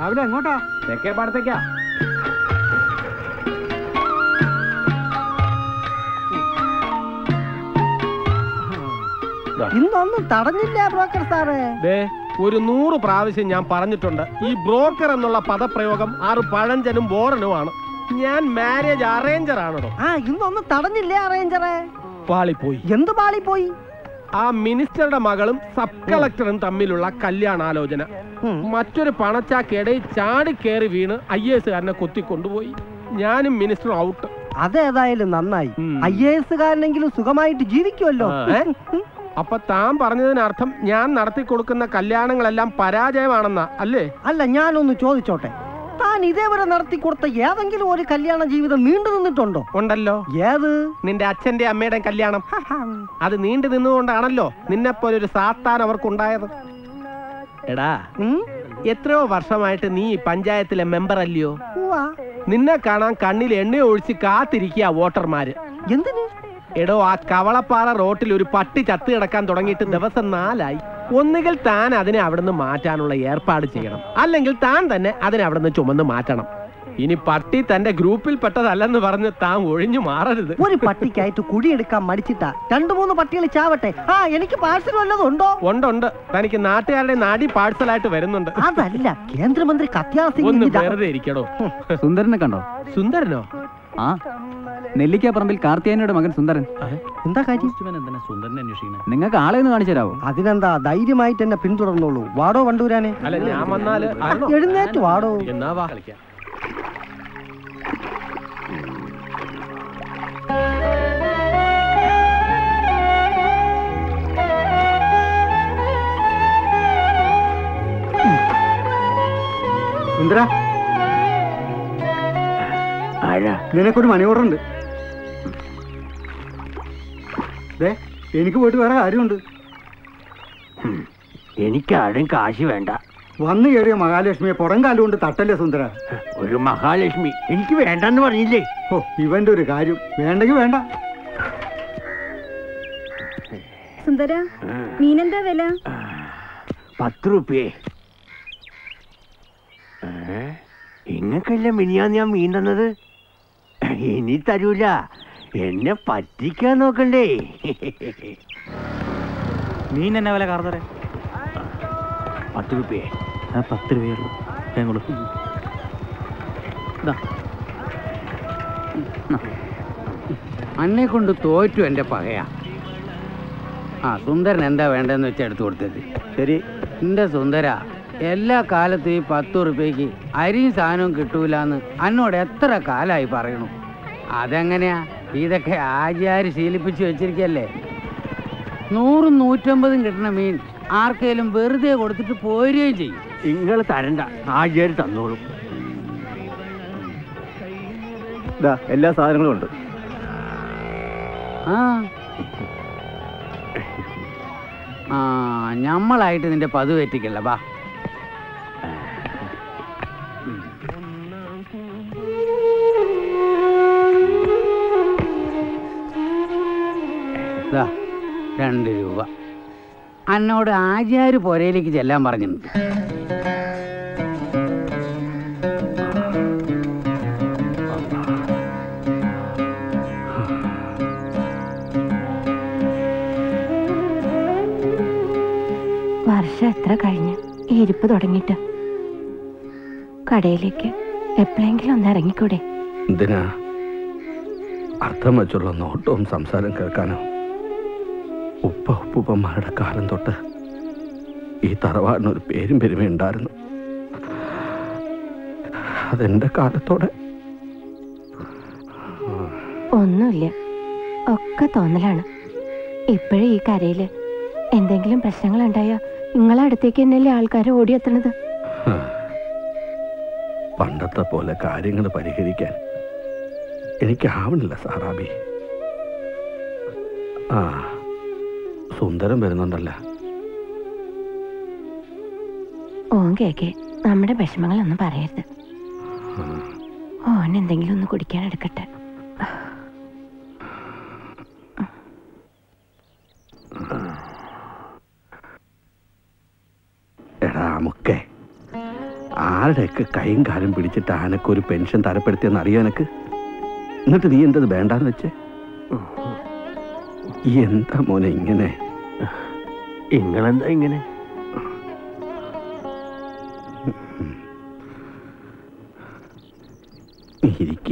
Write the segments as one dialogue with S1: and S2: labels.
S1: രാവിലെ എങ്ങോട്ടാ
S2: തെക്കേ പാടത്തേക്കാ
S3: ഇന്നൊന്നും തടഞ്ഞില്ല ബ്രോക്കർ സാറേ
S2: ദേ ഒരു നൂറ് പ്രാവശ്യം ഞാൻ പറഞ്ഞിട്ടുണ്ട് ഈ ബ്രോക്കർ എന്നുള്ള പദപ്രയോഗം ആറ് പഴഞ്ചനും ബോറനുമാണ് ഞാൻ മാരേജ് അറേഞ്ചർ ആണോ
S3: ആ ഇന്നൊന്നും തടഞ്ഞില്ല അറേഞ്ചറെ
S2: പാളിപ്പോയി
S3: എന്ത് പാളി പോയി
S2: ആ മിനിസ്റ്ററുടെ മകളും സബ് കളക്ടറും തമ്മിലുള്ള കല്യാണാലോചന മറ്റൊരു പണച്ചാക്കിടയിൽ ചാടി കയറി വീണ് ഐ എസ് കാരനെ കൊത്തിക്കൊണ്ടുപോയി ഞാനും മിനിസ്റ്ററും ഔട്ട്
S3: അതേതായാലും നന്നായി ഐ എ എസ് കാരനെങ്കിലും സുഖമായിട്ട് ജീവിക്കുമല്ലോ
S2: ആ, ഏ? അപ്പൊ താൻ പറഞ്ഞതിനർത്ഥം ഞാൻ നടത്തി കൊടുക്കുന്ന കല്യാണങ്ങളെല്ലാം പരാജയമാണെന്നാ അല്ലേ
S3: അല്ല ഞാനൊന്ന് ചോദിച്ചോട്ടെ താൻ ഇതേവരെ നടത്തി കൊടുത്ത ഏതെങ്കിലും ഒരു കല്യാണ ജീവിതം നീണ്ടു നിന്നിട്ടുണ്ടോ
S2: ഉണ്ടല്ലോ
S3: ഏത്
S2: നിന്റെ അച്ഛന്റെ അമ്മയുടെ കല്യാണം അത് നീണ്ടു നിന്നുകൊണ്ടാണല്ലോ നിന്നെപ്പോലെ ഒരു സാത്താൻ അവർക്കുണ്ടായത് എടാ എത്രയോ വർഷമായിട്ട് നീ ഈ പഞ്ചായത്തിലെ മെമ്പർ അല്ലയോ നിന്നെ കാണാൻ കണ്ണിൽ എണ്ണ ഒഴിച്ച് കാത്തിരിക്കുക വോട്ടർമാര്
S3: എന്തിന്
S2: എടോ ആ കവളപ്പാറ റോട്ടിൽ ഒരു പട്ടി ചത്ത് കിടക്കാൻ തുടങ്ങിയിട്ട് ദിവസം നാലായി ഒന്നുകിൽ താൻ അതിനെ അവിടുന്ന് മാറ്റാനുള്ള ഏർപ്പാട് ചെയ്യണം അല്ലെങ്കിൽ താൻ തന്നെ അതിനെ അവിടുന്ന് ചുമന്ന് മാറ്റണം ഇനി പട്ടി തന്റെ ഗ്രൂപ്പിൽ പെട്ടതല്ലെന്ന് പറഞ്ഞ് താൻ ഒഴിഞ്ഞു മാറരുത്
S3: ഒരു പട്ടിക്കായിട്ട് കുഴിയെടുക്കാൻ മടിച്ചിട്ടാ രണ്ടു മൂന്ന് പട്ടികൾ ചാവട്ടെ ആ എനിക്ക് പാഴ്സൽ വല്ലതും ഉണ്ടോ
S2: ഉണ്ടുണ്ട് തനിക്ക് നാട്ടുകാരുടെ നാടി പാഴ്സലായിട്ട് വരുന്നുണ്ട്
S3: അതല്ല കേന്ദ്രമന്ത്രി കത്യാർ
S2: ഒന്ന്
S3: സിംഗ്
S2: വെറുതെ ഇരിക്കടോ
S4: സുന്ദരനെ കണ്ടോ
S2: സുന്ദരനോ
S4: ആ നെല്ലിക്കാപ്പറമ്പിൽ കാർത്തിയാനിയുടെ മകൻ സുന്ദരൻ
S3: എന്താ കാര്യം
S4: സുന്ദരനെ അന്വേഷിക്കുന്നത് നിങ്ങൾക്ക് ആളെ ഒന്ന് കാണിച്ചു തരാവോ
S3: അതിനെന്താ ധൈര്യമായിട്ട് എന്നെ പിന്തുടർന്നോളൂ വാടോ വണ്ടൂരാനെ
S2: അല്ല ഞാൻ വന്നാല് ആരണോ?
S3: എഴുന്നേറ്റ് വാടോ
S2: എന്നാ വാ കളിക്കാം
S1: സുന്ദര നിനക്കൊരു മണി ഓർഡർ ഉണ്ട് ദേ എനിക്ക് പോയിട്ട് വേറെ കാര്യമുണ്ട്
S5: എനിക്ക് ആരും കാശ് വേണ്ട
S1: വന്നു കയറിയ മഹാലക്ഷ്മിയെ പുറം കാലുകൊണ്ട് തട്ടല്ലേ സുന്ദര
S5: ഒരു മഹാലക്ഷ്മി എനിക്ക് വേണ്ടെന്ന് പറഞ്ഞില്ലേ
S1: ഓ ഇവന്റെ ഒരു കാര്യം വേണ്ടെങ്കിൽ വേണ്ട
S6: സുന്ദര മീനെന്താ വില
S5: പത്ത് റുപ്യേ ഇങ്ങക്കല്ല മിനിയാന്ന് ഞാൻ മീൻ തന്നത് ഇനി തരൂല എന്നെ പറ്റിക്കാൻ നോക്കണ്ടേ
S7: മീൻ എന്നാ വില കാർന്നറേ
S5: പത്ത് റുപ്യേ
S7: ആ പത്ത് രൂപയുള്ളൂ വേഗം
S8: അന്നെ കൊണ്ട് തോറ്റു എൻ്റെ പകയാ ആ സുന്ദരൻ എന്താ വേണ്ടതെന്ന് വെച്ചാൽ എടുത്തു കൊടുത്തത്
S7: ശരി
S8: എൻ്റെ സുന്ദര എല്ലാ കാലത്തും ഈ പത്ത് ഉറുപ്പ്യക്ക് അരിയും സാധനവും കിട്ടൂലെന്ന് അന്നോട് എത്ര കാലമായി പറയണു അതെങ്ങനെയാ ഇതൊക്കെ ആചാരി ശീലിപ്പിച്ച് വെച്ചിരിക്കല്ലേ നൂറും നൂറ്റമ്പതും കിട്ടണ മീൻ ആർക്കേലും വെറുതെ കൊടുത്തിട്ട് പോരുകയും ചെയ്യും
S5: നിങ്ങൾ തരണ്ട ആചാര് തന്നോളും
S7: ഇതാ എല്ലാ സാധനങ്ങളും ഉണ്ട്
S8: ആ ആ ഞമ്മളായിട്ട് നിന്റെ പതു പറ്റിക്കല്ല ബാ ദാ, രണ്ട് രൂപ അന്നോട് ആചാര് പുരയിലേക്ക് ചെല്ലാൻ പറഞ്ഞിട്ടുണ്ട്
S9: വർഷം എത്ര കഴിഞ്ഞ് ഈ ഇരിപ്പ് തുടങ്ങിയിട്ട് കടയിലേക്ക് എപ്പോഴെങ്കിലും ഒന്ന് ഇറങ്ങിക്കൂടെ
S10: എന്തിനാ അർത്ഥം വെച്ചുള്ള നോട്ടവും സംസാരം കേൾക്കാനോ ഉപ്പ ഉപ്പുപ്പന്മാരുടെ കാലം തൊട്ട് ഈ തറവാടിനൊരു പേരും പെരുമയുണ്ടായിരുന്നു അതെന്റെ കാലത്തോടെ
S9: ഒന്നുമില്ല ഒക്കെ തോന്നലാണ് ഇപ്പോഴും ഈ കരയില് എന്തെങ്കിലും പ്രശ്നങ്ങൾ ഉണ്ടായാ നിങ്ങളെ അടുത്തേക്ക് തന്നെയല്ലേ ആൾക്കാർ ഓടിയെത്തണത്
S10: പണ്ടത്തെ പോലെ കാര്യങ്ങൾ പരിഹരിക്കാൻ എനിക്കാവണില്ല സാറാബി ആ സുന്ദരം വരുന്നുണ്ടല്ല
S9: ഓൻ കേക്കെ നമ്മുടെ വിഷമങ്ങളൊന്നും പറയരുത് ഓൻ എന്തെങ്കിലും ഒന്ന് കുടിക്കാൻ എടുക്കട്ടെ
S10: എടാ മുക്കേ ആരുടെയൊക്കെ കൈയും കാലും പിടിച്ചിട്ട് ആനക്ക് ഒരു പെൻഷൻ തരപ്പെടുത്തിയെന്ന് അറിയോ എനക്ക് എന്നിട്ട് നീ എന്തത് വേണ്ടാന്ന് വെച്ചേ ഈ എന്താ മോനെ ഇങ്ങനെ
S5: നിങ്ങളെന്താ ഇങ്ങനെ
S10: നീ ഇരിക്കി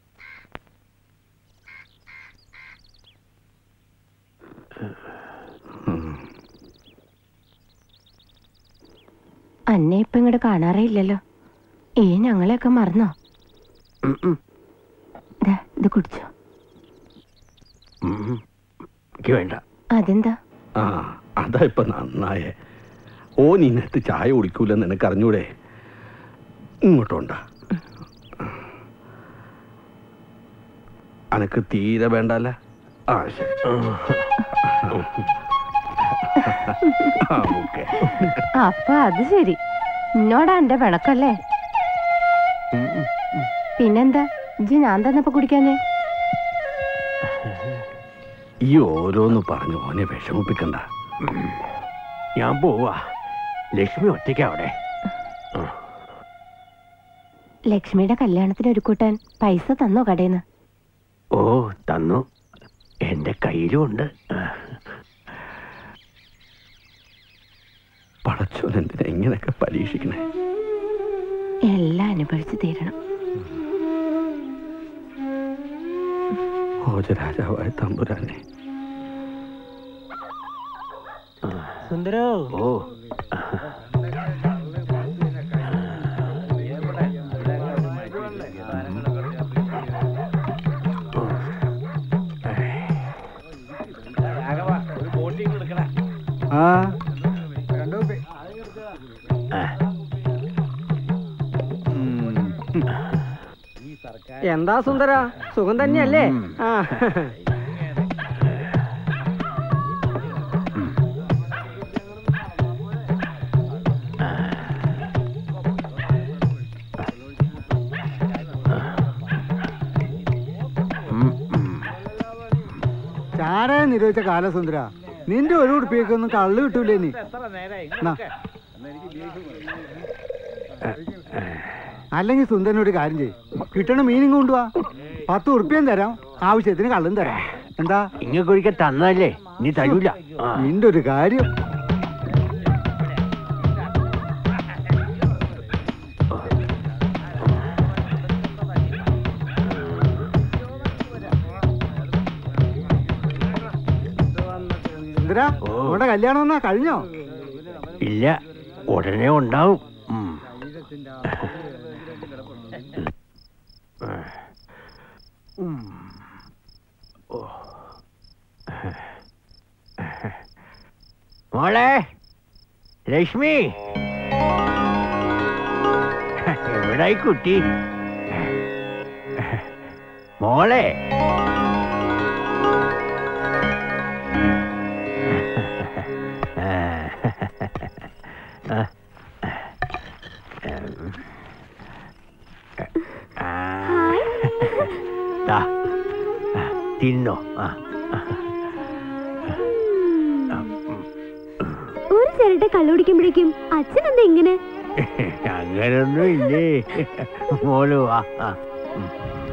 S9: അന്നെ ഇപ്പൊ ഇങ്ങോട്ട് കാണാറേ ഇല്ലല്ലോ ഏ ഞങ്ങളെയൊക്കെ മറന്നോ
S5: ഉം, ഉം,
S9: ദാ, ഇത് കുടിച്ചോ
S5: ഉം. എനിക്ക് വേണ്ട
S9: അതെന്താ
S10: ആ അതാ ഇപ്പൊ നന്നായേ ഓ നിന്നത്ത് ചായ കുടിക്കൂലെന്ന് നിനക്ക് അറിഞ്ഞൂടെ ഇങ്ങോട്ടുണ്ടാ അനക്ക് തീരെ വേണ്ടല്ല ആ ശരി ആ, ഓക്കേ.
S9: അപ്പൊ അത് ശരി എന്നോടാ എന്റെ പിണക്കല്ലേ പിന്നെന്താ ഇജ്ജ് ഞാൻ തന്നപ്പോ കുടിക്കാഞ്ഞേ
S10: ഈ ഓരോന്ന് പറഞ്ഞു ഓനെ വിഷമിപ്പിക്കണ്ട
S5: ഞാൻ പോവാ ലക്ഷ്മി ഒറ്റയ്ക്കാ അവിടെ
S9: ലക്ഷ്മിയുടെ കല്യാണത്തിന് ഒരു കൂട്ടാൻ പൈസ തന്നോ കടേന്ന്
S5: ഓ തന്നു എന്റെ കയ്യിലും ഉണ്ട്
S10: പടച്ചോൻ എന്തിനാ ഇങ്ങനെയൊക്കെ പരീക്ഷിക്കണേ
S9: എല്ലാം അനുഭവിച്ചു തീരണം
S10: ഭോജരാജാവായ തമ്പുരാനെ
S3: സുന്ദരോ
S5: ഓ
S1: ആ
S3: എന്താ സുന്ദര സുഖം തന്നെയല്ലേ ആ
S1: ചാരായം നിരോധിച്ച കാലസുന്ദര നിന്റെ ഒരു ഉടുപ്പിയൊന്നും കള്ളു കിട്ടൂലേ നീ നാ. അല്ലെങ്കിൽ സുന്ദരൻ ഒരു കാര്യം ചെയ്യും കിട്ടണ മീനും കൊണ്ടുവാ പത്ത് ഉറുപ്പ്യം തരാം ആവശ്യത്തിന് കള്ളും തരാം എന്താ
S5: ഇങ്ങക്കൊരിക്കൽ തന്നല്ലേ നീ തരൂല ആ.
S1: നിന്റെ ഒരു കാര്യം സുന്ദര നമ്മുടെ കല്യാണം എന്നാ കഴിഞ്ഞോ
S5: ഇല്ല ഉടനെ ഉണ്ടാവും ഉം. ഉം. ഓ. മോളെ ലക്ഷ്മി എവിടായി കുട്ടി മോളെ ദാ, തിന്നോ ആ
S6: ഒരു ചിരട്ട കള്ളുടിക്കുമ്പോഴേക്കും അച്ഛൻ എന്താ ഇങ്ങനെ
S5: അങ്ങനൊന്നും ഇല്ലേ മോള് വാ ആ. ഉം.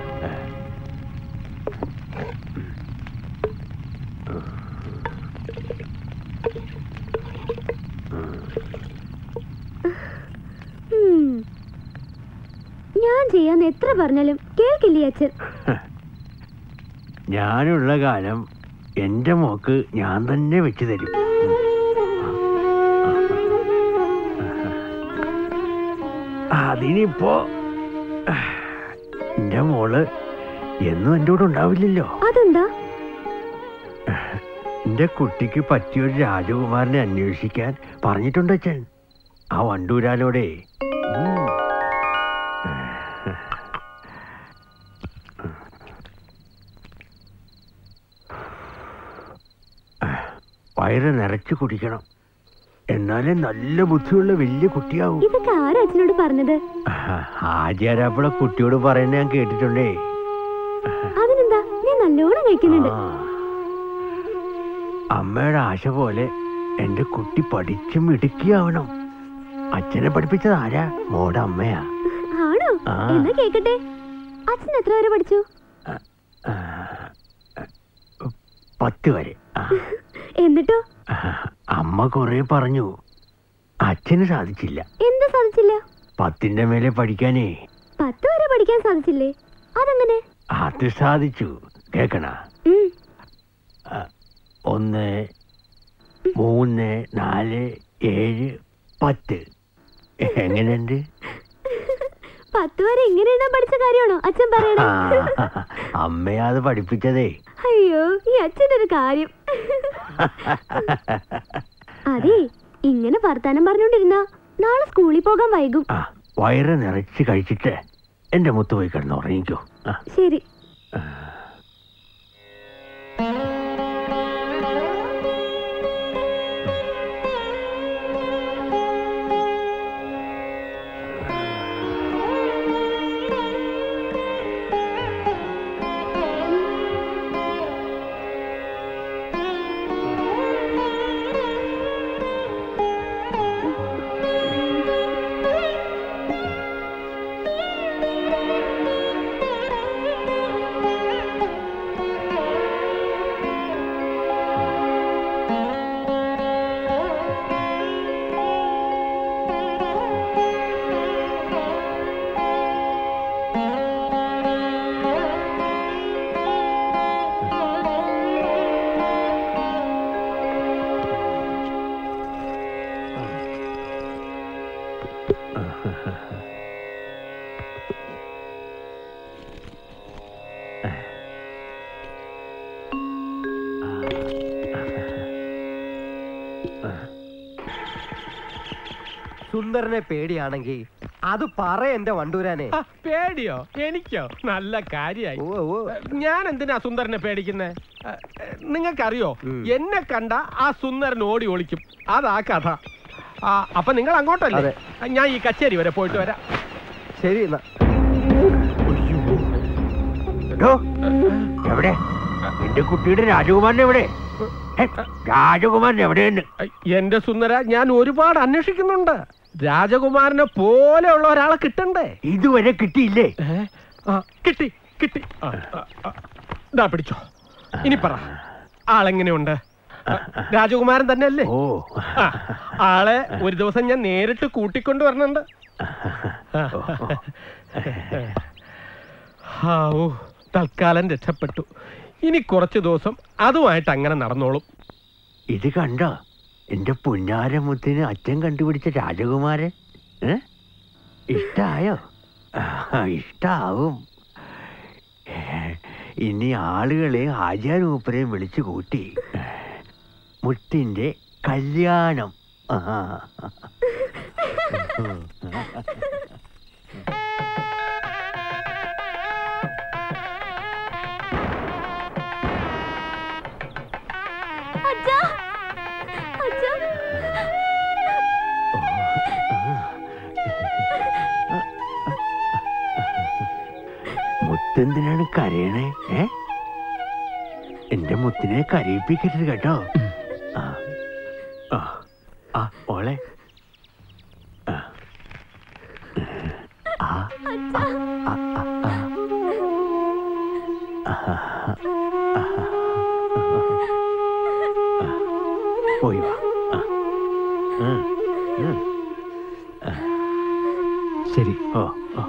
S6: ഉം. ഞാൻ ചെയ്യാന്ന് എത്ര പറഞ്ഞാലും കേൾക്കില്ലേ അച്ഛൻ
S5: ഞാനുള്ള കാലം എന്റെ മോക്ക് ഞാൻ തന്നെ വെച്ചു തരും അതിനിപ്പോ എന്റെ മോള് എന്നും എൻ്റെ കൂടെ ഉണ്ടാവില്ലല്ലോ
S6: അതെന്താ
S5: എന്റെ കുട്ടിക്ക് പറ്റിയൊരു രാജകുമാരനെ അന്വേഷിക്കാൻ പറഞ്ഞിട്ടുണ്ട് അച്ഛൻ ആ വണ്ടൂരാലോടെ വയറ് നിറച്ച് കുടിക്കണം എന്നാലേ നല്ല ബുദ്ധിയുള്ള വലിയ കുട്ടിയാവും
S6: ഇതൊക്കെ ആരാ അച്ഛനോട് പറഞ്ഞത്
S5: ആചാരാപ്പള കുട്ടിയോട് പറയുന്നത് ഞാൻ കേട്ടിട്ടുണ്ടേ
S6: അതിനെന്താ ഞാൻ നല്ലോണം കഴിക്കുന്നുണ്ട്
S5: ആ. അമ്മയുടെ ആശ പോലെ എന്റെ കുട്ടി പഠിച്ചും മിടുക്കിയാവണം അച്ഛനെ പഠിപ്പിച്ചത് ആരാ മോടെ അമ്മയാ
S6: ആണോ
S5: ആ.
S6: എന്നാ കേക്കട്ടെ അച്ഛൻ എത്ര വരെ പഠിച്ചു
S5: ആ, പത്ത് വരെ ആ,
S6: എന്നിട്ടോ
S5: ആ, അമ്മ കുറെ പറഞ്ഞു അച്ഛന് സാധിച്ചില്ല
S6: എന്താ സാധിച്ചില്ല
S5: പത്തിന്റെ മേലെ പഠിക്കാനേ
S6: പത്ത് വരെ പഠിക്കാൻ സാധിച്ചില്ലേ അതെങ്ങനെ
S5: അത് സാധിച്ചു കേക്കണ
S6: ഉം.
S5: ഒന്ന് മൂന്ന് നാല് ഏഴ് പത്ത് എങ്ങനെയുണ്ട്
S6: പത്ത് വരെ എങ്ങനെ എഴുതാൻ പഠിച്ച കാര്യമാണോ അച്ഛൻ പറയണേ
S5: ആ, അമ്മയാ അത് പഠിപ്പിച്ചതേ
S6: അയ്യോ ഈ അച്ഛൻ്റെ ഒരു കാര്യം അതെ ഇങ്ങനെ വർത്താനം പറഞ്ഞോണ്ടിരുന്ന നാളെ സ്കൂളിൽ പോകാൻ വൈകും
S5: ആ വയറ് നിറച്ച് കഴിച്ചിട്ട് എന്റെ മുത്ത് പോയി കിടന്ന് ഉറങ്ങിക്കോ ആ
S6: ശരി
S11: സുന്ദരനെ പേടിയാണെങ്കിൽ അത് പറ എന്റെ വണ്ടൂരാനെ
S2: ആ, പേടിയോ എനിക്കോ നല്ല കാര്യായി ഞാൻ എന്തിനാ സുന്ദരനെ പേടിക്കുന്നേ നിങ്ങൾക്കറിയോ എന്നെ കണ്ട ആ സുന്ദരൻ ഓടി ഒളിക്കും അതാ കഥ ആ, അപ്പൊ നിങ്ങൾ അങ്ങോട്ടല്ലേ ഞാൻ ഈ കച്ചേരി വരെ പോയിട്ട് വരാം
S11: ശരി എന്നാ
S5: എടോ, എവിടെ എന്റെ കുട്ടിയുടെ രാജകുമാരൻ എവിടെ ഹെ, രാജകുമാരൻ എവിടെയെന്ന്
S2: എന്റെ സുന്ദര ഞാൻ ഒരുപാട് അന്വേഷിക്കുന്നുണ്ട് രാജകുമാരനെ പോലെയുള്ള ഒരാളെ കിട്ടണ്ടേ
S5: ഇതുവരെ കിട്ടിയില്ലേ
S2: ആ, കിട്ടി കിട്ടി ആ, ആ, ആ. ദാ പിടിച്ചോ ഇനി പറ ആളെങ്ങനെയുണ്ട് ആ, രാജകുമാരൻ തന്നെ അല്ലേ
S5: ഓ
S2: ആ, ആളെ ഒരു ദിവസം ഞാൻ നേരിട്ട് കൂട്ടിക്കൊണ്ട് വരണുണ്ട് ഹാവൂ തൽക്കാലം രക്ഷപ്പെട്ടു ഇനി കുറച്ച് ദിവസം അതുമായിട്ട് അങ്ങനെ നടന്നോളും
S5: ഇത് കണ്ടോ എന്റെ പുന്നാരമുത്തിന് അച്ഛൻ കണ്ടുപിടിച്ച രാജകുമാരൻ ഏ? ഇഷ്ടായോ ആ, ഇഷ്ടാവും ഏ, ഇനി ആളുകളെ ആചാരൂപ്പരെയും വിളിച്ചു കൂട്ടി മുത്തിന്റെ കല്യാണം ആ.
S6: അച്ഛാ അച്ഛാ
S5: മുത്തെന്തിനാണ് കരയണേ ഏ എന്റെ മുത്തിനെ കരയിപ്പിക്കരുത് കേട്ടോ ആ ആ ആ ഓളെ ആ ആ ആ ആ ആ ആ പോയി വാ ആ. ഉം, ഉം. ആ. ശരി ഓ ഓ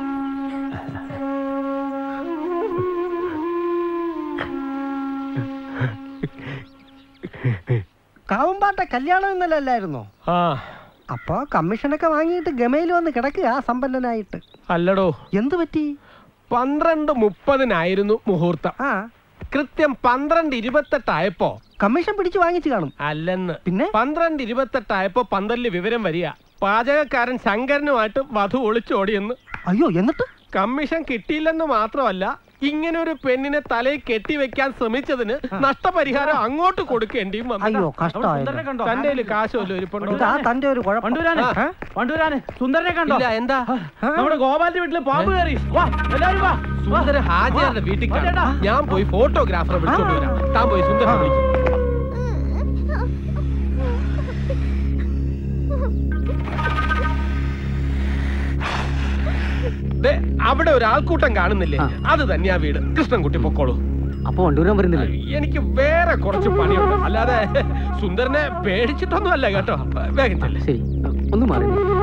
S3: കാവുമ്പാട്ട കല്യാണം ഇന്നലെ അല്ലായിരുന്നോ
S2: ആ
S3: അപ്പൊ കമ്മീഷനൊക്കെ വാങ്ങിയിട്ട് ഗമയിൽ വന്ന് കിടക്കുക ആ സമ്പന്നനായിട്ട്
S2: അല്ലടോ
S3: എന്ത് പറ്റി
S2: പന്ത്രണ്ട് മുപ്പതിനായിരുന്നു മുഹൂർത്തം
S3: ആ
S2: കൃത്യം പന്ത്രണ്ട് ഇരുപത്തെട്ടായപ്പോ
S3: കമ്മീഷൻ പിടിച്ചു വാങ്ങിച്ചു കാണും
S2: അല്ലെന്ന്
S3: പിന്നെ
S2: പന്ത്രണ്ട് ഇരുപത്തെട്ടായപ്പോ പന്തലില് വിവരം വരിക പാചകക്കാരൻ ശങ്കരനുമായിട്ട് വധു ഒളിച്ചോടിയെന്ന്
S3: അയ്യോ എന്നിട്ട്
S2: കമ്മീഷൻ കിട്ടിയില്ലെന്ന് മാത്രമല്ല ഇങ്ങനെ ഒരു പെണ്ണിനെ തലയിൽ കെട്ടിവെക്കാൻ ശ്രമിച്ചതിന് നഷ്ടപരിഹാരം അങ്ങോട്ട് കൊടുക്കേണ്ടിയും വന്നു.
S3: അയ്യോ കഷ്ടമായല്ലോ
S2: തന്റെ കയ്യില് കാശ് വല്ലതും ഇരിപ്പുണ്ടോ
S3: ഇതാ തന്റെ ഒരു കുഴപ്പം
S7: വണ്ടൂരാനെ
S2: ആ.
S7: വണ്ടൂരാനെ സുന്ദരനെ കണ്ടോ
S2: ഇല്ല എന്താ
S7: നമ്മുടെ ഗോപാലിന്റെ വീട്ടില് പാമ്പ് കയറി വാ എല്ലാരും വാ
S2: സുന്ദര ഹാജിയാരുടെ വീട്ടിൽ കാണാം. ഞാൻ പോയി ഫോട്ടോഗ്രാഫറെ വിളിച്ചോണ്ട് വരാം താൻ പോയി സുന്ദര വിളിക്കും അവിടെ ഒരു ആൾക്കൂട്ടം കാണുന്നില്ലേ അത് തന്നെയാ വീട് കൃഷ്ണൻകുട്ടി പൊക്കോളൂ
S3: അപ്പൊ വണ്ടൂരാൻ വരുന്നില്ലേ
S2: എനിക്ക് വേറെ കുറച്ച് പണിയുണ്ട് അല്ലാതെ സുന്ദരനെ പേടിച്ചിട്ടൊന്നും അല്ല കേട്ടോ വേഗം ചെല്ലേ
S3: ശരി ഒന്ന് മാറി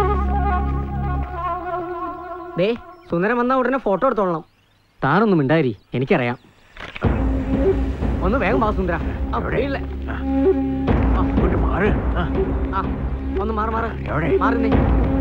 S3: ദേ സുന്ദരം വന്നാ ഉടനെ ഫോട്ടോ എടുത്തോളണം താനൊന്നും മിണ്ടാരി എനിക്കറിയാം ഒന്ന് വേഗം വാ സുന്ദര ആ, വെളിയിലെ. ആ, ആ, ഒന്ന് മാറി മാറി മാറി നീ.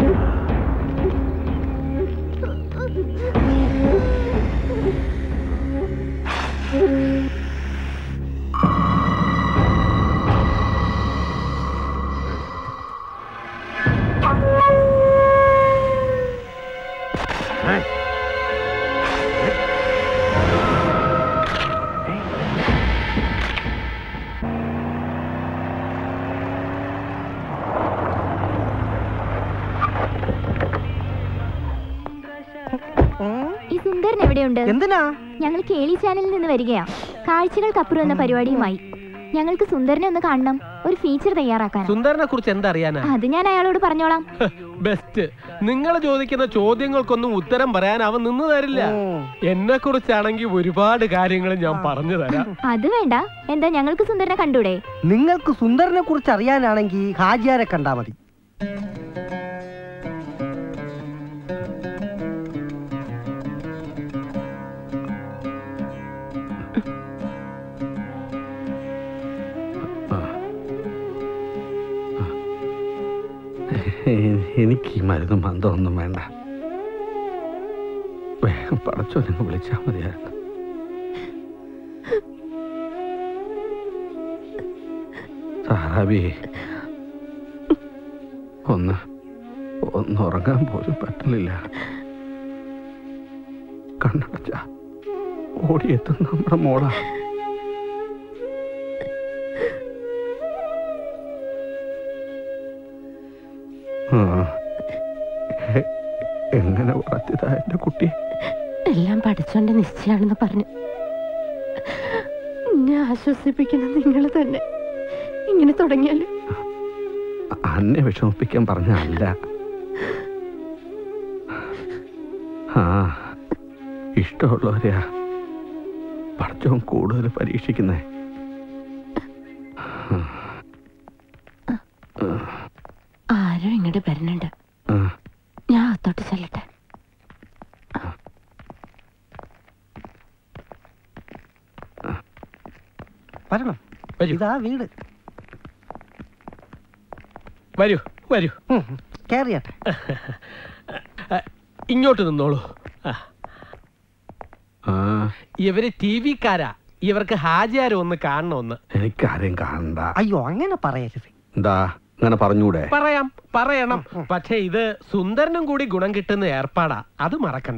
S12: ഈ സുന്ദരൻ എവിടെയുണ്ട്
S3: എന്തിനാ
S12: ഞങ്ങൾ കേളി ചാനലിൽ നിന്ന് വരികയാ കാഴ്ചകൾക്കപ്പുറം എന്ന പരിപാടിയുമായി ഞങ്ങൾക്ക് സുന്ദരനെ ഒന്ന് കാണണം ഒരു ഫീച്ചർ തയ്യാറാക്കാൻ
S2: സുന്ദരനെ കുറിച്ച് എന്തറിയാനാ
S12: അത് ഞാൻ അയാളോട് പറഞ്ഞോളാം
S2: ബെസ്റ്റ് നിങ്ങൾ ചോദിക്കുന്ന ചോദ്യങ്ങൾക്കൊന്നും ഉത്തരം പറയാൻ അവൻ നിന്ന് തരില്ല എന്നെ കുറിച്ചാണെങ്കിൽ ഒരുപാട് കാര്യങ്ങൾ ഞാൻ പറഞ്ഞു തരാം
S12: അത് വേണ്ട എന്താ ഞങ്ങൾക്ക് സുന്ദരനെ കണ്ടൂടെ
S3: നിങ്ങൾക്ക് സുന്ദരനെ കുറിച്ച് അറിയാനാണെങ്കിൽ ഹാജിയാരെ കണ്ടാ മതി
S10: എ- എനിക്ക് ഈ മരുന്നും മന്ത്രമൊന്നും വേണ്ട വേഗം പടച്ചോ നിങ്ങൾ വിളിച്ചാൽ മതിയായിരുന്നു സാറാബി ഒന്ന് ഒന്ന് ഉറങ്ങാൻ പോലും പറ്റുന്നില്ല കണ്ണടച്ച ഓടിയെത്തും നമ്മുടെ മോളാ ആ. എ- എങ്ങനെ വളർത്തിയതാ എന്റെ കുട്ടി
S9: എല്ലാം പഠിച്ചോണ്ട് നിശ്ചയാണെന്ന് പറഞ്ഞു എന്നെ ആശ്വസിപ്പിക്കണം നിങ്ങൾ തന്നെ ഇങ്ങനെ തുടങ്ങിയാല്
S10: അന്നെ വിഷമിപ്പിക്കാൻ പറഞ്ഞല്ല ആ ഇഷ്ടമുള്ളവരെയാ പഠിച്ചവൻ കൂടുതൽ പരീക്ഷിക്കുന്നേ
S9: ആരോ ഇങ്ങോട്ട് വരുന്നുണ്ട്
S10: ആ.
S9: ഞാൻ അകത്തോട്ട് ചെല്ലട്ടെ
S3: വരണം ഇതാ വീട്
S2: വരൂ വരൂ
S3: കേറിയട്ടെ
S2: ഇങ്ങോട്ട് നിന്നോളൂ ആ.
S10: ആ,
S2: ഇവര് ടി വിക്കാരാ ഇവർക്ക് ഹാജിയാരും ഒന്ന് കാണണമെന്ന്
S10: എനിക്കാരെയും കാണണ്ട
S3: അയ്യോ അങ്ങനെ പറയരുത്
S10: എന്താ അങ്ങനെ പറഞ്ഞൂടെ
S2: പറയാം പറയണം പക്ഷെ ഇത് സുന്ദരനും കൂടി ഗുണം കിട്ടുന്ന ഏർപ്പാടാ അത് മറക്കണ്ട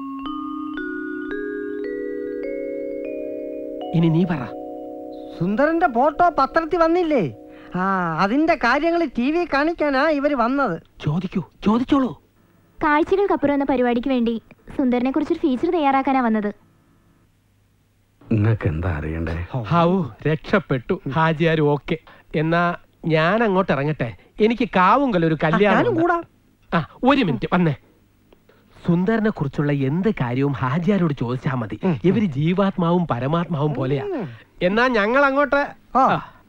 S2: ഇനി നീ പറ
S3: സുന്ദരന്റെ ഫോട്ടോ പത്രത്തിൽ വന്നില്ലേ ആ അതിന്റെ കാര്യങ്ങൾ ടി വി കാണിക്കാനാ ഇവര് വന്നത്
S2: ചോദിക്കൂ ചോദിച്ചോളൂ
S12: കാഴ്ചകൾക്കപ്പുറം എന്ന പരിപാടിക്ക് വേണ്ടി സുന്ദരനെ കുറിച്ചൊരു ഫീച്ചർ തയ്യാറാക്കാനാ വന്നത്
S10: നിങ്ങൾക്ക് എന്താ അറിയണ്ടേ
S2: ഹൗ രക്ഷപ്പെട്ടു ഹാജിയാരും ഓക്കെ എന്നാ ഞാൻ അങ്ങോട്ട് ഇറങ്ങട്ടെ എനിക്ക് കാവുങ്കൽ ഒരു കല്യാണം
S3: ഞാനും
S2: ഉണ്ട്.
S3: കൂടാം
S2: ആ ഒരു മിനിറ്റ് വന്നേ സുന്ദരനെ കുറിച്ചുള്ള എന്ത് കാര്യവും ഹാജിയാരോട് ചോദിച്ചാ മതി ഇവര് ജീവാത്മാവും പരമാത്മാവും പോലെയാ എന്നാ ഞങ്ങൾ അങ്ങോട്ട്
S3: ആ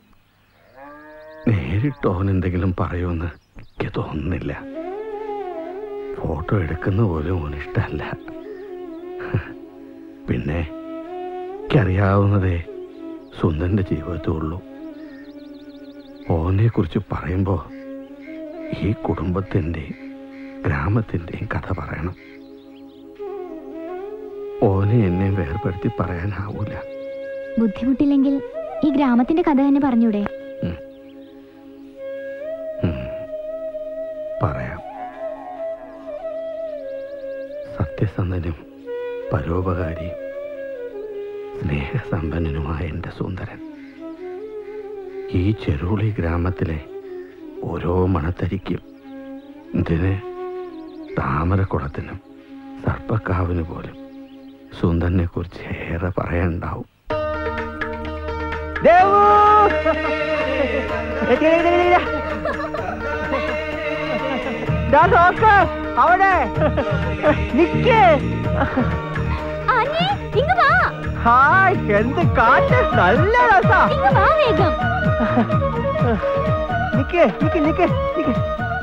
S10: നേരിട്ട് ഓൻ എന്തെങ്കിലും പറയുമെന്ന് എനിക്ക് തോന്നുന്നില്ല ഫോട്ടോ എടുക്കുന്ന പോലും ഓന് ഇഷ്ടമല്ല പിന്നെ എനിക്കറിയാവുന്നതേ സുന്ദരന്റെ ജീവിതത്തേ ഉള്ളൂ ഓനെ കുറിച്ച് പറയുമ്പോ ഈ കുടുംബത്തിൻ്റെയും ഗ്രാമത്തിൻ്റെയും കഥ പറയണം ഓനെ എന്നെ വേർപെടുത്തി പറയാനാവൂല
S12: ബുദ്ധിമുട്ടില്ലെങ്കിൽ ഈ ഗ്രാമത്തിന്റെ കഥ തന്നെ പറഞ്ഞൂടെ
S10: പറയാം സത്യസന്ധനും പരോപകാരിയും സ്നേഹസമ്പന്നനുമായ എൻ്റെ സുന്ദരൻ ഈ ചെറുളി ഗ്രാമത്തിലെ ഓരോ മണത്തരിക്കും ഇതിന് താമരക്കുളത്തിനും സർപ്പക്കാവിന് പോലും സുന്ദരനെ കുറിച്ച് ഏറെ പറയാനുണ്ടാവും
S3: ദേവു എത്തി, എത്തി, എത്തി, എത്തി. ദാ നോക്ക് അവിടെ നിക്ക്
S6: ആഞ്ഞേ ഇങ്ങ് വാ
S11: ഹായ് എന്ത് കാറ്റ് നല്ല രസാ
S6: ഇങ്ങ് വാ വേഗം
S11: നിക്ക് നിക്ക് നിക്ക് നിക്ക്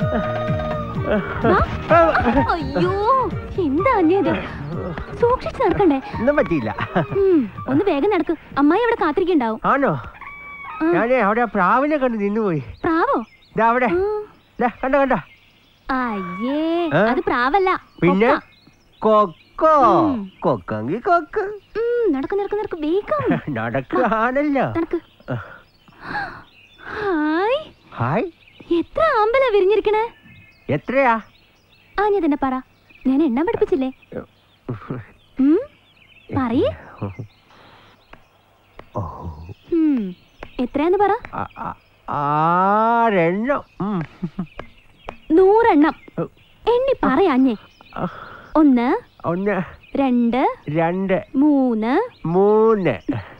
S6: അയ്യോ എന്താ അഞ്ഞേ ഇത് സൂക്ഷിച്ച് നടക്കണ്ടേ
S11: ഒന്നും പറ്റിയില്ല
S6: ഉം, ഒന്ന് വേഗം നടക്ക് അമ്മായി അവിടെ കാത്തിരിക്കുണ്ടാവും
S11: ആണോ ഞാനേ അവിടെ ആ പ്രാവിനെ കണ്ട് നിന്നുപോയി
S6: പ്രാവോ
S11: ദാ അവിടെ ദാ, കണ്ട കണ്ട
S6: അയ്യേ
S11: ഏ?
S6: അത് പ്രാവല്ല
S11: പിന്നെ
S6: കൊക്ക.
S11: കൊക്കോ
S6: ഉം.
S11: കൊക്കെങ്കി കൊക്ക്
S6: ഉം, നടക്ക് നടക്ക് നടക്ക് വേഗം
S11: നടക്കാണല്ലോ
S6: നടക്ക് ഹായ്
S11: ഹായ്
S6: എത്ര ആമ്പല വിരിഞ്ഞിരിക്കണേ
S11: എത്രയാ
S6: ആഞ്ഞ തന്നെ പറ ഞാൻ എണ്ണ പഠിപ്പിച്ചില്ലേ ഉം, പറയ് ഉം, എത്രയാന്ന് പറ
S11: ആ- ആ- ആരെണ്ണം ഉം.
S6: നൂറെണ്ണം എണ്ണി പറയാഞ്ഞേ ഒന്ന്
S11: ഒന്ന്
S6: രണ്ട്
S11: രണ്ട്
S6: മൂന്ന്
S11: മൂന്ന്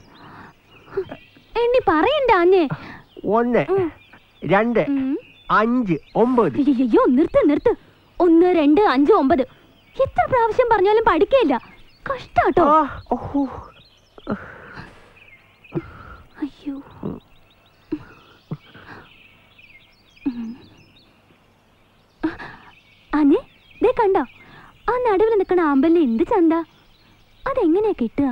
S6: എണ്ണി പറയണ്ട ആഞ്ഞേ
S11: ഒന്ന് രണ്ട് അഞ്ച് ഒമ്പത്
S6: അയ്യോ നിർത്ത് നിർത്ത് ഒന്ന് രണ്ട് അഞ്ച് ഒമ്പത് എത്ര പ്രാവശ്യം പറഞ്ഞാലും പഠിക്കില്ല കഷ്ടാട്ടോ അയ്യോ അനെ ദേ കണ്ടോ ആ നടുവിൽ നിൽക്കണ ആമ്പലിന് എന്ത് ചന്ത അതെങ്ങനെയാ കിട്ടുക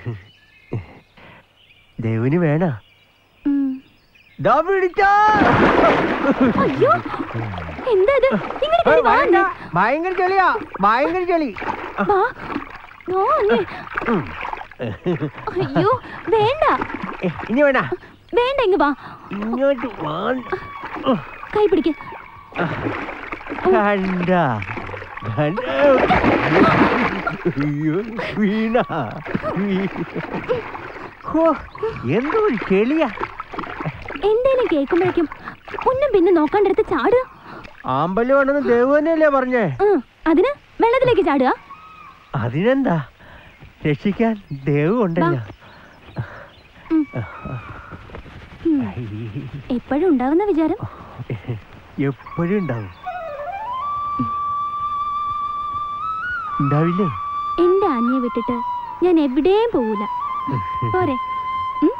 S11: ദേവിന് വേണ
S6: ഉം.
S11: ദാ പിടിച്ചോ
S6: അയ്യോ എന്താ ഇത് ഇങ്ങനെ കേറി വാ അന്നെ.
S11: ഭയങ്കര ചെളിയാ ഭയങ്കര ചെളി
S6: വാ വാ അന്നെ. അയ്യോ വേണ്ട
S11: ഏ, ഇനി വേണ
S6: വേണ്ട ഇങ്ങ് വാ
S11: ഇങ്ങോട്ട് വാ
S6: കൈ പിടിക്ക്
S11: കണ്ട കണ്ട അയ്യോ വീണ വീ- ഹോ, എന്തോ ഒരു ചെളിയാ
S6: എന്തേലും കേൾക്കുമ്പോഴേക്കും ഒന്നും പിന്നെ നോക്കാണ്ടെടുത്ത് ചാടുക
S11: ആമ്പല് വേണമെന്ന് ദേവ് തന്നെയല്ലേ പറഞ്ഞേ
S6: ഉം, അതിന് വെള്ളത്തിലേക്ക് ചാടുക
S11: അതിനെന്താ രക്ഷിക്കാൻ ദേവ് ഉണ്ടല്ലോ
S6: എപ്പോഴും ഉണ്ടാവുന്ന വിചാരം
S11: എപ്പോഴും ഉണ്ടാവും ഉണ്ടാവില്ലേ
S6: എന്റെ ആഞ്ഞയെ വിട്ടിട്ട് ഞാൻ എവിടെയും പോവൂല പോരെ ഉം?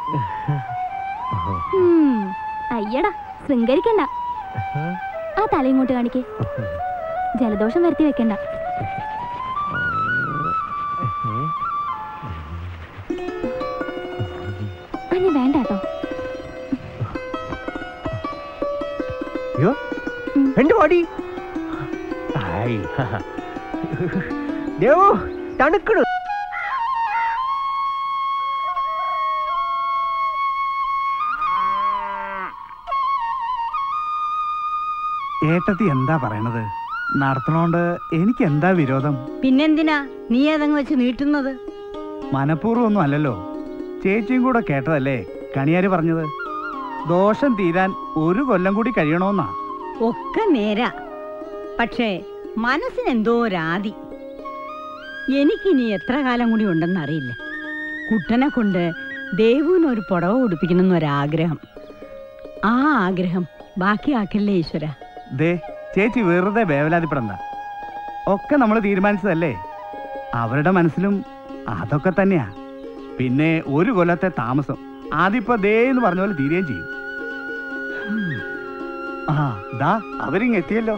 S6: ഉം, അയ്യടാ ശൃംഗരിക്കണ്ട ആ തല ഇങ്ങോട്ട് കാണിക്കേ ജലദോഷം വരുത്തി വെക്കണ്ട അഞ്ഞ വേണ്ട കേട്ടോ
S11: അയ്യോ എന്റെ പാടി ആയി ദേവു തണുക്കണു
S1: ഏട്ടത്തി എന്താ പറയണത് നടത്തണോണ്ട് എനിക്ക് എന്താ വിരോധം
S13: പിന്നെന്തിനാ നീ ഏതങ്ങ് വെച്ച് നീട്ടുന്നത്
S1: മനഃപൂർവ്വം ഒന്നും അല്ലല്ലോ ചേച്ചിയും കൂടെ കേട്ടതല്ലേ കണിയാര് പറഞ്ഞത് ദോഷം തീരാൻ ഒരു കൊല്ലം കൂടി കഴിയണോന്നാ
S13: ഒക്കെ നേരാ പക്ഷേ മനസ്സിനെന്തോ ഒരാദി എനിക്കിനി എത്ര കാലം കൂടി ഉണ്ടെന്നറിയില്ല കുട്ടനെ കൊണ്ട് ദേവുവിന് ഒരു പുടവ ഉടുപ്പിക്കണം ഒരാഗ്രഹം ആ ആഗ്രഹം ബാക്കിയാക്കല്ലേ ഈശ്വര
S1: ദേ ചേച്ചി വെറുതെ വേവലാതിപ്പെടണ്ട ഒക്കെ നമ്മൾ തീരുമാനിച്ചതല്ലേ അവരുടെ മനസ്സിലും അതൊക്കെ തന്നെയാ പിന്നെ ഒരു കൊല്ലത്തെ താമസം ആദ്യപ്പോ ദേ എന്ന് പറഞ്ഞ പോലെ തീരുകയും ചെയ്യും ആ ദാ അവരിങ് എത്തിയല്ലോ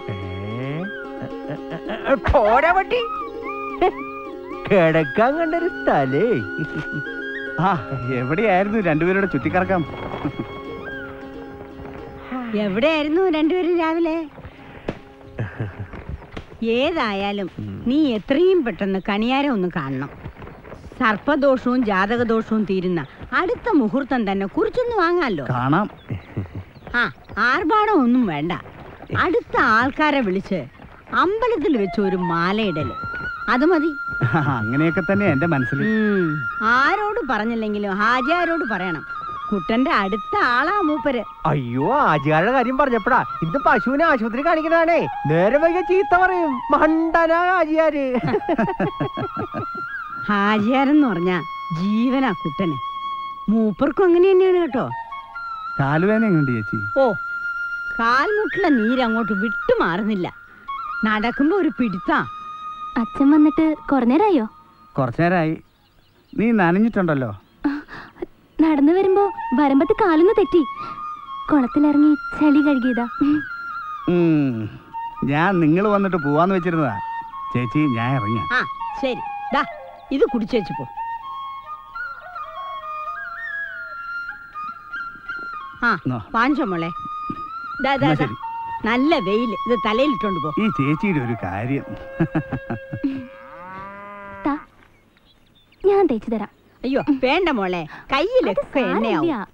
S11: പോരാ പട്ടി കിടക്കാൻ കണ്ടൊരു സ്ഥലേ
S1: ആ എവിടെയായിരുന്നു രണ്ടുപേരുടെ ചുറ്റിക്കറക്കം
S13: എവിടെയായിരുന്നു രണ്ടുപേരും രാവിലെ ഏതായാലും നീ എത്രയും പെട്ടെന്ന് കണിയാരം ഒന്ന് കാണണം സർപ്പദോഷവും ജാതകദോഷവും തീരുന്ന അടുത്ത മുഹൂർത്തം തന്നെ കുറിച്ചൊന്ന് വാങ്ങാലോ
S1: കാണാം
S13: ആ ആർഭാടം ഒന്നും വേണ്ട അടുത്ത ആൾക്കാരെ വിളിച്ച് അമ്പലത്തിൽ വെച്ച് ഒരു മാലയിടല് അത് മതി
S1: അങ്ങനെയൊക്കെ തന്നെ എന്റെ മനസ്സിൽ
S13: ഉം. ആരോട് പറഞ്ഞില്ലെങ്കിലും ഹാജിയാരോട് പറയണം കുട്ടന്റെ അടുത്ത ആളാ മൂപ്പര്
S11: അയ്യോ ആചാരുടെ കാര്യം പറഞ്ഞപ്പോഴാ ഇന്ന് പശുവിനെ ആശുപത്രി കാണിക്കണാണേ നേരെ വൈകിയ ചീത്ത പറയും മണ്ടനാ ആചാര്
S13: ഹാജിയാരെന്ന് പറഞ്ഞാ ജീവനാ കുട്ടന് മൂപ്പർക്കും അങ്ങനെ തന്നെയാണ് കേട്ടോ
S1: കാലുവേന എങ്ങനെയുണ്ട് ചേച്ചി
S13: ഓ കാൽമുട്ടിലെ നീരങ്ങോട്ട് വിട്ടുമാറുന്നില്ല നടക്കുമ്പോ ഒരു പിടുത്താ
S6: അച്ഛൻ വന്നിട്ട് കുറേ നേരമായോ
S1: കുറച്ചു നേരമായി നീ നനഞ്ഞിട്ടുണ്ടല്ലോ
S6: നടന്നു വരുമ്പോ വരമ്പത്ത് കാലൊന്ന് തെറ്റി കുളത്തിലിറങ്ങി ചളി കഴുകിയതാ ഉം.
S1: ഉം. ഞാൻ നിങ്ങൾ വന്നിട്ട് പോവാന്ന് വെച്ചിരുന്നതാ ചേച്ചി ഞാൻ ഇറങ്ങിയ
S13: ആ ശരി ദാ ഇത് കുടിച്ചേച്ചു പോ ആ
S1: എന്നാ.
S13: വാങ്ങിച്ചോ മോളെ ദാ, ദാ,
S1: എന്നാ
S13: ദാ.
S1: ശരി.
S13: നല്ല വെയിൽ ഇത് തലയിലിട്ടോണ്ട് പോ
S1: ഈ ചേച്ചിയുടെ ഒരു കാര്യം
S6: താ ഞാൻ തേച്ചു തരാം
S13: അയ്യോ വേണ്ട മോളെ കയ്യിലൊക്കെ എണ്ണയാവും
S6: സാരമില്ല.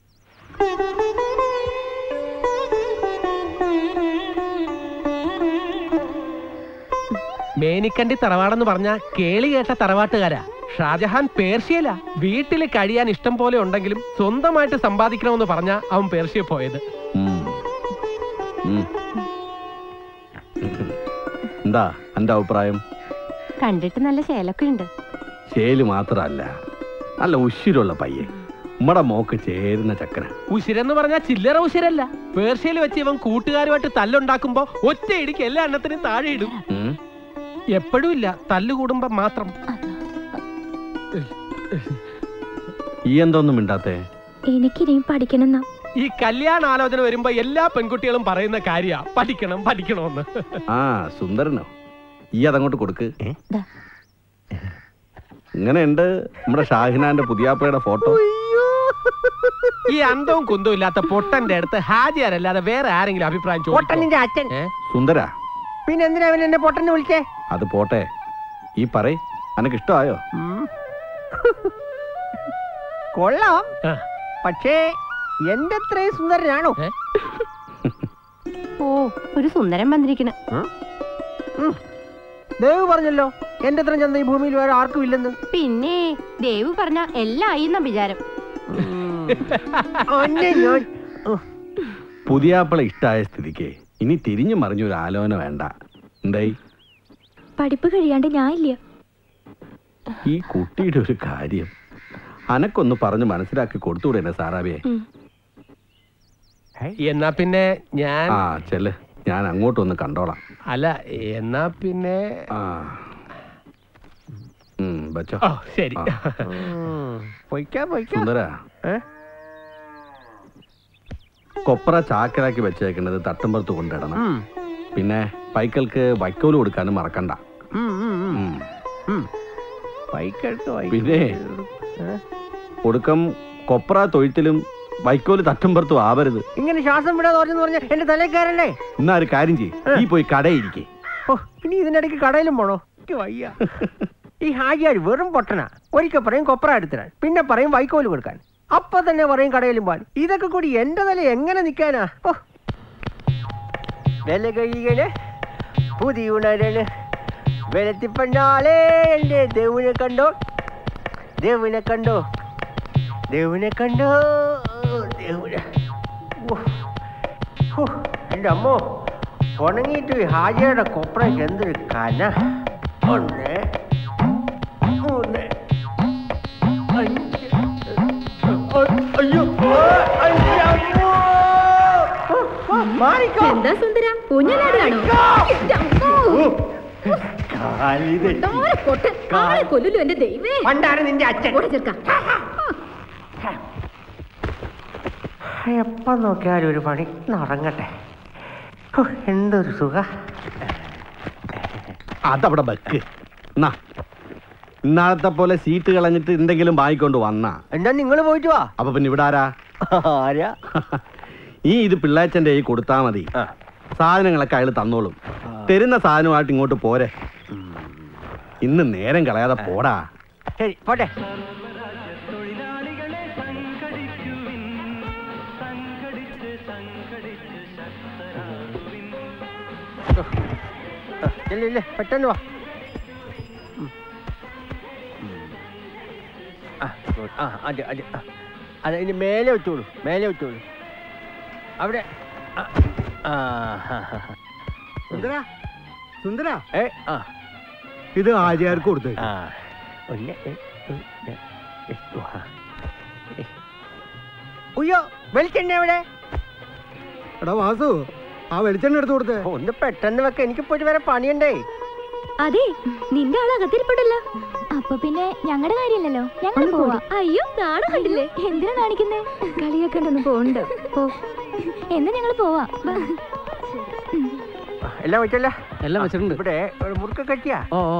S2: മേനിക്കണ്ടി തറവാടെന്ന് പറഞ്ഞ കേളി കേട്ട തറവാട്ടുകാരാ ഷാജഹാൻ പേർഷ്യയില വീട്ടിൽ കഴിയാൻ ഇഷ്ടം പോലെ ഉണ്ടെങ്കിലും സ്വന്തമായിട്ട് സമ്പാദിക്കണമെന്ന് പറഞ്ഞ അവൻ പേർഷ്യ പോയത്
S10: ഉം. ഉം. എന്താ എന്റെ അഭിപ്രായം
S9: കണ്ടിട്ട് നല്ല ശേലൊക്കെ ഉണ്ട്
S10: ശേല് മാത്രല്ല നല്ല ഉശിരുള്ള പയ്യൻ നമ്മടെ മോക്ക് ചേരുന്ന ചക്കന
S2: ഉശിരെന്ന് പറഞ്ഞാൽ ചില്ലറ ഉശിരല്ല പേർഷ്യയിൽ വെച്ച് ഇവൻ കൂട്ടുകാരുമായിട്ട് തല്ലുണ്ടാക്കുമ്പോ ഒറ്റ ഇടിക്ക് എല്ലാ എണ്ണത്തിനും താഴെ ഇടും
S10: ഉം.
S2: എപ്പോഴും ഇല്ല തല്ലുകൂടുമ്പോ മാത്രം
S10: ഈ എന്തോന്നും മിണ്ടാത്തേ
S12: എനിക്കിനിയും പഠിക്കണമെന്നാ
S2: ഈ കല്യാണ ആലോചന വരുമ്പോ എല്ലാ പെൺകുട്ടികളും പറയുന്ന കാര്യ പഠിക്കണം പഠിക്കണമെന്ന്
S10: ആ സുന്ദരനോ ഈ അതങ്ങോട്ട് കൊടുക്ക്
S9: ദാ.
S10: ഇങ്ങനെയുണ്ട് നമ്മുടെ ഷാഹിനാന്റെ പുതിയാപ്പയുടെ ഫോട്ടോ
S2: ഈ അന്തവും കുന്തവും ഇല്ലാത്ത പൊട്ടന്റെ അടുത്ത് ഹാജിയാരല്ലാതെ വേറെ ആരെങ്കിലും അഭിപ്രായം ചോദിക്കോ?
S11: പൊട്ടനിന്റെ അച്ഛൻ
S2: ഏ?
S10: സുന്ദര
S11: പിന്നെ എന്തിനാ അവൻ എന്നെ പൊട്ടനെ വിളിച്ചേ
S10: അത് പോട്ടെ ഈ പറയ് അനക്ക് ഇഷ്ടമായോ
S11: കൊള്ളാം
S2: ആ.
S11: പക്ഷേ എന്റെ അത്രയും സുന്ദരനാണോ
S2: ഏ?
S9: ഓ ഒരു സുന്ദരൻ വന്നിരിക്കണ
S11: ദേവ് പറഞ്ഞല്ലോ എന്റെ അത്രയും ചന്ത ഈ ഭൂമിയിൽ വേറെ ആർക്കും ഇല്ലെന്ന്
S9: പിന്നെ ദേവ് പറഞ്ഞ എല്ലാം ആയി എന്ന വിചാരം
S11: അന്നെ ഞാൻ
S10: പുതിയാപ്പള ഇഷ്ടമായ സ്ഥിതിക്ക് ഇനി തിരിഞ്ഞു മറിഞ്ഞൊരു ആലോചന വേണ്ട എന്തായി
S12: പഠിപ്പ് കഴിയാണ്ട് ഞാൻ ഇല്ല
S10: ഈ കുട്ടിയുടെ ഒരു കാര്യം അനക്കൊന്ന് പറഞ്ഞ് മനസ്സിലാക്കി കൊടുത്തുകൂടെ എന്നെ സാറാബിയെ
S2: എന്നാ പിന്നെ ഞാൻ
S10: ആ ചെല്ല് ഞാൻ അങ്ങോട്ടൊന്ന് കണ്ടോളാം
S2: അല്ല എന്നാ പിന്നെ
S10: ആ ഉം, ബച്ചോ
S2: ഓ ശരി
S10: ആ.
S11: പൊയ്ക്കാ പൊയ്ക്കാ
S10: സുന്ദര
S11: ഏ?
S10: കൊപ്ര ചാക്കിലാക്കി വെച്ചേക്കുന്നത് തട്ടുമ്പുറത്ത് കൊണ്ടിടണം
S11: ഉം,
S10: പിന്നെ പൈക്കൾക്ക് വൈക്കോല് കൊടുക്കാനും മറക്കണ്ട
S11: ഉം, ഉം, ഉം.
S10: ഉം.
S11: ഉം. പൈക്കെടുത്ത് വൈ-
S10: പിന്നെ
S11: ഏ?
S10: ഒടുക്കം കൊപ്ര തൊഴുത്തിലും വൈക്കോല് തട്ടുമ്പുറത്തും ആവരുത്
S11: ഇങ്ങനെ ശ്വാസം വിടാതെ ഓർജെന്ന് പറഞ്ഞ എന്റെ തലക്കാരല്ലേ
S10: എന്നാ ഒരു കാര്യം ചെയ്യ് ഈ പോയി കടയിരിക്കേ
S11: ഓ ഇനി ഇതിന്റെ ഇടയ്ക്ക് കടയിലും പോണോ എനിക്ക് വയ്യ ഈ ഹാജിയാർ വെറും പൊട്ടന ഒരിക്കൽ പറയും കൊപ്ര എടുത്തിടാൻ പിന്നെ പറയും വൈക്കോല് കൊടുക്കാൻ അപ്പൊ തന്നെ പറയും കടയിലും പോകാൻ ഇതൊക്കെ കൂടി എന്റെ തല എങ്ങനെ നിൽക്കാനാ ഓ വില കഴിയണ് പുതിയ ഉണരണ് വെളുത്തിപ്പണ്ടാളേ എന്റെ ദേവിനെ കണ്ടോ ദേവിനെ കണ്ടോ ദേവിനെ കണ്ടോ ദേവിനെ ഓ, ഓ, എന്റെ അമ്മോ ഉണങ്ങിയിട്ട് ഈ ഹാജിയുടെ കൊപ്രയ്ക്ക് എന്തൊരു കന ഒന്ന് മൂന്ന് അഞ്ച് അ- അയ്യോ അയ്യോ അമ്മോ. ഓ, ഓ, മാറിക്കോ
S6: എന്താ സുന്ദര ഊഞ്ഞാലാടുകയാണോ പൊട്ട് ആരെ കൊല്ലുന്നു എന്റെ ദൈവേ
S11: പണ്ടാണ് നിന്റെ അച്ഛൻ
S6: ഓടി ചെറുക്ക
S11: എപ്പം നോക്കിയാലും ഒരു പണി നടങ്ങട്ടെ ഹോ, എന്തൊരു സുഖ
S10: അതവിടെ വെക്ക് എന്നാ ഇന്നാളത്തെ പോലെ സീറ്റ് കളഞ്ഞിട്ട് എന്തെങ്കിലും വാങ്ങിക്കൊണ്ട് വന്നാ
S11: എന്നാ നിങ്ങൾ പോയിട്ട് വാ
S10: അപ്പൊ പിന്നെ ഇവിടെ ആരാ
S11: ആരാ
S10: ഈ ഇത് പിള്ളേച്ചന്റെ കൈ കൊടുത്താ മതി സാധനങ്ങളൊക്കെ അയാൾ തന്നോളും തരുന്ന സാധനമായിട്ട് ഇങ്ങോട്ട് പോരെ ഇന്ന് നേരം കളയാതെ പോടാ
S11: ശരി പോട്ടെ ഇല്ല ഇല്ല പെട്ടെന്ന് വാ ഉം. ആ, good. ആ അതെ അതെ ആ. അതെ ഇനി മേലെ വെച്ചോളൂ മേലെ വെച്ചോളൂ അവിടെ ആ, ആ, ഹാ, ഹാ, ഹാ.
S1: സുന്ദര സുന്ദര
S11: ഏ ആ
S1: ഇത് ആചാര്യർക്ക് കൊടുത്തു
S11: ആ ഒന്ന് ഏ, ഒന്ന്, ഏ, ആ. ഏ. ഉയ്യോ വെളിച്ചെണ്ണ എവിടെ
S1: എടാ വാസു ആ വെളിച്ചെണ്ണ എടുത്ത് കൊടുത്തേ
S11: ഒന്ന് പെട്ടെന്ന് വെക്ക എനിക്ക് പോയിട്ട് വരെ പണിയുണ്ടേ
S6: അതെ നിന്റെ ആൾ അകത്തിരിപ്പുണ്ടല്ലോ
S12: അപ്പൊ പിന്നെ ഞങ്ങളുടെ കാര്യമില്ലല്ലോ ഞങ്ങൾ
S6: ഒന്ന്
S12: പോവാ
S6: പോടി. അയ്യോ നാണം കണ്ടില്ലേ
S12: എന്തിനാ കാണിക്കുന്നേ
S6: കളിയൊക്കെ ഒന്ന് പോണ്ട് പോ
S12: എന്നാ ഞങ്ങൾ പോവാ
S11: എല്ലാം വെച്ചല്ല
S3: എല്ലാം വെച്ചിട്ടുണ്ട്
S11: ഇവിടെ ഒരു മുറുക്ക കെട്ടിയാ
S3: ഓ ഓ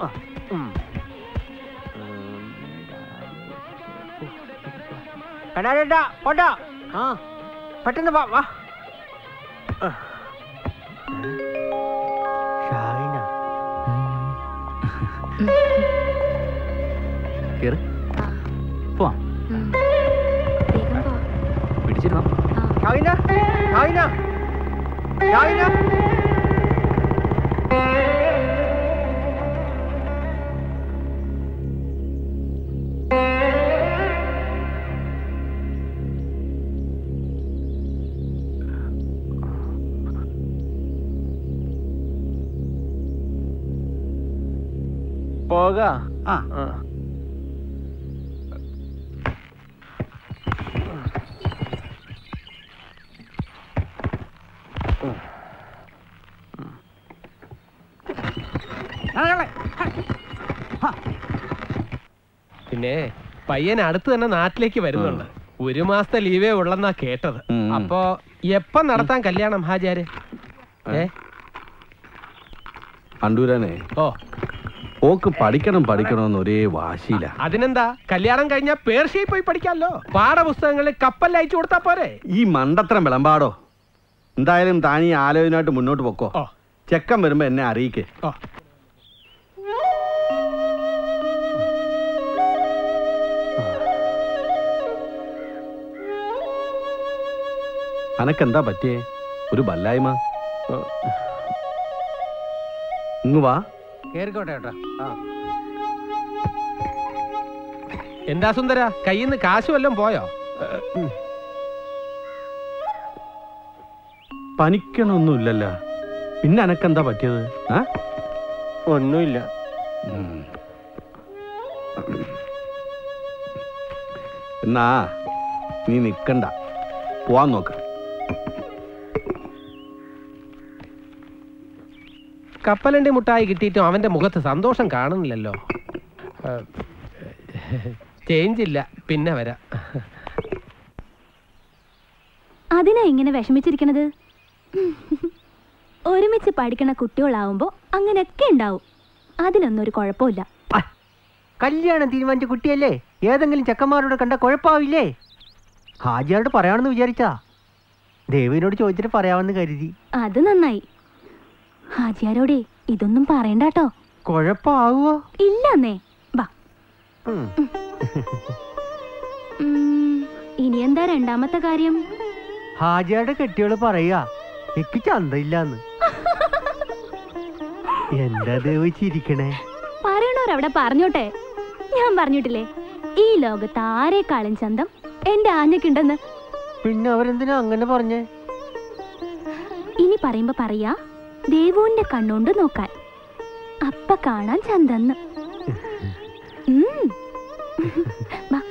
S11: കടാരേട്ടാ പോട്ടോ
S3: ആ
S11: പെട്ടെന്ന് വാ വാ ഷാഹിന
S4: കേറ് പോവാം പിടിച്ചിരുന്നോ
S11: ഷാഹിന ഷാഹിന ഷാഹിന പോക
S1: ആ
S2: പിന്നെ പയ്യൻ അടുത്ത് തന്നെ നാട്ടിലേക്ക് വരുന്നുണ്ട് ഒരു മാസത്തെ ലീവേ ഉള്ളെന്നാ കേട്ടത്
S10: ഉം.
S2: അപ്പോ എപ്പം നടത്താൻ കല്യാണം ഹാജാര് ഏ
S10: അണ്ടൂരാനെ
S2: ഓ
S10: ഓക്ക് പഠിക്കണം പഠിക്കണമെന്ന് ഒരേ വാശിയില്ല
S2: അതിനെന്താ കല്യാണം കഴിഞ്ഞാ പേർഷ്യയിൽ പോയി പഠിക്കാമല്ലോ പാഠപുസ്തകങ്ങളിൽ കപ്പൽ അയച്ചു കൊടുത്താ പോരെ
S10: ഈ മണ്ടത്തരം വിളമ്പാടോ എന്തായാലും താൻ ഈ ആലോചനയായിട്ട് മുന്നോട്ട് പൊക്കോ
S2: ഓ
S10: ചെക്കൻ വരുമ്പോ എന്നെ അറിയിക്കേ
S2: ഓ
S10: അനക്കെന്താ പറ്റിയേ ഒരു ബല്ലായ്മ ഇങ്ങ് വാ
S8: കേറിക്കോട്ടെ കേട്ടോ ആ
S2: എന്താ സുന്ദര കയ്യിൽ നിന്ന് കാശ് വല്ലതും പോയോ
S10: പനിക്കണമൊന്നുമില്ലല്ലോ പിന്നെ അനക്കെന്താ പറ്റിയത് ആ
S11: ഒന്നുമില്ല
S10: ഉം. എന്നാ നീ നിക്കണ്ട പോവാൻ നോക്ക്
S2: കപ്പലണ്ടി മുട്ടായി കിട്ടിയിട്ടും അവന്റെ മുഖത്ത് സന്തോഷം കാണുന്നില്ലല്ലോ ചേഞ്ച് ഇല്ല പിന്നെ വരാം
S6: അതിനാ ഇങ്ങനെ വിഷമിച്ചിരിക്കണത് ഒരുമിച്ച് പഠിക്കണ കുട്ടികളാവുമ്പോ അങ്ങനെയൊക്കെ ഉണ്ടാവും അതിലൊന്നും ഒരു കുഴപ്പമില്ല
S11: കല്യാണം തീരുമാനിച്ച കുട്ടിയല്ലേ ഏതെങ്കിലും ചെക്കന്മാരോട് കണ്ട കുഴപ്പമാവില്ലേ ഹാജിയാരോട് പറയാണെന്ന് വിചാരിച്ചാ ദേവിനോട് ചോദിച്ചിട്ട് പറയാമെന്ന് കരുതി
S6: അത് നന്നായി ഹാജിയാരോടെ ഇതൊന്നും പറയണ്ടാട്ടോ
S11: കുഴപ്പമാവോ
S6: ഇല്ലെന്നേ വാ
S11: ഉം.
S6: ഉം, ഇനി എന്താ രണ്ടാമത്തെ കാര്യം
S11: ഹാജിയാരുടെ കെട്ടിയോള് പറയാ എനിക്ക് ചന്തയില്ലാന്ന് എന്താ ദേവ് ചിരിക്കണേ
S6: പറയണോരവിടെ പറഞ്ഞോട്ടെ ഞാൻ പറഞ്ഞിട്ടില്ലേ ഈ ലോകത്ത് ആരെക്കാളും ചന്തം എന്റെ ആഞ്ഞക്കുണ്ടെന്ന്
S11: പിന്നെ അവരെന്തിനാ അങ്ങനെ പറഞ്ഞേ
S6: ഇനി പറയുമ്പോ പറയാ ദേവുവിന്റെ കണ്ണുകൊണ്ട് നോക്കാൻ അപ്പ കാണാൻ ചന്തെന്ന് ഉം. വാ.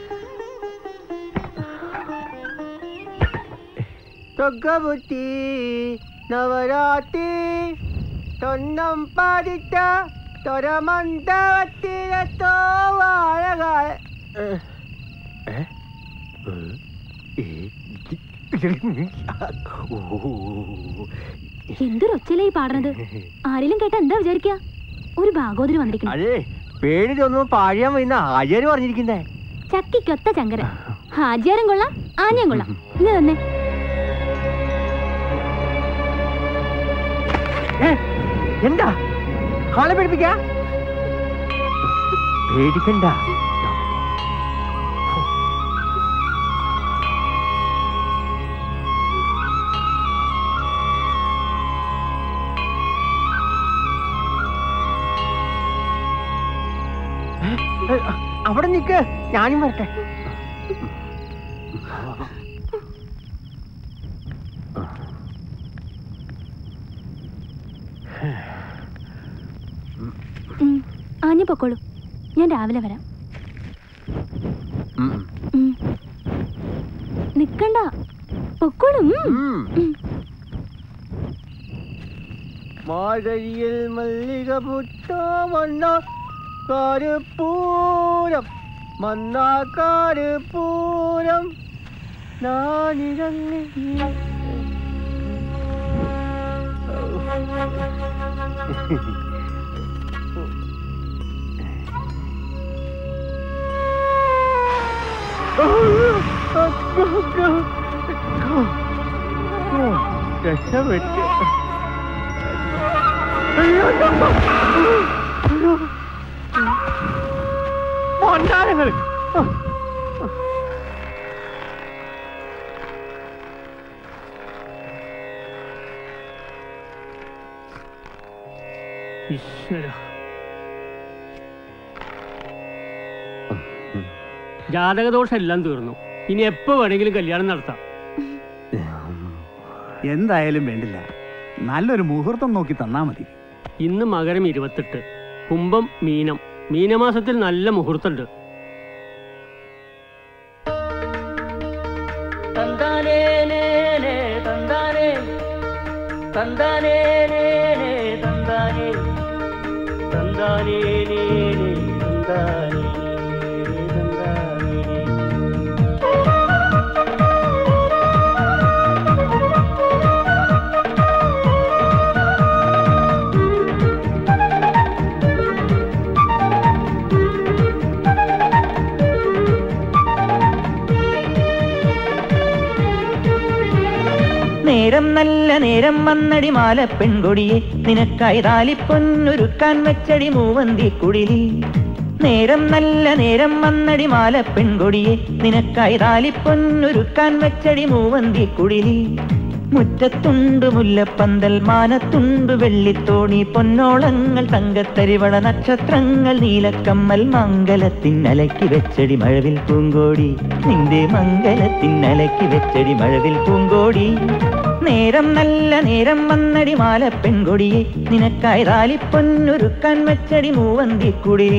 S11: തൊഗബുത്തി നവരാത്രി തൊന്നം പാടിച്ച തൊരമണ്ഡവത്തിലെത്തോ വാഴകാല
S6: എന്തൊരൊച്ചയിലായി പാടണത് ആരെങ്കിലും കേട്ടാ എന്താ വിചാരിക്ക ഒരു ഭാഗവതര് വന്നിരിക്കണം
S11: അതെ പേടി തോന്നുമ്പോ പാഴിയാൻ വരുന്ന ആചാര്യ പറഞ്ഞിരിക്കുന്നേ
S6: ചക്കിക്കൊത്ത ചങ്കര ഹാജിയാരും കൊള്ളാം ആനയും കൊള്ളാം ഇങ്ങ തന്നെ
S11: ഏ, എന്താ ആളെ പേടിപ്പിക്ക പേടിക്കണ്ട ഏ, ഏ, അവിടെ നിക്ക് ഞാനും വരട്ടെ
S6: ഉം. ആഞ്ഞു പൊക്കോളൂ ഞാൻ രാവിലെ വരാം ഉം. നിക്കണ്ട പൊക്കോളും ഉം. ഉം.
S11: മാർഗഴിയിൽ മല്ലിക പുട്ടോ മണ്ണ കാരുപൂരം മണ്ണാക്കാട് പൂരം നാനിരങ്ങി രക്ഷപ്പെട്ടു മണ്ടാരങ്ങൾ
S7: ഈശ്വര ജാതകദോഷം എല്ലാം തീർന്നു ഇനി എപ്പോ വേണമെങ്കിലും കല്യാണം നടത്താം
S1: എന്തായാലും വേണ്ടില്ല നല്ലൊരു മുഹൂർത്തം നോക്കി തന്നാ മതി
S7: ഇന്ന് മകരം ഇരുപത്തെട്ട് കുംഭം മീനം മീനമാസത്തിൽ നല്ല മുഹൂർത്തമുണ്ട്
S14: തന്താനേ നേനേ തന്താനേ തന്താനേ നേനേ തന്താനേ തന്താനേ നേനേ തന്താനേ തന്താനേ
S15: നേരം നല്ല നേരം വന്നടി മാല പെൺകൊടിയെ നിനക്കായി താലിപ്പൊന്നൊരുക്കാൻ വെച്ചടി മൂവന്തി കുടിലിൽ നേരം നല്ല നേരം വന്നടി മാല പെൺകൊടിയെ നിനക്കായി താലിപ്പൊന്നൊരുക്കാൻ വെച്ചടി മൂവന്തി കുടിലിൽ മുറ്റത്തുണ്ട് മുല്ലപ്പന്തൽ മാനത്തുണ്ട് വെള്ളിത്തോണി പൊന്നോളങ്ങൾ തങ്കത്തരിവള നക്ഷത്രങ്ങൾ നീലക്കമ്മൽ മംഗലത്തിനലക്കി വെച്ചടി മഴവിൽ പൂങ്കോടി നിന്റെ മംഗലത്തിനലക്കി വെച്ചടി മഴവിൽ പൂങ്കോടി നേരം നല്ല നേരം വന്നടി മാല പെൺകൊടിയെ നിനക്കായി താലിപ്പൊന്നൊരുക്കാൻ വെച്ചടി മൂവന്തി കുടി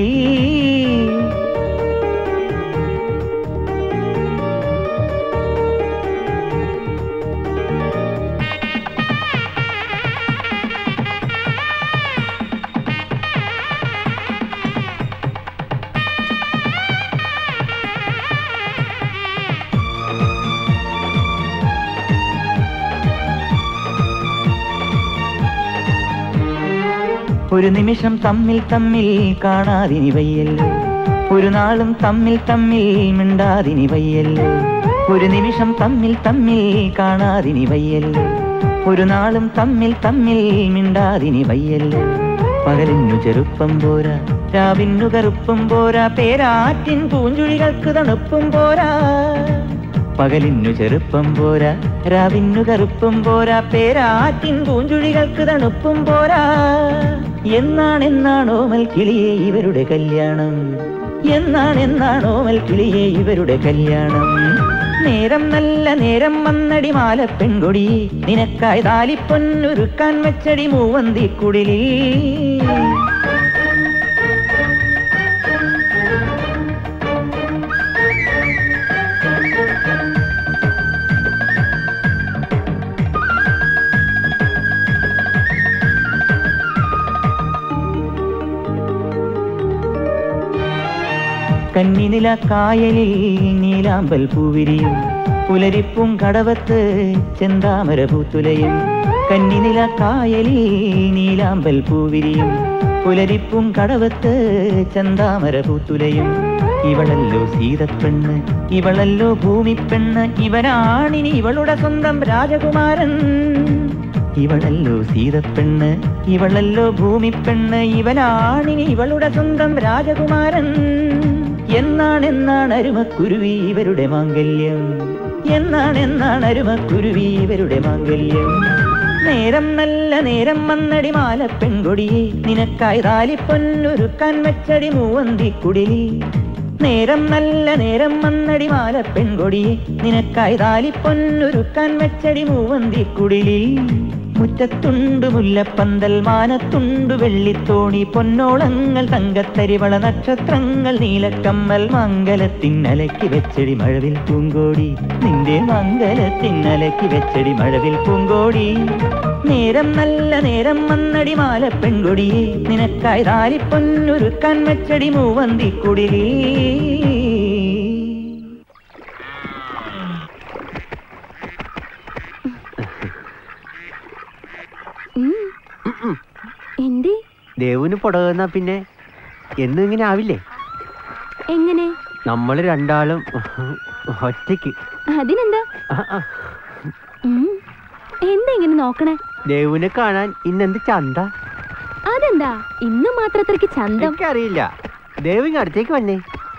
S15: ഒരു നിമിഷം തമ്മിൽ തമ്മിൽ കാണാതിനി വയ്യല്ലോ ഒരു നാളും തമ്മിൽ തമ്മിൽ മിണ്ടാതിനി വയ്യല്ലോ ഒരു നിമിഷം തമ്മിൽ തമ്മിൽ കാണാതിനി വയ്യല്ലോ ഒരു നാളും തമ്മിൽ തമ്മിൽ മിണ്ടാതിനി വയ്യല്ലോ പകലിന്നു ചെറുപ്പം പോരാ രാവിന്നു കറുപ്പും പോരാ പേരാറ്റിൻ പൂഞ്ചുഴികൾക്ക് തണുപ്പും പോരാ പകലിന്നു ചെറുപ്പം പോരാ രാവിന്നു കറുപ്പും പോരാ പേരാറ്റിൻ പൂഞ്ചുഴികൾക്ക് തണുപ്പും പോരാ എന്നാണ് എന്നാണോമൽ കിളിയെ ഇവരുടെ കല്യാണം എന്നാണ് എന്നാണോമൽ കിളിയെ ഇവരുടെ കല്യാണം നേരം നല്ല നേരം വന്നടി മാല പെൺകൊടി നിനക്കായി താലിപ്പൊന്നൊരുക്കാൻ വെച്ചടി മൂവന്തി കുടിലി കന്നിനില കായലിൽ നീലാമ്പൽ പൂവിരിയും പുലരിപ്പും കടവത്ത് ചെന്താമര പൂത്തുലയും കന്നിനില കായലിൽ നീലാമ്പൽ പൂവിരിയും പുലരിപ്പും കടവത്ത് ചെന്താമര പൂത്തുലയും ഇവളല്ലോ സീതപ്പെണ്ണ് ഇവളല്ലോ ഭൂമിപ്പെണ്ണ് ഇവനാണിനി ഇവളുടെ സ്വന്തം രാജകുമാരൻ ഇവളല്ലോ സീതപ്പെണ്ണ് ഇവളല്ലോ ഭൂമിപ്പെണ്ണ് ഇവനാണിനി ഇവളുടെ സ്വന്തം രാജകുമാരൻ എന്നാണ് എന്നാണ് അരുമക്കുരുവി ഇവരുടെ മാംഗല്യം എന്നാണ് എന്നാണ് അരുമക്കുരുവി ഇവരുടെ മാംഗല്യം നേരം നല്ല നേരം വന്നടി മാല പെൺകൊടിയെ നിനക്കായി താലിപ്പൊന്നൊരുക്കാൻ വെച്ചടി മൂവന്തി കുടിലി നേരം നല്ല നേരം വന്നടി മാല പെൺകൊടിയെ നിനക്കായി താലിപ്പൊന്നൊരുക്കാൻ വെച്ചടി മൂവന്തി കുടിലി മുറ്റത്തുണ്ട് മുല്ലപ്പന്തൽ മാനത്തുണ്ട് വെള്ളിത്തോണി പൊന്നോളങ്ങൾ തങ്കത്തരിവള നക്ഷത്രങ്ങൾ നീലക്കമ്മൽ മംഗലത്തിന്നലക്കി വെച്ചടി മഴവിൽ പൂങ്കോടി നിന്റെ മംഗലത്തിന്നലക്കി വെച്ചടി മഴവിൽ പൂങ്കോടി നേരം നല്ല നേരം വന്നടി മാല പെൺകൊടിയെ നിനക്കായി താലിപ്പൊന്നൊരുക്കാൻ വെച്ചടി മൂവന്തി കുടിലേ
S6: എന്തേ
S5: ദേവുന് പുടകുന്ന പിന്നെ എന്നും ഇങ്ങനെ ആവില്ലേ
S6: എങ്ങനെ
S5: നമ്മൾ രണ്ടാളും ഒറ്റയ്ക്ക്
S6: അതിനെന്താ ഉം. എന്താ ഇങ്ങനെ നോക്കണേ
S5: ദേവുനെ കാണാൻ ഇന്നെന്ത് ചന്ത
S6: അതെന്താ ഇന്ന് മാത്രത്രയ്ക്ക് ചന്തം
S5: എനിക്കറിയില്ല ദേവ് ഇങ്ങ് അടുത്തേക്ക് വന്നേ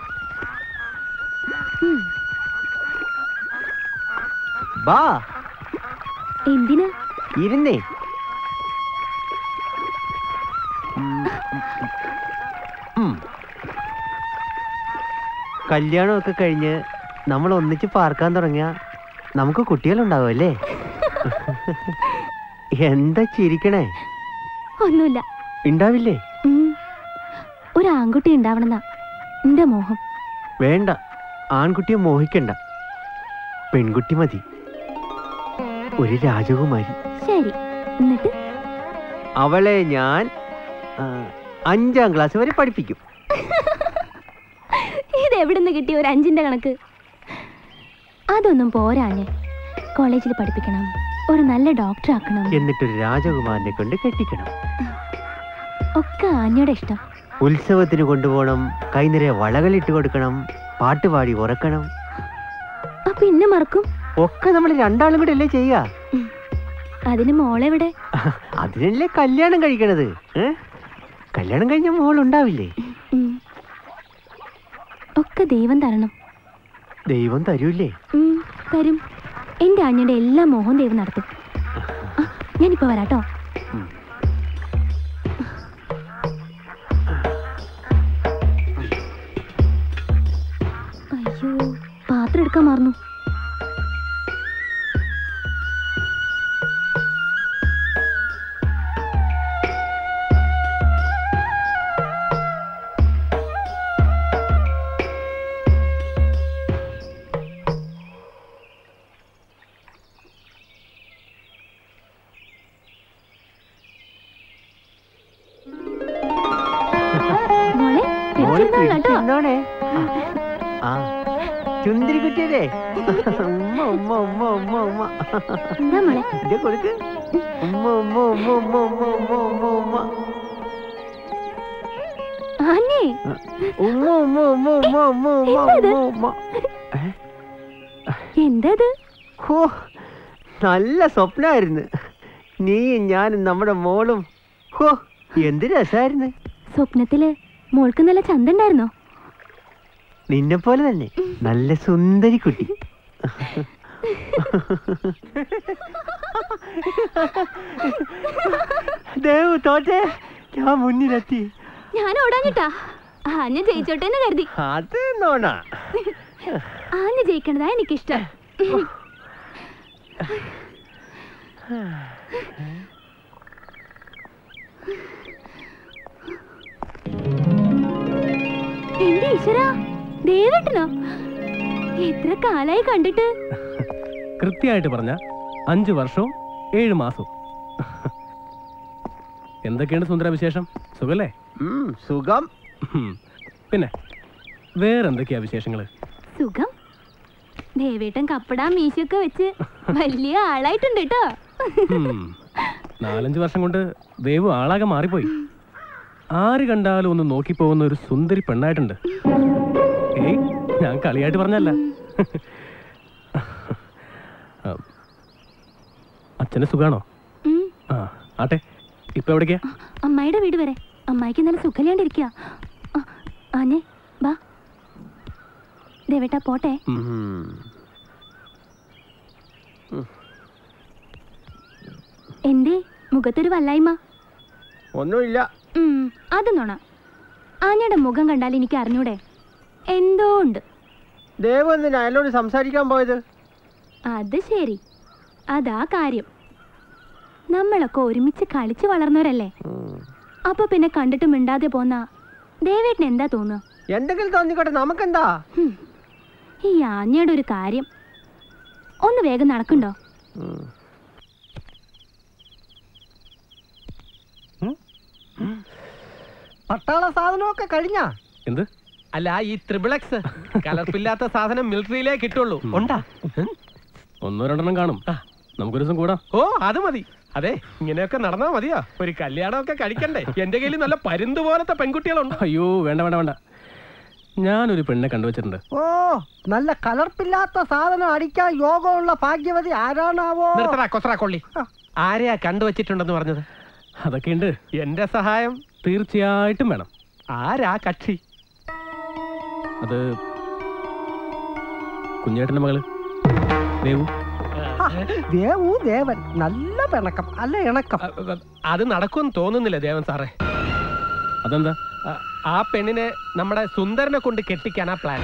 S5: ബാ
S6: എന്തിനാ
S5: ഇരുന്നേ ഉം. കല്യാണമൊക്കെ കഴിഞ്ഞ് നമ്മൾ ഒന്നിച്ച് പാർക്കാൻ തുടങ്ങിയ നമുക്ക് കുട്ടികളുണ്ടാവും അല്ലേ എന്താ ചിരിക്കണേ
S6: ഒന്നുമില്ല
S5: ഉണ്ടാവില്ലേ
S6: ഉം. ഒരു ആൺകുട്ടി ഉണ്ടാവണമെന്നാ എന്റെ മോഹം
S5: വേണ്ട ആൺകുട്ടിയെ മോഹിക്കണ്ട പെൺകുട്ടി മതി ഒരു രാജകുമാരി
S6: ശരി എന്നിട്ട്
S5: അവളെ ഞാൻ ആ, അഞ്ചാം ക്ലാസ് വരെ പഠിപ്പിക്കും
S6: ഇത് എവിടുന്ന് കിട്ടിയ ഒരു അഞ്ചിന്റെ കണക്ക് അതൊന്നും പോരാഞ്ഞ് കോളേജിൽ പഠിപ്പിക്കണം ഒരു നല്ല ഡോക്ടർ ആക്കണം
S5: എന്നിട്ടൊരു രാജകുമാരനെ കൊണ്ട് കെട്ടിക്കണം
S6: ഒക്കെ ആഞ്ഞയുടെ ഇഷ്ടം
S5: ഉത്സവത്തിന് കൊണ്ടുപോകണം കൈനിറയെ വളകളിട്ട് കൊടുക്കണം പാട്ടുപാടി ഉറക്കണം
S6: അപ്പൊ ഇന്നെ മറക്കും
S5: ഒക്കെ നമ്മൾ രണ്ടാളും കൂടെ അല്ലേ ചെയ്യുക
S6: അതിന് മോളെവിടെ
S5: അതിനല്ലേ കല്യാണം കഴിക്കണത് ഏ? കല്യാണം കഴിഞ്ഞ മോളുണ്ടാവില്ലേ
S6: ഉം. ഒക്കെ ദൈവം തരണം
S5: ദൈവം തരൂല്ലേ
S6: ഉം, തരും എന്റെ ആഞ്ഞയുടെ എല്ലാ മോഹവും ദൈവം നടത്തും ആ, ഞാനിപ്പോ വരാട്ടോ അയ്യോ പാത്രം എടുക്കാൻ മറന്നു മോളെ
S5: മോള്
S6: പിടിച്ചിരുന്നോളാം കേട്ടോ
S5: പിടിച്ചിരുന്നോണേ. ആ ചുന്തിരി കുട്ടിയല്ലേ ഉമ്മ ഉമ്മ ഉമ്മ ഉമ്മ ഉമ്മ
S6: എന്താ മോളെ
S5: ഇത് കൊടുക്ക് ഉമ്മ ഉമ്മ ഉമ്മ ഉമ്മ ഉമ്മ ഉമ്മ ഉമ്മ ഉമ്മ
S6: ആഞ്ഞേ
S5: ഉമ്മ ഉമ്മ ഉമ്മ ഉമ്മ ഉമ്മ ഉമ്മ
S6: എന്താ
S5: ഉമ്മ ഉമ്മ
S6: എന്താ ഇത്
S5: ഹോ നല്ല സ്വപ്നമായിരുന്നു നീയും ഞാനും നമ്മുടെ മോളും ഹോ എന്ത് രസമായിരുന്നു
S6: സ്വപ്നത്തില് മോൾക്ക് നല്ല ചന്തണ്ടായിരുന്നോ
S5: നിന്നെ പോലെ തന്നെ നല്ല സുന്ദരി കുട്ടി ദേവ് തോറ്റേ ഞാൻ മുന്നിലെത്തി
S6: ഞാൻ ഓടാഞ്ഞിട്ടാ ആഞ്ഞ ജയിച്ചോട്ടെ എന്ന് കരുതി
S5: അത് നോണ
S6: ആഞ്ഞ ജയിക്കണതാ എനിക്കിഷ്ടം എന്റെ ഈശ്വരാ ദേവേട്ടനോ എത്ര കാലായി കണ്ടിട്ട്
S2: കൃത്യമായിട്ട് പറഞ്ഞ അഞ്ചു വർഷവും ഏഴ് മാസവും എന്തൊക്കെയാണ് സുന്ദര വിശേഷം സുഖല്ലേ
S5: സുഖം
S2: പിന്നെ വേറെന്തൊക്കെയാ വിശേഷങ്ങള്
S6: സുഖം ദേവേട്ടൻ കപ്പടാ മീശയൊക്കെ വെച്ച് വലിയ ആളായിട്ടുണ്ട് കേട്ടോ
S2: ഉം. നാലഞ്ച് വർഷം കൊണ്ട് ദേവു ആളാകെ മാറിപ്പോയി ആര് കണ്ടാലും ഒന്ന് നോക്കിപ്പോകുന്ന ഒരു സുന്ദരി പെണ്ണായിട്ടുണ്ട് ഏയ് ഞാൻ കളിയായിട്ട് പറഞ്ഞല്ല ആ, അച്ഛന് സുഖാണോ
S6: ഉം.
S2: ആ ആട്ടെ ഇപ്പൊ എവിടേക്കാ
S6: അമ്മായിയുടെ വീട് വരെ അമ്മായിക്ക് നല്ല സുഖമില്ലാണ്ടിരിക്കുക ആഞ്ഞേ ബാ ദേവേട്ടാ പോട്ടെ എന്തേ മുഖത്തൊരു വല്ലായ്മ
S11: ഒന്നുമില്ല
S6: ഉം, അത് നോണ ആഞ്ഞയുടെ മുഖം കണ്ടാൽ എനിക്ക് അറിഞ്ഞൂടെ എന്തോ ഉണ്ട്
S11: ദേവ് എന്തിനാ അയാളോട് സംസാരിക്കാൻ പോയത്
S6: അത് ശരി അതാ കാര്യം നമ്മളൊക്കെ ഒരുമിച്ച് കളിച്ച് വളർന്നവരല്ലേ അപ്പൊ പിന്നെ കണ്ടിട്ട് മിണ്ടാതെ പോന്ന ദേവേട്ടന് എന്താ തോന്നുക
S11: എന്തെങ്കിലും തോന്നിക്കോട്ടെ നമുക്കെന്താ
S6: ഈ ആഞ്ഞയുടെ ഒരു കാര്യം ഒന്ന് വേഗം നടക്കണ്ടോ
S11: പട്ടാള സാധനമൊക്കെ കഴിഞ്ഞാ
S2: എന്ത് അല്ല ഈ ത്രിബിളക്സ് കലർപ്പില്ലാത്ത സാധനം മിലിറ്ററിയിലേ കിട്ടുള്ളൂ ഉണ്ടാ
S7: ഒന്നോ രണ്ടെണ്ണം കാണും നമുക്കൊരു ദിവസം കൂടാം
S2: ഓ അത് മതി അതെ ഇങ്ങനെയൊക്കെ നടന്നാ മതിയോ ഒരു കല്യാണമൊക്കെ കഴിക്കണ്ടേ എന്റെ കയ്യിൽ നല്ല പരുന്ത് പോലത്തെ പെൺകുട്ടികളുണ്ട്
S7: അയ്യോ വേണ്ട വേണ്ട വേണ്ട ഞാനൊരു പെണ്ണെ കണ്ടുവച്ചിട്ടുണ്ട്
S11: ഓ നല്ല കലർപ്പില്ലാത്ത സാധനം അടിക്കാൻ യോഗമുള്ള ഭാഗ്യവതി ആരാണാവോ
S2: നിർത്തടാ കൊസ്രാ കൊള്ളി ആരെയാ കണ്ടുവച്ചിട്ടുണ്ടെന്ന് പറഞ്ഞത്
S7: അതൊക്കെയുണ്ട്
S2: എന്റെ സഹായം
S7: തീർച്ചയായിട്ടും വേണം
S2: ആരാ കക്ഷി
S7: അത് കുഞ്ഞേട്ടന്റെ മകള് ദേവു
S11: ദേവു ദേവൻ നല്ല പിണക്കം അല്ല ഇണക്കം
S2: അത് നടക്കുമെന്ന് തോന്നുന്നില്ല ദേവൻ സാറേ
S7: അതെന്താ
S2: ആ- ആ പെണ്ണിനെ നമ്മുടെ സുന്ദരനെ കൊണ്ട് കെട്ടിക്കാനാ പ്ലാൻ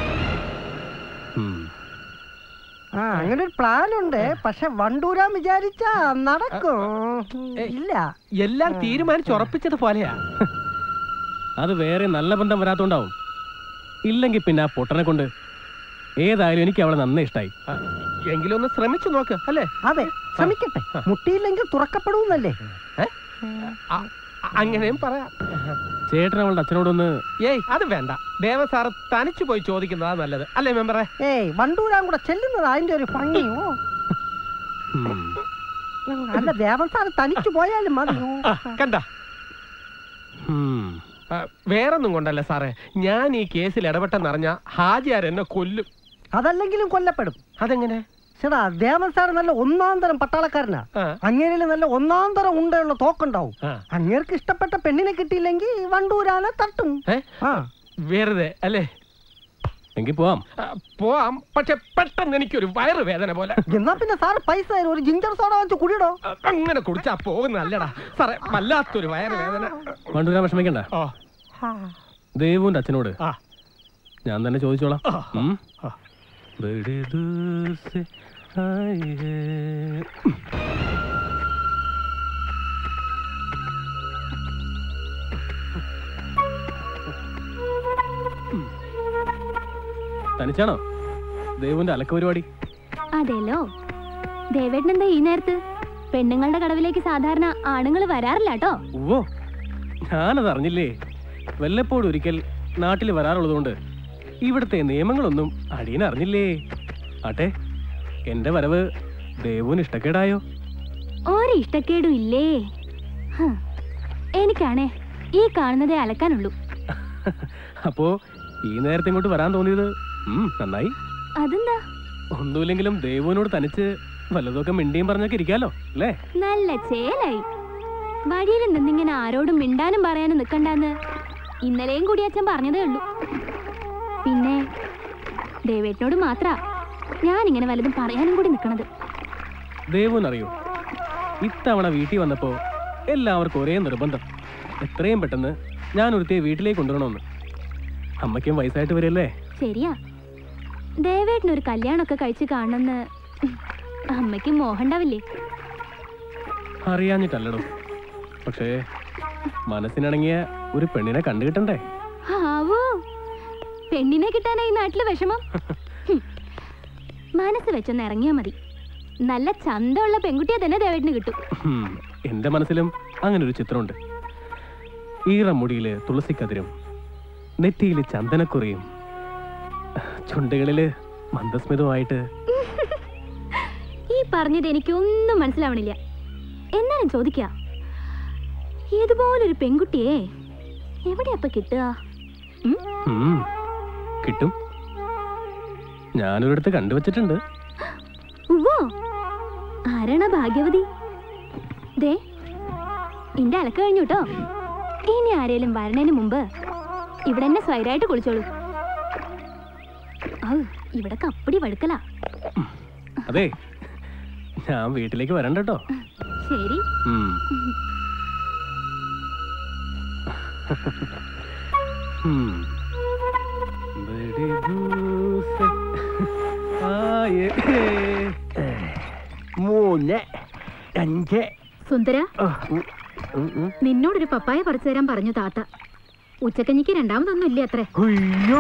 S11: ആ അങ്ങനെ ഒരു പ്ലാൻ ഉണ്ട് പക്ഷെ വണ്ടൂരാൻ വിചാരിച്ചാ നടക്കും ഇല്ല
S2: എല്ലാം തീരുമാനിച്ചുറപ്പിച്ചത് പോലെയാ
S7: അത് വേറെ നല്ല ബന്ധം വരാത്തോണ്ടാവും ഇല്ലെങ്കിൽ പിന്നെ ആ പൊട്ടനെ കൊണ്ട് ഏതായാലും എനിക്ക് അവളെ നന്നേ ഇഷ്ടായി
S2: എങ്കിലും ഒന്ന് ശ്രമിച്ചു നോക്ക് അല്ലേ
S11: അതെ ശ്രമിക്കട്ടെ മുട്ടിയില്ലെങ്കിൽ തുറക്കപ്പെടുന്നല്ലേ
S2: അങ്ങനെയും പറയാം
S7: ചേട്ടൻ അവളുടെ അച്ഛനോടൊന്ന്
S2: ഏയ് അത് വേണ്ട ദേവൻ സാർ തനിച്ചു പോയി ചോദിക്കുന്നതാ നല്ലത് അല്ലേ മെമ്പറെ
S11: ഏയ് വണ്ടൂരാൻ കൂടെ ചെല്ലുന്നത് അതിന്റെ ഒരു ഭംഗിയോ അല്ല ദേവൻ സാർ തനിച്ചു പോയാലും മതിയോ
S2: കണ്ട വേറൊന്നും കൊണ്ടല്ല സാറേ ഞാൻ ഈ കേസിൽ ഇടപെട്ടെന്നറിഞ്ഞ ഹാജിയാർ എന്നെ കൊല്ലും
S11: അതല്ലെങ്കിലും കൊല്ലപ്പെടും
S2: അതെങ്ങനെ
S11: ചേടാ ദേവൻ സാർ നല്ല ഒന്നാം തരം പട്ടാളക്കാരനാ അങ്ങേരിൽ നല്ല ഒന്നാം തരം ഉണ്ടയുള്ള തോക്കുണ്ടാവും അങ്ങേർക്ക് ഇഷ്ടപ്പെട്ട പെണ്ണിനെ കിട്ടിയില്ലെങ്കിൽ വണ്ടൂരാനെ തട്ടും ആ
S2: വെറുതെ അല്ലേ
S7: എങ്കിൽ പോവാം
S2: ആ, പോവാം പക്ഷെ പെട്ടെന്ന് എനിക്കൊരു വയറ് വേദന പോലെ
S11: എന്നാ പിന്നെ സാർ പൈസ തരും ഒരു ജിഞ്ചർ സോഡ വാങ്ങിച്ച് കുടിയിടോ
S2: അങ്ങനെ കുടിച്ചാ പോകുന്നല്ലടാ സാറേ വല്ലാത്തൊരു വയറ് വേദന
S7: വണ്ടൂരാൻ വിഷമിക്കണ്ട
S2: ഓ
S7: ദേവുവിന്റെ അച്ഛനോട്
S2: ആ.
S7: ഞാൻ തന്നെ ചോദിച്ചോളാം ഉം? ബഡേ ദൂർ സെ ആയേ ഹേ. തനിച്ചാണോ ദേവുവിന്റെ അലക്ക പരിപാടി
S6: അതെല്ലോ ദേവേട്ടൻ എന്താ ഈ നേരത്ത് പെണ്ണുങ്ങളുടെ കടവിലേക്ക് സാധാരണ ആണുങ്ങൾ വരാറില്ല കേട്ടോ
S7: ഓ ഞാനത് അറിഞ്ഞില്ലേ വല്ലപ്പോഴും ഒരിക്കൽ നാട്ടിൽ വരാറുള്ളതുകൊണ്ട് ഇവിടുത്തെ നിയമങ്ങളൊന്നും അടിയൻ അറിഞ്ഞില്ലേ ആട്ടെ എന്റെ വരവ് ദേവുവിന് ഇഷ്ടക്കേടായോ
S6: ഒരു ഇഷ്ടക്കേടും ഇല്ലേ ഹ്. എനിക്കാണേ ഈ കാണുന്നതേ അലക്കാനുള്ളൂ
S7: അപ്പോ ഈ നേരത്തെ ഇങ്ങോട്ട് വരാൻ തോന്നിയത് ഉം, നന്നായി
S6: അതെന്താ
S7: ഒന്നുമില്ലെങ്കിലും ദേവുവിനോട് തനിച്ച് വല്ലതൊക്കെ മിണ്ടിയും പറഞ്ഞൊക്കെ ഇരിക്കാലോ അല്ലേ
S6: നല്ല ചേലായി വഴിയിൽ നിന്നിങ്ങനെ ആരോടും മിണ്ടാനും പറയാനും നിക്കണ്ടെന്ന് ഇന്നലെയും കൂടി അച്ഛൻ പറഞ്ഞതേ ഉള്ളൂ പിന്നെ ദേവേട്ടനോട് മാത്ര ഞാനിങ്ങനെ വല്ലതും പറയാനും കൂടി നിക്കണത്
S7: ദേവുവിനറിയോ ഇത്തവണ വീട്ടിൽ വന്നപ്പോ എല്ലാവർക്കും ഒരേ നിർബന്ധം എത്രയും പെട്ടെന്ന് ഞാൻ ഒരുത്തിയെ വീട്ടിലേക്ക് കൊണ്ടുവരണമെന്ന് അമ്മയ്ക്കും വയസ്സായിട്ട് വരില്ലേ
S6: ശരിയാ ദേവേട്ടന് ഒരു കല്യാണമൊക്കെ കഴിച്ച് കാണണമെന്ന് അമ്മയ്ക്ക് മോഹണ്ടാവില്ലേ
S7: അറിയാഞ്ഞിട്ടല്ലടോ പക്ഷേ മനസ്സിനിണങ്ങിയ ഒരു പെണ്ണിനെ കണ്ടു കിട്ടണ്ടേ
S6: ആവോ പെണ്ണിനെ കിട്ടാനാ ഈ നാട്ടില് വിഷമം ഹും. മനസ്സ് വെച്ചൊന്ന് ഇറങ്ങിയാ മതി നല്ല ചന്തമുള്ള പെൺകുട്ടിയെ തന്നെ ദേവേട്ടന് കിട്ടും
S7: ഹും, എന്റെ മനസ്സിലും അങ്ങനെ ഒരു ചിത്രമുണ്ട് ഈറമുടിയില് തുളസിക്കതിരും നെറ്റിയില് ചന്ദനക്കുറിയും ചുണ്ടുകളില് മന്ദസ്മിതമായിട്ട്
S6: ഈ പറഞ്ഞത് എനിക്കൊന്നും മനസ്സിലാവണില്ല എന്നാലും ചോദിക്ക ഇതുപോലൊരു പെൺകുട്ടിയെ എവിടെയപ്പ കിട്ടുക ഉം?
S7: ഉം, കിട്ടും ഞാനൊരിടത്ത് കണ്ടുവച്ചിട്ടുണ്ട്
S6: ഉവ്വോ ആരാണ ഭാഗ്യവതി ദേ ഇന്റെ അലക്ക് കഴിഞ്ഞു കേട്ടോ ഇനി ആരേലും വരണേന് മുമ്പ് ഇവിടെ തന്നെ സ്വൈരായിട്ട് കുളിച്ചോളൂ ഔ, ഇവിടെ കപ്പടി വഴുക്കലാ
S7: അതെ ഞാൻ വീട്ടിലേക്ക് വരണ്ട കേട്ടോ
S6: ശരി
S7: ഉം. ഉം. ബഡി ദൂസെ ആയേ ഹേ.
S5: മൂന്ന് അഞ്ച്
S16: സുന്ദര നിന്നോടൊരു പപ്പായ പറിച്ചു തരാൻ പറഞ്ഞു താത്ത ഉച്ചക്കഞ്ഞിക്ക് രണ്ടാമതൊന്നും ഇല്ല അത്രേ
S11: അയ്യോ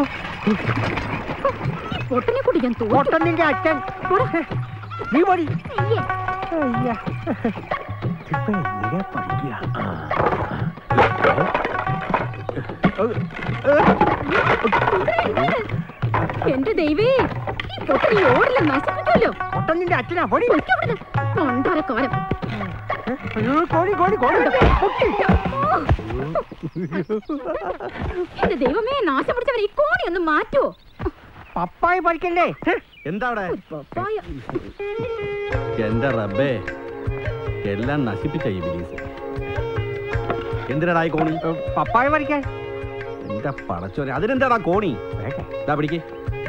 S16: പൊട്ടനെ കുടിക്കാൻ
S11: പൊട്ടനിന്റെ അച്ഛൻ നീ മതി അയ്യ. ഇതിപ്പോ എങ്ങനെയാ പഠിക്കുക
S16: എന്റെ ദൈവേ ഈ പൊട്ടൻ ഈ ഓടില്ല നശിപ്പിക്കുമല്ലോ
S11: പൊട്ടനിന്റെ അച്ഛനാ പൊടി
S16: കൊണ്ടാര കോലം
S11: അയ്യോ കോടി കോടി കോടി
S16: എന്റെ ദൈവമേ നാശം പിടിച്ചവർ ഈ കോണി ഒന്ന് മാറ്റുവോ
S11: പപ്പായ പറിക്കണ്ടേ
S10: എന്താ അവിടെ
S16: പപ്പായ
S10: എന്റെ റബ്ബേ എല്ലാം നശിപ്പിച്ച ഈ ബിലീസ് എന്തിനാടാ ഈ കോണി
S11: പപ്പായ പറിക്കാൻ
S10: എന്റെ പടച്ചോനെ അതിനെന്താടാ കോണി ഇതാ പിടിക്ക്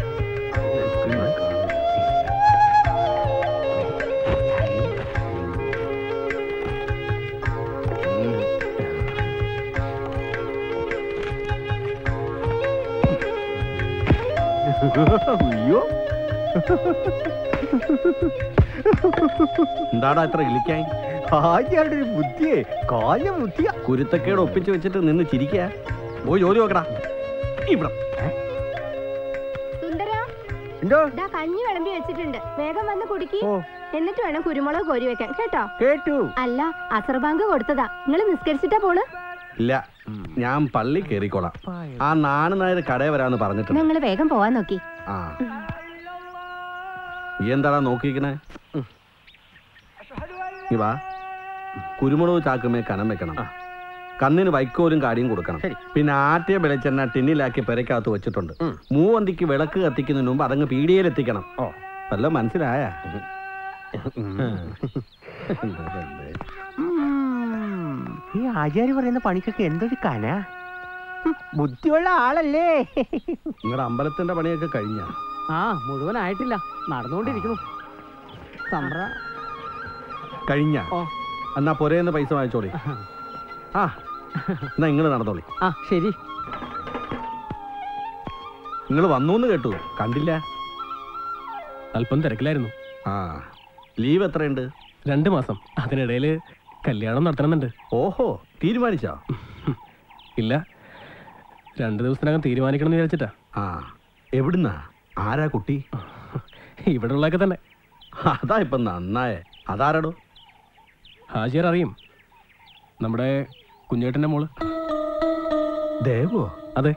S11: അയ്യോ
S10: എന്താടാ ഇത്ര ഇളിക്കാൻ
S11: ആദ്യമായിട്ട് ഒരു ബുദ്ധിയെ കാഞ്ഞ ബുദ്ധിയാ
S10: കുരുത്തക്കേട് ഒപ്പിച്ച് വെച്ചിട്ട് നിന്ന് ചിരിക്കുക പോയി ജോലി നോക്കടാ ഇവിടെ
S9: സുന്ദര
S11: എന്തോ
S9: ദാ കഞ്ഞി വിളമ്പി വെച്ചിട്ടുണ്ട് വേഗം വന്ന് കുടിക്കി എന്നിട്ട് വേണം കുരുമുളക് കോരി വെക്കാൻ കേട്ടോ
S11: കേട്ടു
S9: അല്ല അസർ ബാങ്ക് കൊടുത്തതാ നിങ്ങൾ നിസ്കരിച്ചിട്ടാ പോണ്
S10: ഇല്ല ഞാൻ പള്ളി കയറിക്കോളാം ആ നാണ് നായർ കടയിൽ വരാന്ന് പറഞ്ഞിട്ടുണ്ട്
S9: നിങ്ങൾ വേഗം പോവാൻ നോക്കി
S10: ആ നീ എന്താടാ നോക്കിക്കണേ നീ വാ കുരുമുളക് ചാക്കുമേ കനം വെക്കണം കന്നിന് വൈക്കോലും കാടിയും കൊടുക്കണം പിന്നെ ആട്ടിയ വെളിച്ചെണ്ണ ടിന്നിലാക്കി പെരക്കകത്ത് വെച്ചിട്ടുണ്ട് മൂവന്തിക്ക് വിളക്ക് കത്തിക്കുന്നതിന് മുമ്പ് അതങ്ങ് പീടികയിൽ എത്തിക്കണം ഓ വല്ല മനസ്സിലായ
S11: ഈ ആചാര്യ പറയുന്ന പണിക്കൊക്കെ എന്തൊരു കന ഹും, ബുദ്ധിയുള്ള ആളല്ലേ
S10: നിങ്ങളുടെ അമ്പലത്തിന്റെ പണിയൊക്കെ കഴിഞ്ഞ
S3: ആ മുഴുവനായിട്ടില്ല നടന്നുകൊണ്ടിരിക്കുന്നു സമ്പ്ര
S10: കഴിഞ്ഞ എന്നാ പൊരേന്ന് പൈസ വാങ്ങിച്ചോളി ആ എന്നാ നിങ്ങൾ നടന്നോളി
S3: ആ ശരി
S10: നിങ്ങൾ വന്നു കേട്ടു കണ്ടില്ല
S7: അല്പം തിരക്കിലായിരുന്നു
S10: ആ ലീവ് എത്രയുണ്ട്
S7: രണ്ട് മാസം അതിനിടയിൽ കല്യാണം നടത്തണമെന്നുണ്ട്
S10: ഓഹോ തീരുമാനിച്ചോ
S7: ഇല്ല രണ്ട് ദിവസത്തിനകം തീരുമാനിക്കണം എന്ന് വിചാരിച്ചിട്ടാ
S10: ആ എവിടുന്നാ ആരാ കുട്ടി
S7: ഇവിടെ ഉള്ളതൊക്കെ തന്നെ
S10: അതാ ഇപ്പൊ നന്നായേ അതാരടോ
S7: ഹാജിയർ അറിയും നമ്മുടെ കുഞ്ഞേട്ടന്റെ മോള്
S10: ദേവോ
S7: അതെ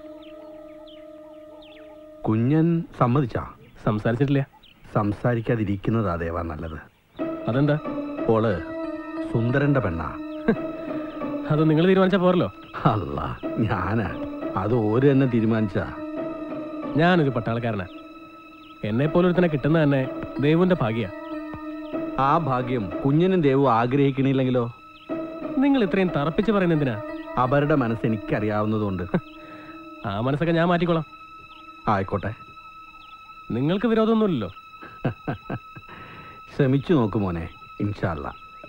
S10: കുഞ്ഞൻ സമ്മതിച്ചാ
S7: സംസാരിച്ചിട്ടില്ല
S10: സംസാരിക്കാതിരിക്കുന്നതാ ദേവ നല്ലത്
S7: അതെന്താ
S10: ഓള് സുന്ദരന്റെ പെണ്ണാ
S7: അത് നിങ്ങൾ തീരുമാനിച്ചാ പോരല്ലോ
S10: അല്ല ഞാന് അത് ഓര് തന്നെ തീരുമാനിച്ചാ
S7: ഞാനൊരു പട്ടാളക്കാരനാ എന്നെ പോലൊരുത്തനെ കിട്ടുന്ന തന്നെ ദേവുവിന്റെ ഭാഗ്യ
S10: ആ ഭാഗ്യം കുഞ്ഞിനും ദേവും ആഗ്രഹിക്കണില്ലെങ്കിലോ
S7: നിങ്ങൾ ഇത്രയും തറപ്പിച്ച് പറയുന്ന എന്തിനാ
S10: അവരുടെ മനസ്സ് എനിക്കറിയാവുന്നതുകൊണ്ട്
S7: ആ മനസ്സൊക്കെ ഞാൻ മാറ്റിക്കോളാം
S10: ആയിക്കോട്ടെ
S7: നിങ്ങൾക്ക് വിരോധമൊന്നുമില്ലല്ലോ
S10: ശ്രമിച്ചു നോക്കു മോനെ ഇൻഷാല്ല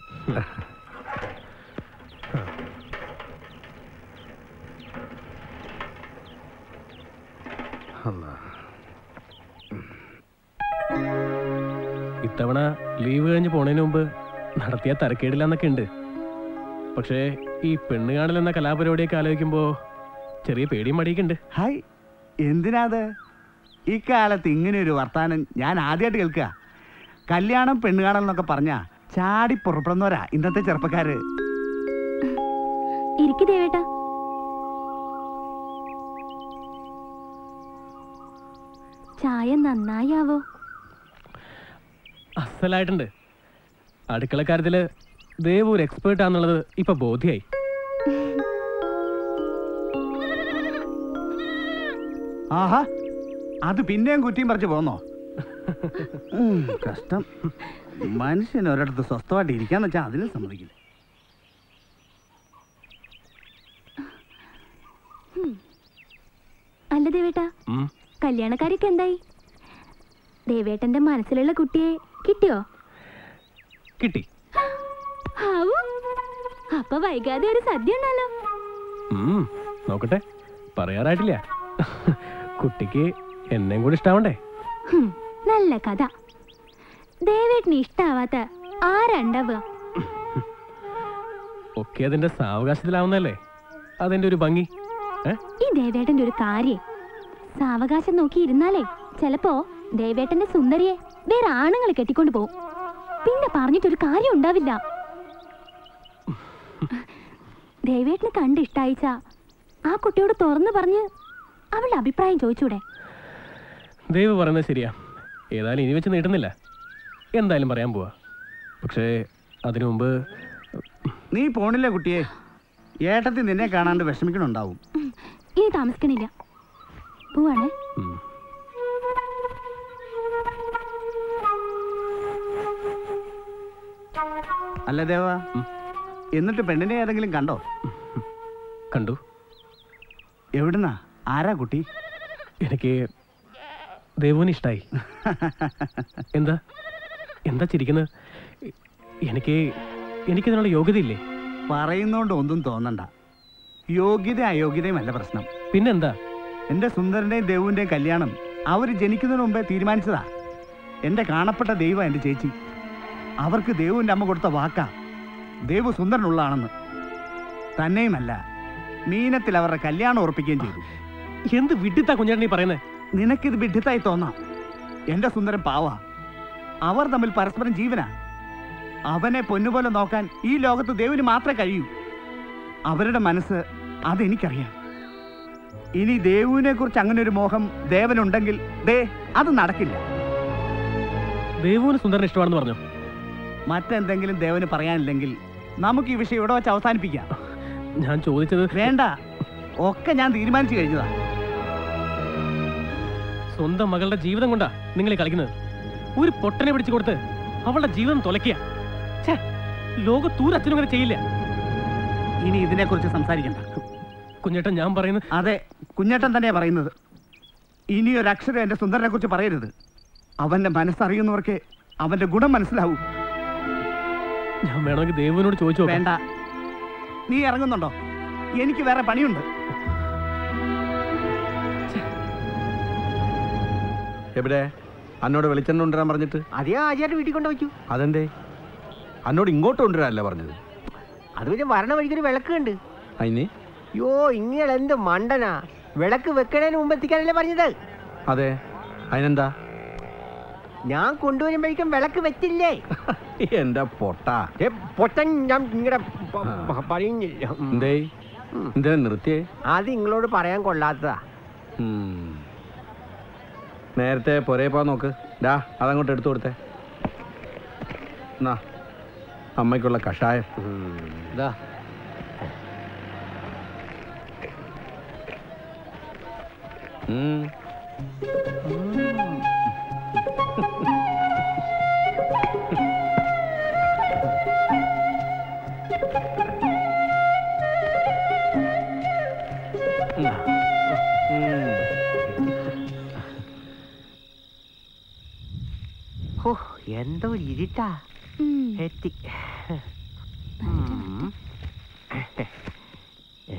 S10: അല്ലാ
S7: ഇത്തവണ ലീവ് കഴിഞ്ഞ് പോണതിന് മുമ്പ് നടത്തിയ തരക്കേടില്ല എന്നൊക്കെ ഉണ്ട് പക്ഷേ ഈ പെണ്ണ് കാണൽ എന്ന കലാപരിപാടിയൊക്കെ ആലോചിക്കുമ്പോ ചെറിയ പേടിയും മടിയൊക്കെ ഉണ്ട്
S1: ഹായ് എന്തിനാത് ഇക്കാലത്ത് ഇങ്ങനെ ഒരു വർത്താനം ഞാൻ ആദ്യമായിട്ട് കേൾക്കുക കല്യാണം പെണ്ണുകാണൽ എന്നൊക്കെ പറഞ്ഞാ ചാടി പുറപ്പെടുന്നവരാ ഇന്നത്തെ ചെറുപ്പക്കാര്
S6: ഇരിക്കു ദേവേട്ടാ ചായ നന്നായി ആവോ
S7: അസലായിട്ടുണ്ട് അടുക്കളക്കാര്യത്തില് ദേവ് ഒരു എക്സ്പേർട്ട് ആണെന്നുള്ളത് ഇപ്പൊ ബോധ്യായി
S1: ആഹാ അത് പിന്നെയും കുറ്റിയും പറിച്ച് പോന്നോ ഉം, കഷ്ടം മനുഷ്യൻ ഒരിടത്ത് സ്വസ്ഥമായിട്ട് ഇരിക്കാന്ന് വെച്ചാൽ അതിലും സമ്മതിക്കില്ല
S6: അല്ല ദേവേട്ടാ
S7: ഉം.
S6: കല്യാണക്കാരൊക്കെ എന്തായി ദേവേട്ടന്റെ മനസ്സിലുള്ള കുട്ടിയെ കിട്ടിയോ
S7: കിട്ടി
S6: ഹാവൂ അപ്പൊ വൈകാതെ ഒരു സദ്യ ഉണ്ടല്ലോ
S7: ഉം, നോക്കട്ടെ പറയാറായിട്ടില്ല കുട്ടിക്ക് എന്നെയും കൂടി ഇഷ്ടാവണ്ടേ
S6: ഹും, നല്ല കഥ ദേവേട്ടിന് ഇഷ്ടാവാത്ത ആരണ്ടാവുക
S7: ഒക്കെ അതിന്റെ സാവകാശത്തിലാവുന്നല്ലേ അതിന്റെ ഒരു ഭംഗി ഏ
S6: ഈ ദേവേട്ടന്റെ ഒരു കാര്യം സാവകാശം നോക്കി ഇരുന്നാലേ ചിലപ്പോ ദേവേട്ടന്റെ സുന്ദരിയെ വേറെ ആണുങ്ങൾ കെട്ടിക്കൊണ്ട് പോകും പിന്നെ പറഞ്ഞിട്ടൊരു കാര്യം ഉണ്ടാവില്ല ദേവേട്ടന് കണ്ട് ഇഷ്ടായിച്ച ആ കുട്ടിയോട് തുറന്നു പറഞ്ഞ് അവളുടെ അഭിപ്രായം ചോദിച്ചൂടെ
S7: ദൈവം പറയുന്നത് ശരിയാ ഏതായാലും ഇനി വെച്ച് നീട്ടുന്നില്ല എന്തായാലും പറയാൻ പോവാ പക്ഷേ അതിനു മുമ്പ്
S1: നീ പോണില്ല കുട്ടിയെ ഏട്ടത്തി നിന്നെ കാണാണ്ട് വിഷമിക്കണുണ്ടാവും
S6: ഇനി താമസിക്കണില്ല പോവാണേ
S1: അല്ല ദേവ എന്നിട്ട് പെണ്ണിനെ ഏതെങ്കിലും കണ്ടോ
S7: കണ്ടു
S1: എവിടുന്നാ ആരാ കുട്ടി
S7: എനിക്ക് ദേവുവിന് ഇഷ്ടായി എന്താ എന്താ ചിരിക്കുന്നത് എ- എനിക്ക് എനിക്കതിനുള്ള യോഗ്യതയില്ലേ
S1: പറയുന്നോണ്ട് ഒന്നും തോന്നണ്ട യോഗ്യത അയോഗ്യതയും അല്ല പ്രശ്നം
S7: പിന്നെന്താ
S1: എന്റെ സുന്ദരന്റെയും ദേവുവിന്റെയും കല്യാണം അവര് ജനിക്കുന്നതിന് മുമ്പേ തീരുമാനിച്ചതാ എന്റെ കാണപ്പെട്ട ദൈവം എന്റെ ചേച്ചി അവർക്ക് ദേവുവിന്റെ അമ്മ കൊടുത്ത വാക്കാ ദേവു സുന്ദരനുള്ളതാണെന്ന് തന്നെയുമല്ല മീനത്തിൽ അവരുടെ കല്യാണം ഉറപ്പിക്കുകയും ചെയ്തു
S7: എന്ത് വിഡിത്താ കുഞ്ഞേട്ടനീ പറയുന്നത്
S1: നിനക്കിത് വിഡിത്തായി തോന്നാം എന്റെ സുന്ദരൻ പാവാ അവർ തമ്മിൽ പരസ്പരം ജീവനാ അവനെ പൊന്നുപോലെ നോക്കാൻ ഈ ലോകത്ത് ദേവിന് മാത്രമേ കഴിയൂ അവരുടെ മനസ്സ് അതെനിക്കറിയാം ഇനി ദേവുവിനെ കുറിച്ച് അങ്ങനെ ഒരു മോഹം ദേവനുണ്ടെങ്കിൽ ദേ അത് നടക്കില്ല
S7: ദേവുവിന് സുന്ദരൻ ഇഷ്ടമാണെന്ന് പറഞ്ഞു
S1: മറ്റെന്തെങ്കിലും ദേവന് പറയാനില്ലെങ്കിൽ നമുക്ക് ഈ വിഷയം ഇവിടെ വെച്ച് അവസാനിപ്പിക്കാം
S7: ഞാൻ ചോദിച്ചത്
S1: വേണ്ട ഒക്കെ ഞാൻ തീരുമാനിച്ചു കഴിഞ്ഞതാ
S7: സ്വന്തം മകളുടെ ജീവിതം കൊണ്ടാ നിങ്ങൾ ഈ കളിക്കുന്നത് ഒരു പൊട്ടനെ പിടിച്ചു കൊടുത്ത് അവളുടെ ജീവിതം തുലയ്ക്കുക ഛേ, ലോകത്തൂര് അച്ഛനും അങ്ങനെ ചെയ്യില്ല
S1: ഇനി ഇതിനെക്കുറിച്ച് സംസാരിക്കണ്ട
S7: കുഞ്ഞേട്ടൻ ഞാൻ പറയുന്നത്
S1: അതെ കുഞ്ഞേട്ടൻ തന്നെയാ പറയുന്നത് ഇനി ഒരു അക്ഷരം എന്റെ സുന്ദരനെ കുറിച്ച് പറയരുത് അവന്റെ മനസ്സറിയുന്നവർക്ക് അവന്റെ ഗുണം മനസ്സിലാവൂ
S7: ഞാൻ വേണമെങ്കിൽ ദേവുവിനോട് ചോദിച്ചു നോക്കാം.
S1: വേണ്ട നീ ഇറങ്ങുന്നുണ്ടോ എനിക്ക് വേറെ പണിയുണ്ട്
S10: എവിടെ അന്നോട് വെളിച്ചെണ്ണ കൊണ്ടുവരാൻ പറഞ്ഞിട്ട്
S11: അതേ ആചാര്യ വീട്ടിൽ കൊണ്ട് വയ്ക്കൂ
S10: അതെന്തേ അന്നോട് ഇങ്ങോട്ട് കൊണ്ടുവരാനല്ലേ പറഞ്ഞത്
S11: അത് പിന്നെ വരണ വഴിക്കൊരു വിളക്ക് ഉണ്ട്
S10: അതിന്
S11: യോ ഇങ്ങനെ എന്ത് മണ്ടനാ വിളക്ക് വെക്കണേന് മുമ്പ് എത്തിക്കാനല്ലേ പറഞ്ഞത്
S10: അതെ അതിനെന്താ
S11: ഞാൻ കൊണ്ടുവരുമ്പോഴേക്കും വിളക്ക് വെച്ചില്ലേ
S10: എന്റെ പൊട്ട
S11: ഏ, പൊട്ടൻ ഞാൻ നിങ്ങളുടെ പറയുന്നില്ല ഉം.
S10: എന്തേ എന്തിനാ നിർത്തിയേ
S11: അത് നിങ്ങളോട് പറയാൻ കൊള്ളാത്തതാ
S10: ഉം. നേരത്തെ പൊരേ പോവാൻ നോക്ക് ഡാ അതങ്ങോട്ട് എടുത്തു കൊടുത്തേ എന്നാ അമ്മയ്ക്കുള്ള കഷായം
S8: ഇതാ
S10: ഉം.
S11: ഹോ എന്തോ ഒരു ഇരുട്ടാ എത്തി ഉം. ഏ.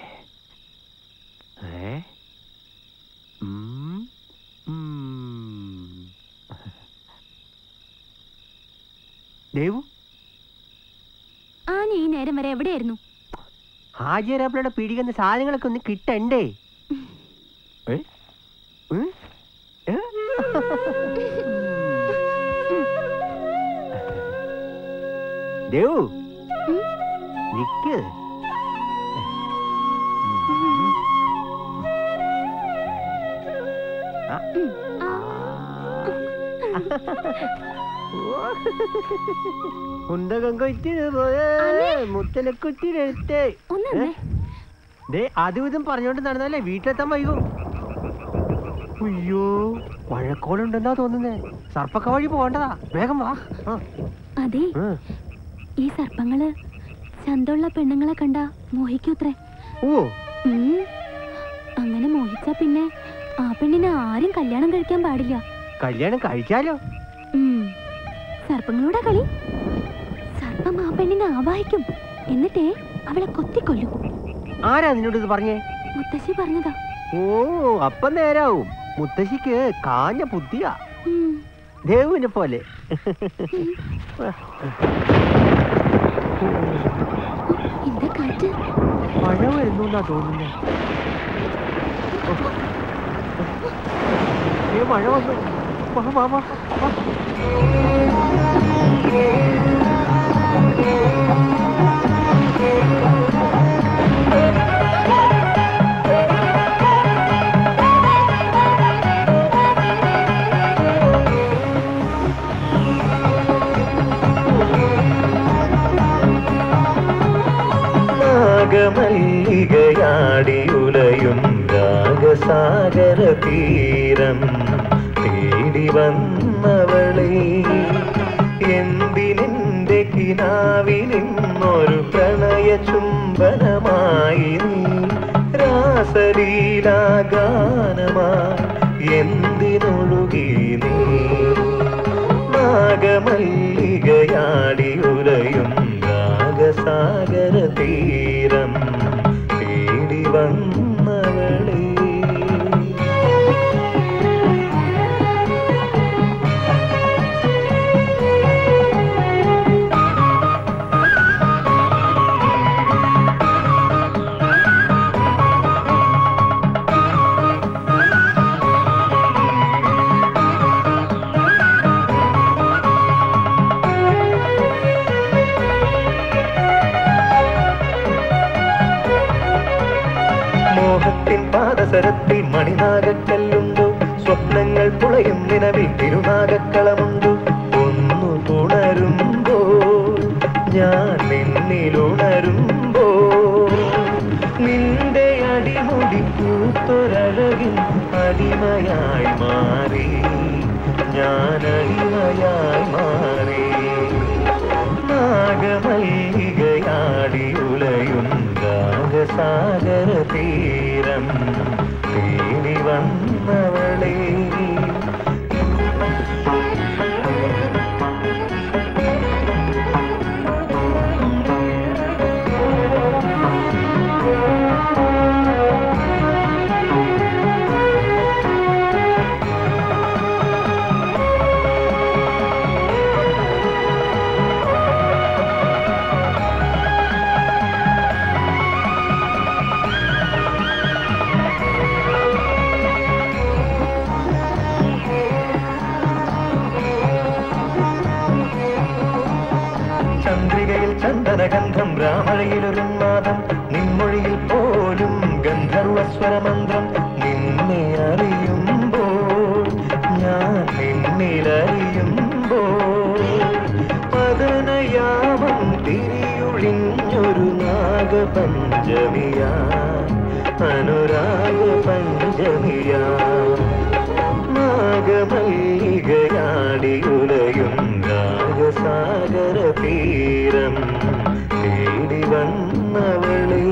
S11: ഏ? ഉം. ഉം. ദേവു
S6: ആന ഈ നേരം വരെ എവിടെയായിരുന്നു
S11: ഹാജിയരാപ്പിളുടെ പീടിക്കുന്ന സാധനങ്ങളൊക്കെ ഒന്ന് കിട്ടണ്ടേ ഏ? ഉം? ഏ? ദേവു നിക്ക് ആ. ഉണ്ടകം കൊച്ചിന് പോയേ മുത്തനെ കുത്തിനെടുത്തേ ദേ അതും ഇതും പറഞ്ഞോണ്ട് നടന്നാലേ വീട്ടിലെത്താൻ വൈകും അയ്യോ മഴക്കോളുണ്ടെന്നാ തോന്നുന്നേ സർപ്പക്ക വഴി പോകണ്ടതാ വേഗം വാ ആ.
S6: അതെ ഈ സർപ്പങ്ങള് ചന്തമുള്ള പെണ്ണുങ്ങളെ കണ്ട മോഹിക്കൂത്രേ
S11: ഓ
S6: ഉം. അങ്ങനെ മോഹിച്ചാ പിന്നെ ആ പെണ്ണിനെ ആരും കല്യാണം കഴിക്കാൻ പാടില്ല
S11: കല്യാണം കഴിച്ചാലോ
S6: ഉം. സർപ്പങ്ങളോടാ കളി സർപ്പം ആ പെണ്ണിനെ ആവാഹിക്കും എന്നിട്ടേ അവളെ കൊത്തിക്കൊല്ലും
S11: ആരാ നിന്നോട് ഇത് പറഞ്ഞേ
S6: മുത്തശ്ശി പറഞ്ഞതാ
S11: ഓ അപ്പം നേരാവും മുത്തശ്ശിക്ക് കാഞ്ഞ ബുദ്ധിയാ
S6: ഉം.
S11: ദേവുവിനെ പോലെ എന്നാ തോന്നുന്നേ ഏ മഴ വന്നു വാ വാ വാ വാ.
S17: നാഗമല്ലികയാടിയുലയും രാഗസാഗര തീരം തേടി വന്നവളെ എന്തിനെന്റെ കിനാവിനിന്നൊരു പ്രണയ ചുംബനമായി നീ രാസലീലാഗാനമായി എന്തിനൊഴുകി നീ നാഗമല്ലികയാടിയുലയും രാഗസാഗര തീരം തേടി വന്നവളേ മോഹത്തിൻ പാദസരത്തിൽ മണിനാഗക്കല്ലുണ്ടോ സ്വപ്നങ്ങൾ തുളയും നിലവിൽ തിരുനാഗക്കളമുണ്ടോ ഒന്നു തുണരുമ്പോ ഞാൻ നിന്നിലുണരുമ്പോ നിന്റെ അടിമുടി പൂത്തൊരഴകിൻ അടിമയായി മാറി ഞാൻ അടിമയായി മാറി നാഗമല്ലികയാടി ഉലയും രാഗസാഗര തീരം തേടി വന്നവളേ ചന്ദ്രികയിൽ ചന്ദനഗന്ധം രാമഴയിലൊരുന്നാദം നിൻമൊഴിയിൽ പോലും ഗന്ധർവസ്വരമന്ത്രം നിന്നെ അറിയുമ്പോൾ ഞാൻ നിന്നിലറിയുമ്പോൾ പതനയാമം തിരിയൊഴിഞ്ഞൊരു നാഗപഞ്ചമിയാ അനുരാഗ പഞ്ചമിയാ നാഗമല്ലികയാടിയുലയും രാഗസാഗര തീരം തേടി വന്നവളേ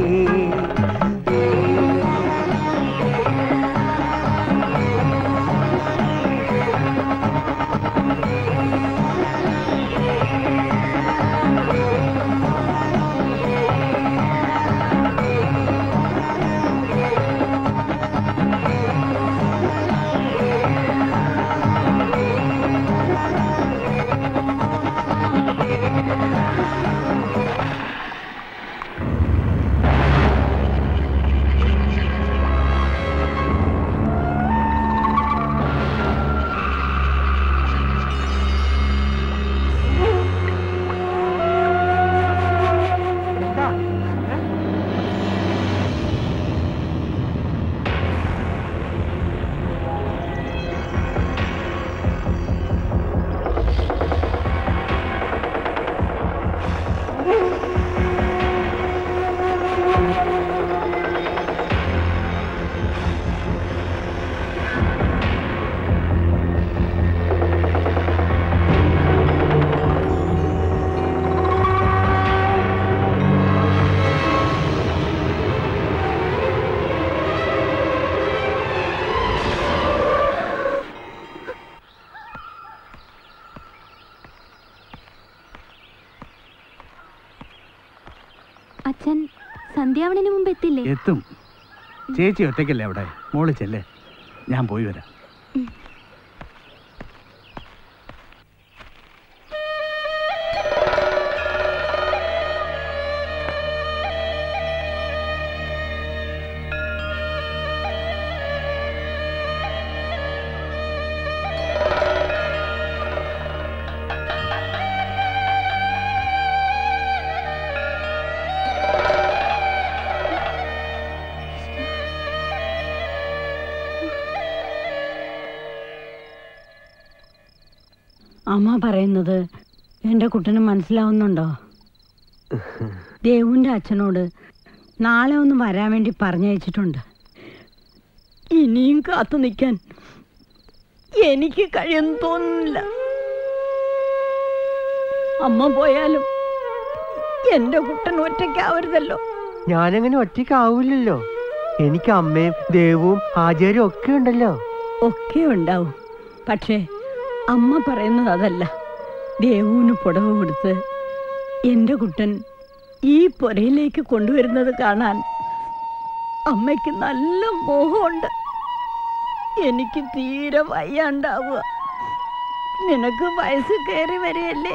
S6: അച്ഛൻ സന്ധ്യാവണിന് മുമ്പ് എത്തില്ലേ
S1: എത്തും ചേച്ചി ഒറ്റയ്ക്കല്ലേ അവിടെ മോള് ചെല്ലേ ഞാൻ പോയി വരാം
S13: അമ്മ പറയുന്നത് എൻ്റെ കുട്ടന് മനസ്സിലാവുന്നുണ്ടോ ദേവുവിൻ്റെ അച്ഛനോട് നാളെ ഒന്ന് വരാൻ വേണ്ടി പറഞ്ഞയച്ചിട്ടുണ്ട് ഇനിയും കാത്തു നിൽക്കാൻ എനിക്ക് കഴിയുമെന്ന് തോന്നുന്നില്ല അമ്മ പോയാലും എൻ്റെ കുട്ടൻ ഒറ്റയ്ക്കാവരുതല്ലോ
S11: ഞാനങ്ങനെ ഒറ്റയ്ക്കാവൂലല്ലോ എനിക്ക് അമ്മയും ദേവും ആചാര്യം ഒക്കെ ഉണ്ടല്ലോ
S13: ഒക്കെ ഉണ്ടാവും പക്ഷേ അമ്മ പറയുന്നത് അതല്ല ദേവുവിന് പുടവ് കൊടുത്ത് എൻ്റെ കുട്ടൻ ഈ പുരയിലേക്ക് കൊണ്ടുവരുന്നത് കാണാൻ അമ്മയ്ക്ക് നല്ല മോഹമുണ്ട് എനിക്ക് തീരെ വയ്യാണ്ടാവുക നിനക്ക് വയസ്സ് കയറി വരികയല്ലേ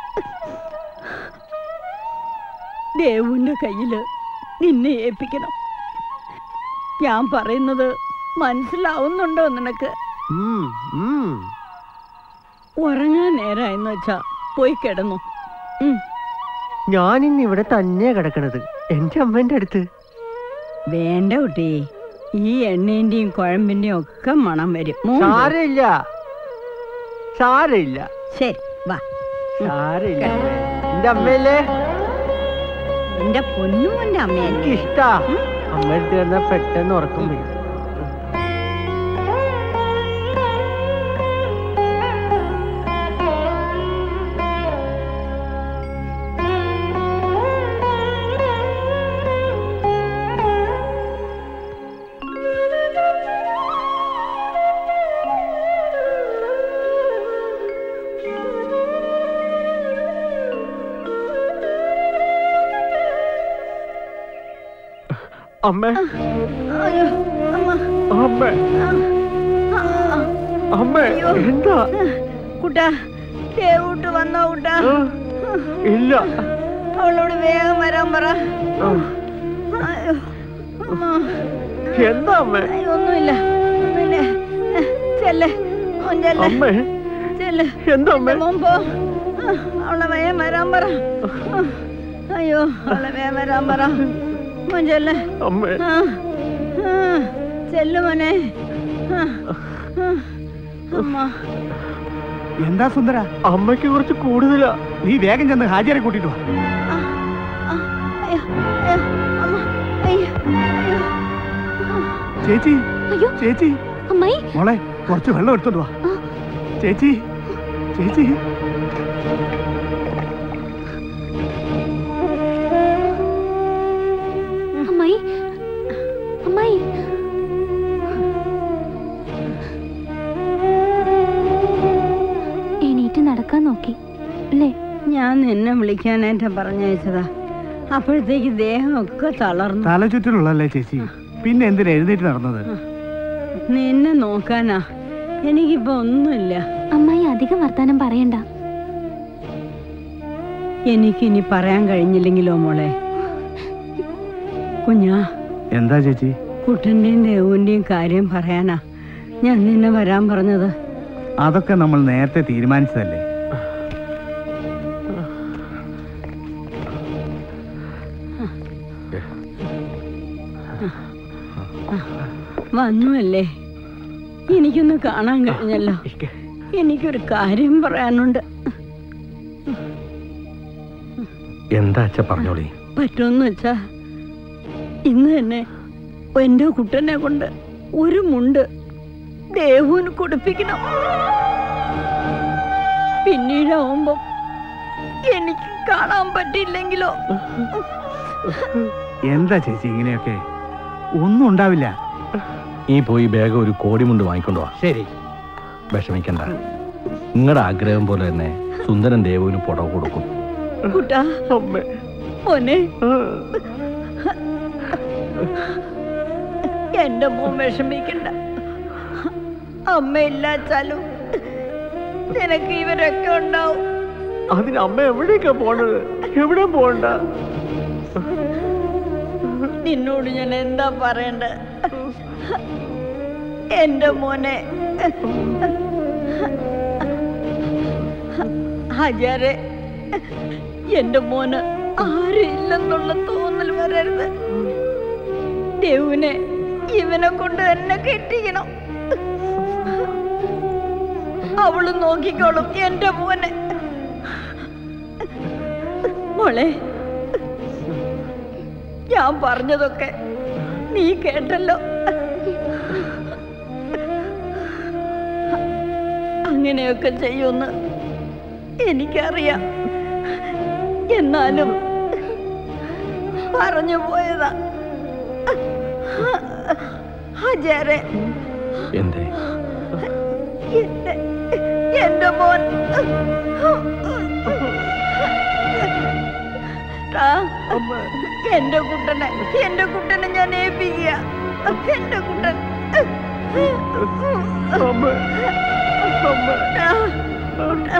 S13: ദേവുവിൻ്റെ കയ്യിൽ നിന്നെ ഏൽപ്പിക്കണം ഞാൻ പറയുന്നത് മനസ്സിലാവുന്നുണ്ടോ നിനക്ക്
S11: ഉം, ഉം.
S13: ഉറങ്ങാൻ നേരമായെന്ന് വെച്ചാ പോയി കിടന്നു
S11: ഞാനിന്ന് ഇവിടെ തന്നെയാ കിടക്കണത് എന്റെ അമ്മേന്റെ അടുത്ത്
S13: വേണ്ട കുട്ടി ഈ എണ്ണേന്റെയും കുഴമ്പിന്റെയും ഒക്കെ മണം വരും മൂന്ന്
S11: സാരമില്ല സാരമില്ല
S13: ശരി വാ
S11: സാരമില്ല എന്റെ അമ്മയല്ലേ
S13: എന്റെ പൊന്നുമോന്റെ അമ്മയല്ലേ
S11: ഇഷ്ടാ അമ്മ എടുത്ത് കിടന്നാ പെട്ടെന്ന് ഉറക്കം വരും അമ്മ
S13: അയ്യോ അമ്മ
S11: അമ്മ അമ്മ
S13: അയ്യോ.
S11: എന്താ
S13: കുട്ടാ ദേവൂട്ട് വന്നോ കുട്ടാ
S11: ഇല്ല
S13: അവളോട് വേഗം വരാൻ പറ അയ്യോ അമ്മ
S11: എന്താ അമ്മ
S13: അയ്യോ, ഒന്നുമില്ല ഒന്നുമില്ല ചെല്ല് മോൻ ചെല്ല്
S11: അമ്മേ
S13: ചെല്ല്
S11: എന്താ അമ്മേ?
S13: മോൻ പോ അവളെ വേഗം വരാൻ പറ അയ്യോ അവളെ വേഗം വരാൻ പറ മോൻ ചെല്ല്
S11: അമ്മേ
S13: ആ, ആ, ചെല്ല് മോനെ ആ, ആ, അമ്മ
S1: എന്താ സുന്ദര
S11: അമ്മയ്ക്ക് കുറച്ച് കൂടുതലാ
S1: നീ വേഗം ചെന്ന് ഹാജിയരെ കൂട്ടിട്ട് വാ
S13: അയ്യോ അയ്യോ അമ്മ അയ്യോ അയ്യോ
S1: ചേച്ചി ചേച്ചി
S6: അമ്മായി
S1: മോളെ കുറച്ച് വെള്ളം എടുത്തോണ്ട് വാ ചേച്ചി ചേച്ചി
S6: അമ്മായി അമ്മായി എണീറ്റ് നടക്കാൻ നോക്കി അല്ലേ
S13: ഞാൻ നിന്നെ വിളിക്കാനായിട്ട് പറഞ്ഞയച്ചതാ അപ്പോഴത്തേക്ക് ദേഹമൊക്കെ തളർന്നു
S1: തല ചുറ്റിലുള്ളല്ലേ ചേച്ചി പിന്നെ എന്തിനാ എഴുന്നേറ്റ് നടന്നത്
S13: നിന്നെ നോക്കാനാ എനിക്കിപ്പോ ഒന്നുമില്ല
S6: അമ്മായി അധികം വർത്താനം പറയണ്ട
S13: എനിക്കിനി പറയാൻ കഴിഞ്ഞില്ലെങ്കിലോ മോളെ കുഞ്ഞാ
S1: എന്താ ചേച്ചി
S13: കുട്ടന്റെയും ദേവുവിന്റെയും കാര്യം പറയാനാ ഞാൻ നിന്നെ വരാൻ പറഞ്ഞത്
S1: അതൊക്കെ നമ്മൾ നേരത്തെ തീരുമാനിച്ചതല്ലേ
S13: വന്നുവല്ലേ എനിക്കൊന്ന് കാണാൻ കഴിഞ്ഞല്ലോ എനിക്കൊരു കാര്യം പറയാനുണ്ട്
S10: എന്താ അച്ഛ പറഞ്ഞോളി
S13: പറ്റുമെന്ന് വെച്ചാ ഇന്ന് തന്നെ എന്റെ കുട്ടനെ കൊണ്ട് ഒരു മുണ്ട് ദേവുവിന് കൊടുപ്പിക്കണം പിന്നീടാവുമ്പോ എനിക്ക് കാണാൻ പറ്റിയില്ലെങ്കിലോ
S1: എന്താ ചേച്ചി ഇങ്ങനെയൊക്കെ ഒന്നും ഉണ്ടാവില്ല
S10: ഈ പോയി വേഗം ഒരു കോടിമുണ്ട് വാങ്ങിക്കൊണ്ടു വാ
S8: ശരി
S10: വിഷമിക്കണ്ട നിങ്ങളുടെ ആഗ്രഹം പോലെ തന്നെ സുന്ദരൻ ദേവുവിന് പുടവ് കൊടുക്കും
S13: കുട്ടാ മോനെ എന്റെ മോൻ വിഷമിക്കണ്ട അമ്മയില്ലാച്ചാലും നിനക്ക് ഇവരൊക്കെ ഉണ്ടാവും
S11: അതിന് അമ്മ എവിടേക്കാ പോണത് എവിടെ പോണ്ട
S13: നിന്നോട് ഞാൻ എന്താ പറയണ്ട എന്റെ മോനെ ഹജാരെ എന്റെ മോന് ആരില്ലെന്നുള്ള തോന്നൽ വരരുത് ദേവുനെ ഇവനെ കൊണ്ട് തന്നെ കെട്ടിക്കണം അവള് നോക്കിക്കോളും എന്റെ മോനെ മോളെ ഞാൻ പറഞ്ഞതൊക്കെ നീ കേട്ടല്ലോ അങ്ങനെയൊക്കെ ചെയ്യുമെന്ന് എനിക്കറിയാം എന്നാലും പറഞ്ഞു പോയതാ ഹജാരെ
S10: എന്തേ
S13: എന്റെ എന്റെ മോൻ ടാ, എന്റെ കുട്ടനെ എന്റെ കുട്ടനെ ഞാൻ ഏൽപ്പിക്കുക എന്റെ കുട്ടൻ ടാ, കുട്ടാ.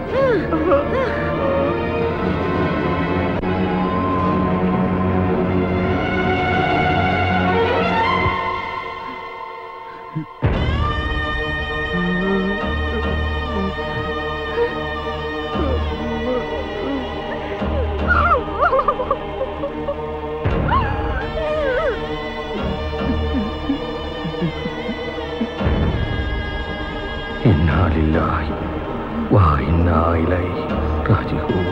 S10: ഇന്നാലില്ലാഹി വാ ഇന്നായിലായി റാജിഹൂൻ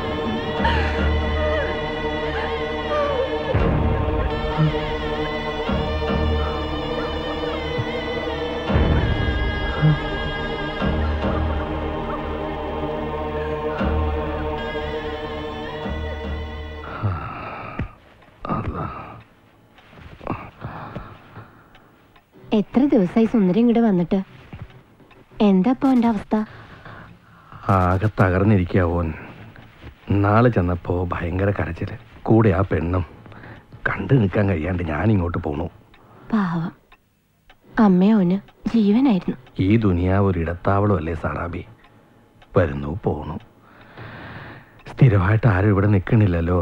S9: എത്ര ദിവസമായി സുന്ദരി ഇങ്ങോട്ട് വന്നിട്ട് എന്താ ഇപ്പൊ എന്റെ അവസ്ഥ
S10: ആകെ തകർന്നിരിക്കാവോൻ നാളെ ചെന്നപ്പോ ഭയങ്കര കരച്ചില് കൂടെ ആ പെണ്ണും കണ്ടു നിൽക്കാൻ കഴിയാണ്ട് ഞാൻ ഇങ്ങോട്ട് പോണു
S9: പാവം അമ്മയോന് ജീവനായിരുന്നു
S10: ഈ ദുനിയാവ് ഒരു ഇടത്താവളം അല്ലേ സാറാബി വരുന്നു പോണു സ്ഥിരമായിട്ട് ആരും ഇവിടെ നിൽക്കണില്ലല്ലോ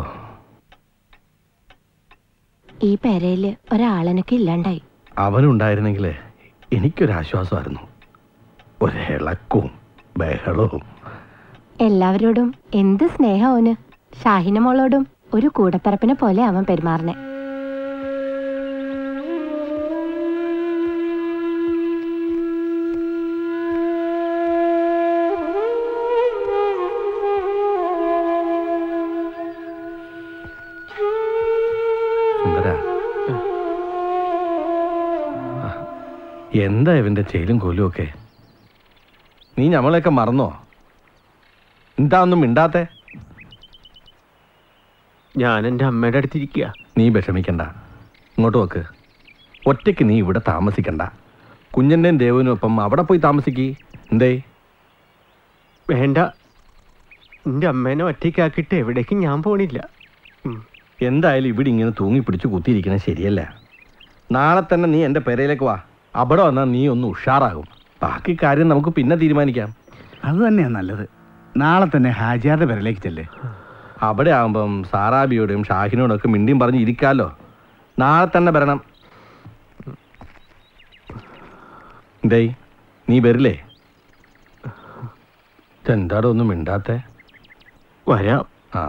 S9: ഈ പെരയില് ഒരാളെനക്ക് ഇല്ലാണ്ടായി
S10: അവനുണ്ടായിരുന്നെങ്കിൽ എനിക്കൊരാശ്വാസമായിരുന്നു ഒരിളക്കവും ബഹളവും
S9: എല്ലാവരോടും എന്ത് സ്നേഹം ഓന് ഷാഹിന മോളോടും ഒരു കൂടപ്പിറപ്പിനെ പോലെ അവൻ പെരുമാറണേ
S10: സുന്ദര ആ, എന്താ ഇവന്റെ ചേലും കോലും ഒക്കെ നീ ഞമ്മളെയൊക്കെ മറന്നോ എന്താ ഒന്നും മിണ്ടാത്തെ
S11: ഞാൻ എൻ്റെ അമ്മയുടെ അടുത്തിരിക്കുക
S10: നീ വിഷമിക്കണ്ട ഇങ്ങോട്ട് വെക്ക് ഒറ്റയ്ക്ക് നീ ഇവിടെ താമസിക്കണ്ട കുഞ്ഞൻ്റെയും ദേവനും ഒപ്പം അവിടെ പോയി താമസിക്കേ എന്തേ
S11: വേണ്ട എൻ്റെ അമ്മേനെ ഒറ്റയ്ക്കാക്കിയിട്ട് എവിടേക്കും ഞാൻ പോണില്ല
S10: എന്തായാലും ഇവിടെ ഇങ്ങനെ തൂങ്ങി പിടിച്ച് കുത്തിയിരിക്കുന്നത് ശരിയല്ല നാളെ തന്നെ നീ എൻ്റെ പെരയിലേക്ക് വാ അവിടെ വന്നാൽ നീ ഒന്ന് ഉഷാറാകും ബാക്കി കാര്യം നമുക്ക് പിന്നെ തീരുമാനിക്കാം
S1: അത് തന്നെയാ നല്ലത് നാളെ തന്നെ ഹാജിയാരുടെ പെരലേക്ക് ചെല്ലേ
S10: അവിടെ ആകുമ്പം സാറാബിയോടും ഷാഹിനോടും ഒക്കെ മിണ്ടിയും പറഞ്ഞ് ഇരിക്കാലോ നാളെ തന്നെ വരണം ദേ നീ വരില്ലേ എന്താടോ ഒന്നും മിണ്ടാത്തെ
S11: വരാം
S10: ആ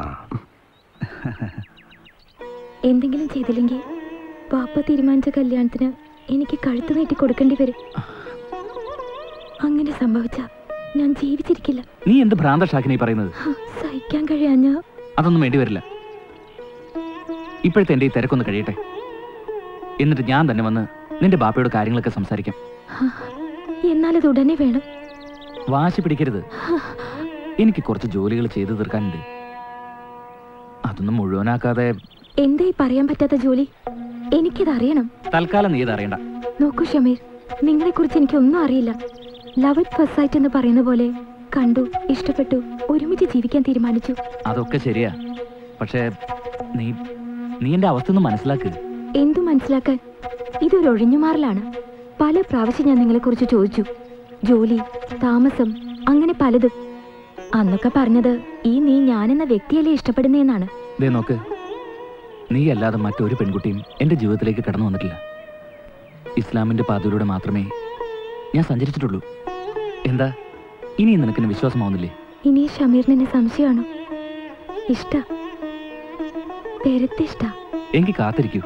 S6: എന്തെങ്കിലും ചെയ്തില്ലെങ്കിൽ പാപ്പ തീരുമാനിച്ച കല്യാണത്തിന് എനിക്ക് കഴുത്ത് നീട്ടി കൊടുക്കേണ്ടി വരും അങ്ങനെ സംഭവിച്ച ഞാൻ ജീവിച്ചിരിക്കില്ല
S4: നീ എന്ത് ഭ്രാന്ത ഷാക്കിനെ ഈ പറയുന്നത്
S6: ഹ, സഹിക്കാൻ കഴിയാഞ്ഞ
S4: അതൊന്നും വേണ്ടി വരില്ല ഇപ്പോഴത്തെ എൻ്റെ ഈ തിരക്കൊന്ന് കഴിയട്ടെ എന്നിട്ട് ഞാൻ തന്നെ വന്ന് നിന്റെ ബാപ്പയോട് കാര്യങ്ങളൊക്കെ സംസാരിക്കാം
S6: എന്നാലത് ഉടനെ വേണം
S4: വാശി പിടിക്കരുത് എനിക്ക് കുറച്ച് ജോലികൾ ചെയ്തു തീർക്കാനുണ്ട് അതൊന്നും മുഴുവനാക്കാതെ
S6: എന്തായി പറയാൻ പറ്റാത്ത ജോലി എനിക്കത് അറിയണം
S4: തൽക്കാലം നീ ഇത് അറിയണ്ട
S6: നോക്കൂ ഷമീർ നിങ്ങളെ കുറിച്ച് എനിക്കൊന്നും അറിയില്ല ലവ് ഇറ്റ് ഫസ്റ്റ് സൈറ്റ് എന്ന് പറയുന്ന പോലെ കണ്ടു ഇഷ്ടപ്പെട്ടു ഒരുമിച്ച് ജീവിക്കാൻ തീരുമാനിച്ചു
S4: അതൊക്കെ ശരിയാ പക്ഷേ നീ നീ എന്റെ അവസ്ഥ ഒന്ന് മനസ്സിലാക്ക്
S6: എന്തു മനസ്സിലാക്കാൻ ഇതൊരു ഒഴിഞ്ഞുമാറലാണ് പല പ്രാവശ്യം ഞാൻ നിങ്ങളെ കുറിച്ച് ചോദിച്ചു ജോലി താമസം അങ്ങനെ പലതും അന്നൊക്കെ പറഞ്ഞത് ഈ നീ ഞാനെന്ന വ്യക്തിയല്ലേ ഇഷ്ടപ്പെടുന്നതെന്നാണ്
S4: ദേ നോക്ക് നീ അല്ലാതെ മറ്റൊരു പെൺകുട്ടിയും എന്റെ ജീവിതത്തിലേക്ക് കടന്നു വന്നിട്ടില്ല ഇസ്ലാമിന്റെ പാതയിലൂടെ മാത്രമേ ഞാൻ സഞ്ചരിച്ചിട്ടുള്ളൂ എന്താ ഇനി നിനക്കിന് വിശ്വാസമാവുന്നില്ലേ
S6: ഇനി ഷമീറിന് എന്നെ സംശയമാണോ ഇഷ്ട പെരുത്തിഷ്ട
S4: എങ്കിൽ കാത്തിരിക്കൂ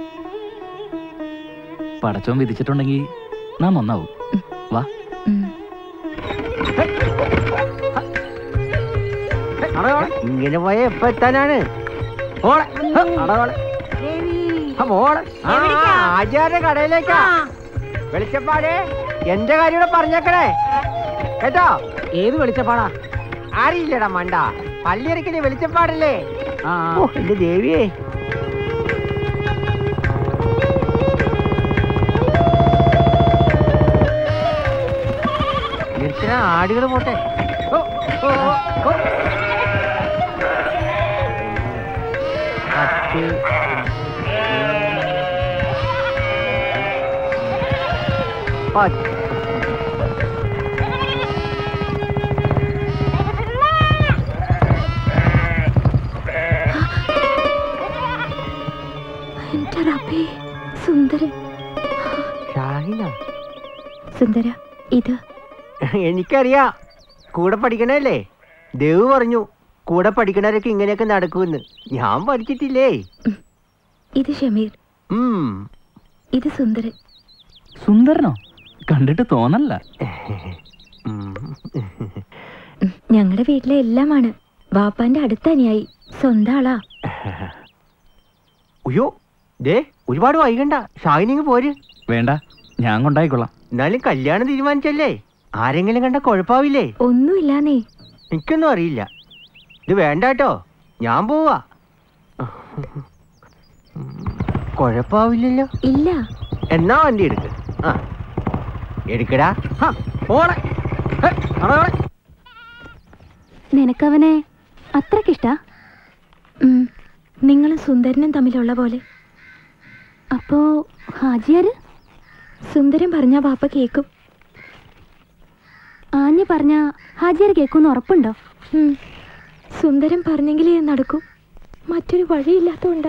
S4: പടച്ചോൻ വിധിച്ചിട്ടുണ്ടെങ്കിൽ നാം ഒന്നാവും വാ
S6: ഉം.
S11: അടവോളെ. ഇങ്ങനെ പോയ എപ്പോ എത്താനാണ് ഓളെ ഹ, അടവോളെ. ആ, മോളെ ആ, ആചാര്യ കടയിലേക്കാ വെളിച്ചപ്പാടേ എന്റെ കാര്യം ഇവിടെ പറഞ്ഞേക്കണേ കേട്ടോ
S3: ഏത് വെളിച്ചപ്പാടാ
S11: അറിയില്ലടാ മണ്ട പള്ളിയറക്കിന് വെളിച്ചപ്പാടല്ലേ ഓ എന്റെ ദേവിയേ നിർത്തന ആടുകൾ പോട്ടെ ഓ, ഓ, ഓ, ഓ. പത്ത് പത്ത്
S12: എന്റെ റബ്ബേ സുന്ദരൻ
S11: ഷാഹിന
S12: സുന്ദര ഇത്
S11: എനിക്കറിയാ കൂടെ പഠിക്കണല്ലേ ദേവ് പറഞ്ഞു കൂടെ പഠിക്കണവരൊക്കെ ഇങ്ങനെയൊക്കെ നടക്കുമെന്ന് ഞാൻ പഠിച്ചിട്ടില്ലേ
S12: ഇത് ഷമീർ
S11: ഉം
S12: ഇത് സുന്ദരൻ
S4: സുന്ദരനോ കണ്ടിട്ട് തോന്നല്ല
S12: ഞങ്ങളുടെ വീട്ടിലെ എല്ലാമാണ് ബാപ്പാന്റെ അടുത്ത അനുയായി സ്വന്തം ആളാ
S11: അയ്യോ ദേ ഒരുപാട് വൈകണ്ട ഷാഹിനിങ് പോര്
S4: വേണ്ട ഞാൻ കൊണ്ടായിക്കൊള്ളാം
S11: എന്നാലും കല്യാണം തീരുമാനിച്ചല്ലേ ആരെങ്കിലും കണ്ട കുഴപ്പാവില്ലേ
S12: ഒന്നുമില്ലാന്നേ
S11: എനിക്കൊന്നും അറിയില്ല ഇത് വേണ്ട കേട്ടോ ഞാൻ പോവാ കുഴപ്പാവില്ലല്ലോ
S12: ഇല്ല
S11: എന്നാ വണ്ടി എടുക്ക് ആ എടുക്കടാ ഹാ, പോളെ ഹെ, അവിടെ, അവിടെ.
S12: നിനക്കവനെ അത്രക്കിഷ്ടാ നിങ്ങളും സുന്ദരനും തമ്മിലുള്ള പോലെ അപ്പോ ഹാജിയാര് സുന്ദരൻ പറഞ്ഞ ബാപ്പ കേക്കും ആഞ്ഞ് പറഞ്ഞ ഹാജിയാര് കേൾക്കുമെന്ന് ഉറപ്പുണ്ടോ സുന്ദരൻ പറഞ്ഞെങ്കിലേ നടക്കൂ മറ്റൊരു വഴിയില്ലാത്തോണ്ട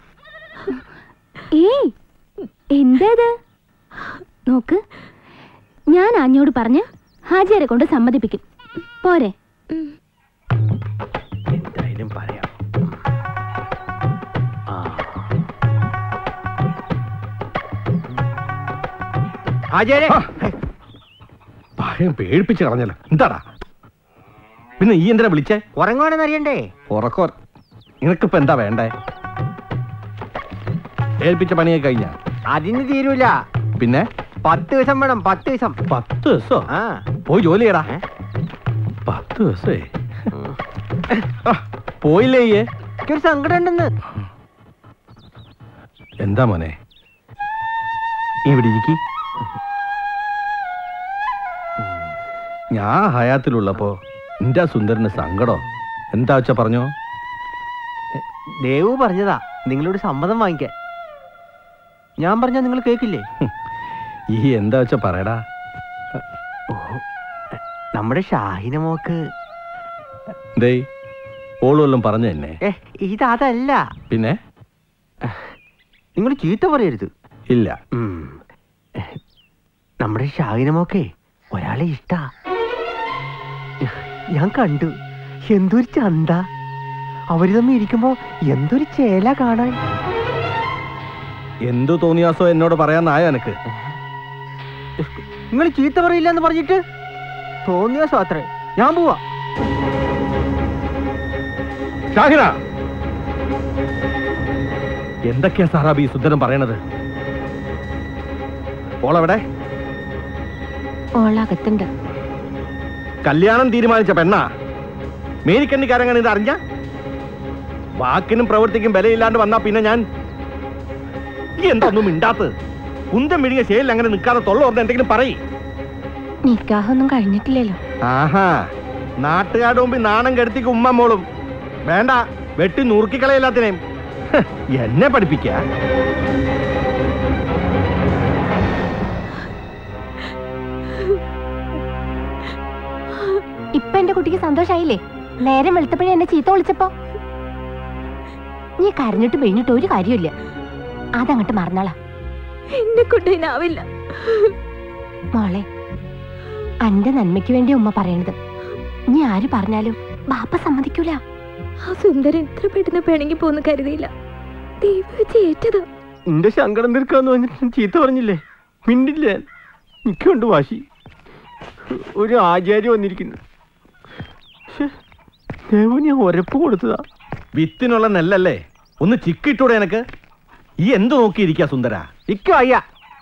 S12: ഏയ് എന്തേത് നോക്ക് ഞാൻ ആഞ്ഞോട് പറഞ്ഞ് ഹാജിയാരെ കൊണ്ട് സമ്മതിപ്പിക്കും പോരെ
S11: എന്തായാലും പറയാം ആചാര്യ
S10: ഭയം പേടിപ്പിച്ച് കളഞ്ഞല്ലോ എന്താടാ പിന്നെ ഈ എന്തിനാ വിളിച്ചേ
S11: ഉറങ്ങുവാണെന്ന് അറിയണ്ടേ
S10: ഉറക്കോ നിനക്കിപ്പോ എന്താ വേണ്ടേ ഏൽപ്പിച്ച പണിയൊക്കെ കഴിഞ്ഞ
S11: അതിന് തീരൂല
S10: പിന്നെ
S11: പത്ത് ദിവസം വേണം പത്ത് ദിവസം
S10: പത്ത് ദിവസോ
S11: ആ
S10: പോയി ജോലി ചെയ്യടാ പത്ത് ദിവസേ ആ, പോയില്ലേ ഈയെ?
S11: എനിക്കൊരു സങ്കടം ഉണ്ടെന്ന്
S10: എന്താ മോനെ ഇവിടെ ഇരിക്കി ഞാൻ ഹയാത്തിലുള്ളപ്പോ എന്റെ സുന്ദരന് സങ്കടം എന്താ വെച്ചാ പറഞ്ഞോ
S11: ദേവു പറഞ്ഞതാ നിങ്ങളോട് സമ്മതം വാങ്ങിക്കാൻ ഞാൻ പറഞ്ഞാ നിങ്ങൾ കേക്കില്ലേ
S10: ഈ എന്താ വെച്ചാ പറയടാ
S11: നമ്മുടെ ഷാഹിന മോക്ക്
S10: ദേ ഓളുവെല്ലാം പറഞ്ഞു തന്നെ
S11: ഏ ഇതല്ല
S10: പിന്നെ
S11: നിങ്ങൾ ചീത്ത പറയരുത്
S10: ഇല്ല
S11: ഉം. നമ്മുടെ ഷാഹിന മോക്കെ ഒരാളെ ഇഷ്ടാ ഞാൻ കണ്ടു എന്തൊരു ചന്ത അവര് തമ്മിൽ ഇരിക്കുമ്പോ എന്തൊരു ചേല കാണാൻ
S10: എന്തു തോന്നിയാസോ എന്നോട് പറയാന്നായോ എനക്ക്
S11: നിങ്ങൾ ചീത്ത പറയില്ല എന്ന് പറഞ്ഞിട്ട് തോന്നിയ സ്വാത്രേ ഞാൻ പോവാ
S10: ഷാഹിന എന്തൊക്കെയാ സാറാബ് ഈ സുന്ദരം പറയണത് ഓളവിടെ
S9: ഓളകത്തുണ്ട്
S10: കല്യാണം തീരുമാനിച്ച പെണ്ണാ മേരിക്കണ്ണിക്കാരങ്ങനെ ഇത് അറിഞ്ഞ വാക്കിനും പ്രവൃത്തിക്കും വിലയില്ലാണ്ട് വന്നാ പിന്നെ ഞാൻ ഈ എന്താ ഒന്നും മിണ്ടാത്തത് കുന്തം മിഴിയ ശേലിൽ അങ്ങനെ നിൽക്കാതെ തൊള്ള ഓർന്ന് എന്തെങ്കിലും പറയ്
S9: നിക്കാഹൊന്നും കഴിഞ്ഞിട്ടില്ലല്ലോ
S10: ആഹാ നാട്ടുകാരുടെ മുമ്പിൽ നാണം കെടുത്തിക്ക് ഉമ്മ മോളും വേണ്ട വെട്ടി നുറുക്കിക്കളയില്ലാത്തിനേം ഹ്, എന്നെ പഠിപ്പിക്ക
S9: ഇപ്പൊ എന്റെ കുട്ടിക്ക് സന്തോഷായില്ലേ നേരം വെളുത്തപ്പോഴേ എന്നെ ചീത്ത വിളിച്ചപ്പോ നീ കരഞ്ഞിട്ട് പിഴിഞ്ഞിട്ട് ഒരു കാര്യമില്ല അതങ്ങട്ട് മറന്നാളാ
S12: എന്നെ കൊണ്ടതിനാവില്ല
S9: മോളെ അന്റെ നന്മയ്ക്ക് വേണ്ടി ഉമ്മ പറയണത് നീ ആര് പറഞ്ഞാലും ബാപ്പ സമ്മതിക്കൂല
S12: ആ സുന്ദരൻ ഇത്ര പെട്ടെന്ന് പിണങ്ങി പോന്ന് കരുതിയില്ല ദൈവം വെച്ച് ഏറ്റതാ
S11: എന്റെ സങ്കടം തീർക്കാന്ന് പറഞ്ഞിട്ട് ചീത്ത പറഞ്ഞില്ലേ മിണ്ടില്ല എനിക്കുണ്ട് വാശി ഒരു ആചാര്യ വന്നിരിക്കുന്നു ശ്ശെ. ഞാൻ ഒരപ്പ് കൊടുത്തതാ
S10: വിത്തിനുള്ള നെല്ലല്ലേ ഒന്ന് ചിക്കിട്ടൂടെ എനക്ക് ഈ എന്ത് നോക്കിയിരിക്കാ സുന്ദര
S11: ഇക്കോ അയ്യ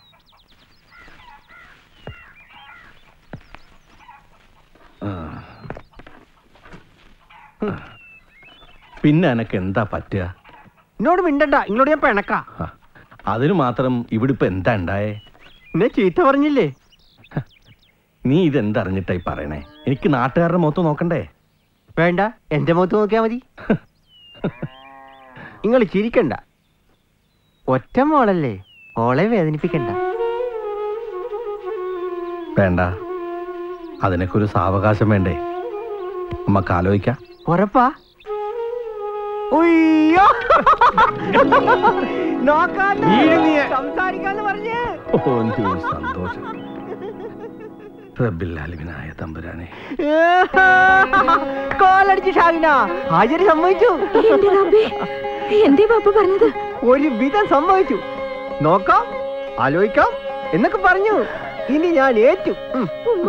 S10: പിന്നെ എനക്ക് എന്താ പറ്റുക
S11: എന്നോട് മിണ്ടണ്ട ഇങ്ങോട്ട് ഞാൻ പിണക്കാ
S10: അതിന് മാത്രം ഇവിടെ ഇപ്പൊ എന്താ ഉണ്ടായേ
S11: എന്നെ ചീത്ത പറഞ്ഞില്ലേ
S10: നീ ഇതെന്തറിഞ്ഞിട്ടായി പറയണേ എനിക്ക് നാട്ടുകാരുടെ മുഖത്ത് നോക്കണ്ടേ
S11: വേണ്ട എന്റെ മുഖത്ത് നോക്കിയാ മതി നിങ്ങൾ ചിരിക്കണ്ട ഒറ്റ മോളല്ലേ ഓളെ വേദനിപ്പിക്കണ്ട
S10: വേണ്ട അതിനൊക്കെ ഒരു സാവകാശം വേണ്ടേ നമുക്ക് ആലോചിക്കാം
S11: ഉറപ്പാ ഉയ്യോ നോക്കാന്ന്
S10: വീട് നീ-
S11: സംസാരിക്കാന്ന് പറഞ്ഞേ
S10: ഓ എനിക്ക് ഒരു സന്തോഷം റബ്ബില്ലാലിമിനായ തമ്പുരാനെ
S11: കോലടിച്ച് ഷാവിന ഹാജര് സമ്മതിച്ചു
S16: എന്തേ പാപ്പ പറഞ്ഞത്
S11: ഒരു വിധം സമ്മതിച്ചു നോക്കാം ആലോചിക്കാം എന്നൊക്കെ പറഞ്ഞു ഇനി ഞാൻ ഏറ്റു ഉം.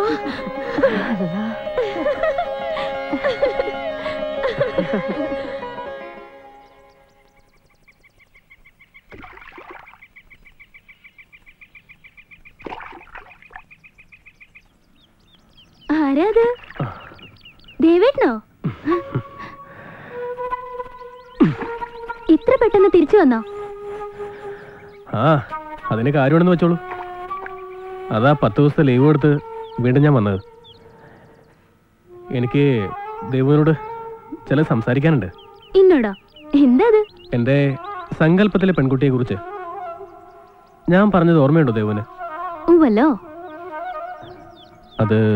S6: ആരാ അത് ദേവേട്ടനോ ഇത്ര പെട്ടെന്ന് തിരിച്ചു വന്നോ
S7: ആ അതിന് കാര്യമാണെന്ന് വെച്ചോളൂ അതാ പത്ത് ദിവസത്തെ ലീവ് എടുത്ത് വീണ്ടും ഞാൻ വന്നത് എനിക്ക് ദൈവനോട് ചില സംസാരിക്കാനുണ്ട്
S6: ഇന്നോടോ എന്താ അത്
S7: എൻ്റെ സങ്കല്പത്തിലെ പെൺകുട്ടിയെ കുറിച്ച് ഞാൻ പറഞ്ഞത് ഓർമ്മയുണ്ടോ ദേവന്
S6: ഉവല്ലോ
S7: അത്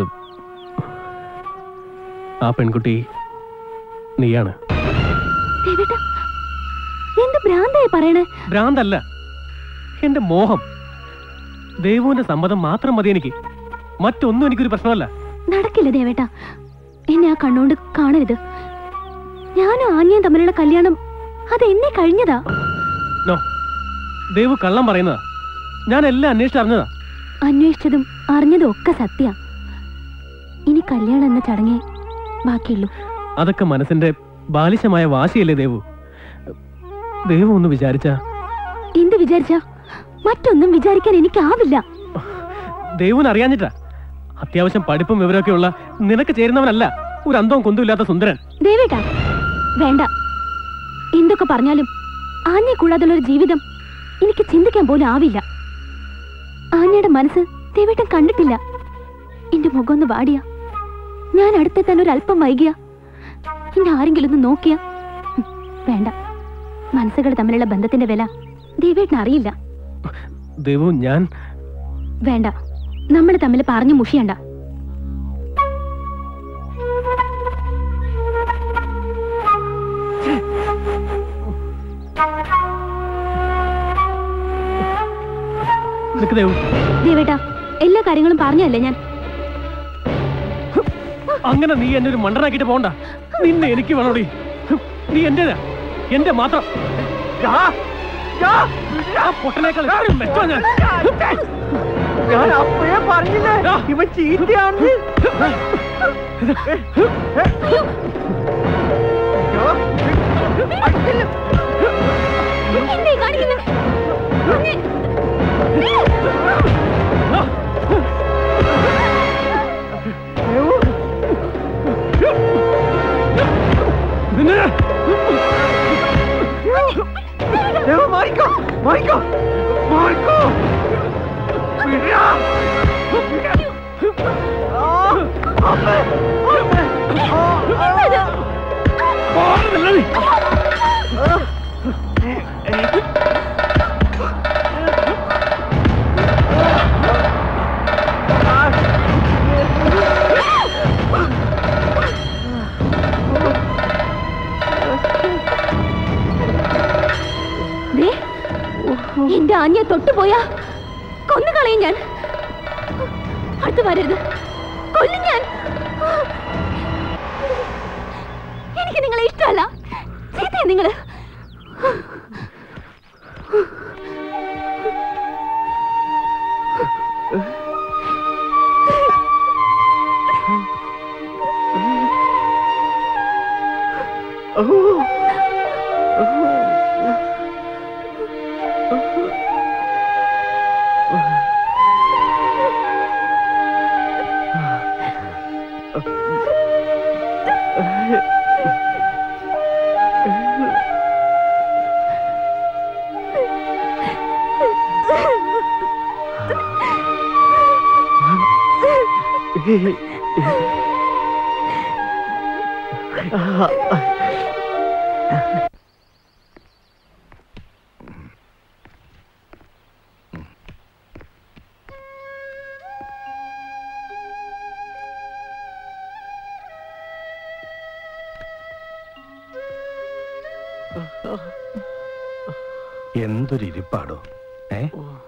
S7: ആ പെൺകുട്ടി നീയാണ്
S6: ദേവേട്ട എന്ത് ഭ്രാന്തായി പറയണേ
S7: ഭ്രാന്തല്ല എന്റെ മോഹം ദേവുവിന്റെ സമ്മതം മാത്രം മതി എനിക്ക് മറ്റൊന്നും എനിക്കൊരു പ്രശ്നമല്ല
S6: നടക്കില്ല ദേവേട്ട എന്നെ ആ കണ്ണുകൊണ്ട് കാണരുത് ഞാനും ആന്യയും തമ്മിലുള്ള കല്യാണം അത് എന്നെ കഴിഞ്ഞതാ
S7: നോ ദേവു കള്ളം പറയുന്നതാ ഞാൻ എല്ലാം അന്വേഷിച്ചറിഞ്ഞതാ
S6: അന്വേഷിച്ചതും അറിഞ്ഞതും ഒക്കെ സത്യ ഇനി കല്യാണം എന്ന ചടങ്ങേ ബാക്കിയുള്ളൂ
S7: അതൊക്കെ മനസ്സിന്റെ ബാലിശമായ വാശിയല്ലേ ദേവു ദേവു ഒന്ന് വിചാരിച്ച
S6: എന്ത് വിചാരിച്ച മറ്റൊന്നും വിചാരിക്കാൻ എനിക്കാവില്ല
S7: ദേവുവിന് അറിയാഞ്ഞിട്ടാ അത്യാവശ്യം പഠിപ്പും വിവരമൊക്കെ ഉള്ള നിനക്ക് ചേരുന്നവനല്ല ഒരു അന്തവും കുന്തവും സുന്ദരൻ
S6: ദേവേട്ടാ വേണ്ട എന്തൊക്കെ പറഞ്ഞാലും ആഞ്ഞെ കൂടാതുള്ള ഒരു ജീവിതം എനിക്ക് ചിന്തിക്കാൻ പോലും ആവില്ല ആഞ്ഞയുടെ മനസ്സ് ദേവേട്ടൻ കണ്ടിട്ടില്ല എന്റെ മുഖം ഒന്ന് വാടിയ ഞാൻ അടുത്തെത്താൻ ഒരു അല്പം വൈകിയ എന്നെ ആരെങ്കിലും ഒന്ന് നോക്കിയ ഹും, വേണ്ട മനസ്സുകൾ തമ്മിലുള്ള ബന്ധത്തിന്റെ വില ദേവേട്ടൻ അറിയില്ല
S7: ദേവു ഞാൻ
S6: വേണ്ട നമ്മൾ തമ്മിൽ പറഞ്ഞു മുഷിയണ്ട
S7: നിനക്ക് ദേവു
S6: ദേവേട്ടാ എല്ലാ കാര്യങ്ങളും പറഞ്ഞല്ലേ ഞാൻ
S7: അങ്ങനെ നീ എന്നെ ഒരു മണ്ടനാക്കിട്ട് പോണ്ട നിന്നെ എനിക്ക് വേണോടി നീ എന്റേതാ എന്റെ മാത്രം ആ പൊട്ടനേക്കാൾ എത്രയും മെച്ചമാ ഞാൻ
S11: ഞാൻ അപ്പഴേ പറഞ്ഞില്ലേ ഇവ ചീത്തയാണെന്ന്
S6: എന്തേ കാണിക്കുന്നെ? അങ്ങേ.
S11: ദേവു, മാറിക്കോ മാറിക്കോ മാറിക്കോ വിടാ. ആ, അമ്മേ, അമ്മേ. ആ, ആ.
S6: ദേ, എന്റെ ആഞ്ഞയെ തൊട്ടുപോയാ കൊന്നു കളയും ഞാൻ അടുത്ത് വരരുത് കൊല്ലും ഞാൻ എനിക്ക് നിങ്ങളെ ഇഷ്ടമല്ല ചീത്തയാ നിങ്ങള്
S10: എന്തൊരു ഇരിപ്പാടോ ഏ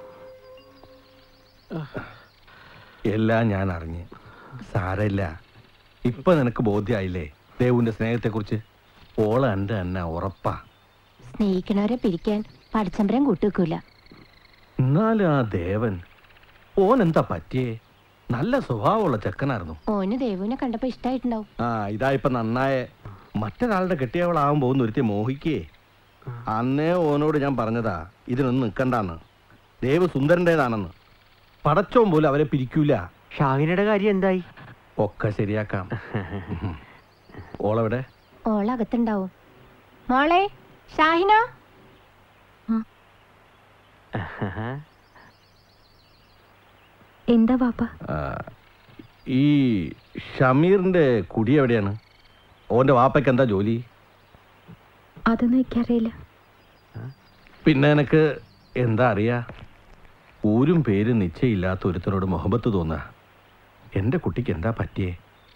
S10: എല്ലാം ഞാൻ അറിഞ്ഞ് സാരമില്ല ഇപ്പൊ നിനക്ക് ബോധ്യായില്ലേ ദേവുവിന്റെ സ്നേഹത്തെക്കുറിച്ച് ഓള എന്റെ തന്നെ ഉറപ്പാ
S9: സ്നേഹിക്കണവരെ പിരിക്കാൻ പഠിച്ചമ്പരം കൂട്ടുവെക്കൂല
S10: എന്നാലും ആ ദേവൻ ഓൻ എന്താ പറ്റിയേ നല്ല സ്വഭാവമുള്ള ചെക്കനായിരുന്നു
S9: ഓന് ദേവുവിനെ കണ്ടപ്പോ ഇഷ്ടായിട്ടുണ്ടാവും
S10: ആ ഇതാ ഇപ്പൊ നന്നായ മറ്റൊരാളുടെ കെട്ടിയവളാവാൻ പോകുന്ന ഒരുത്തി മോഹിക്കേ അന്നേ ഓനോട് ഞാൻ പറഞ്ഞതാ ഇതിനൊന്നും നിൽക്കണ്ടെന്ന് ദേവ് സുന്ദരൻ്റെതാണെന്ന് പടച്ചോൻ പോലും അവരെ പിരിക്കൂല
S5: ഷാഹിനയുടെ കാര്യം എന്തായി
S10: ഒക്കെ ശരിയാക്കാം ഓളെവിടെ
S9: ഓളകത്തുണ്ടാവും മോളെ ഷാഹിന
S6: എന്താ വാപ്പ
S10: ആ, ഈ ഷമീറിന്റെ കുടി എവിടെയാണ് ഓന്റെ വാപ്പയ്ക്ക് എന്താ ജോലി
S6: അതൊന്നും എനിക്കറിയില്ല
S10: പിന്നെ എനക്ക് എന്താ അറിയാ ഊരും പേരും നിശ്ചയില്ലാത്ത ഒരുത്തനോട് മുഹബത്ത് തോന്നുക എന്റെ കുട്ടിക്ക് എന്താ പറ്റിയേ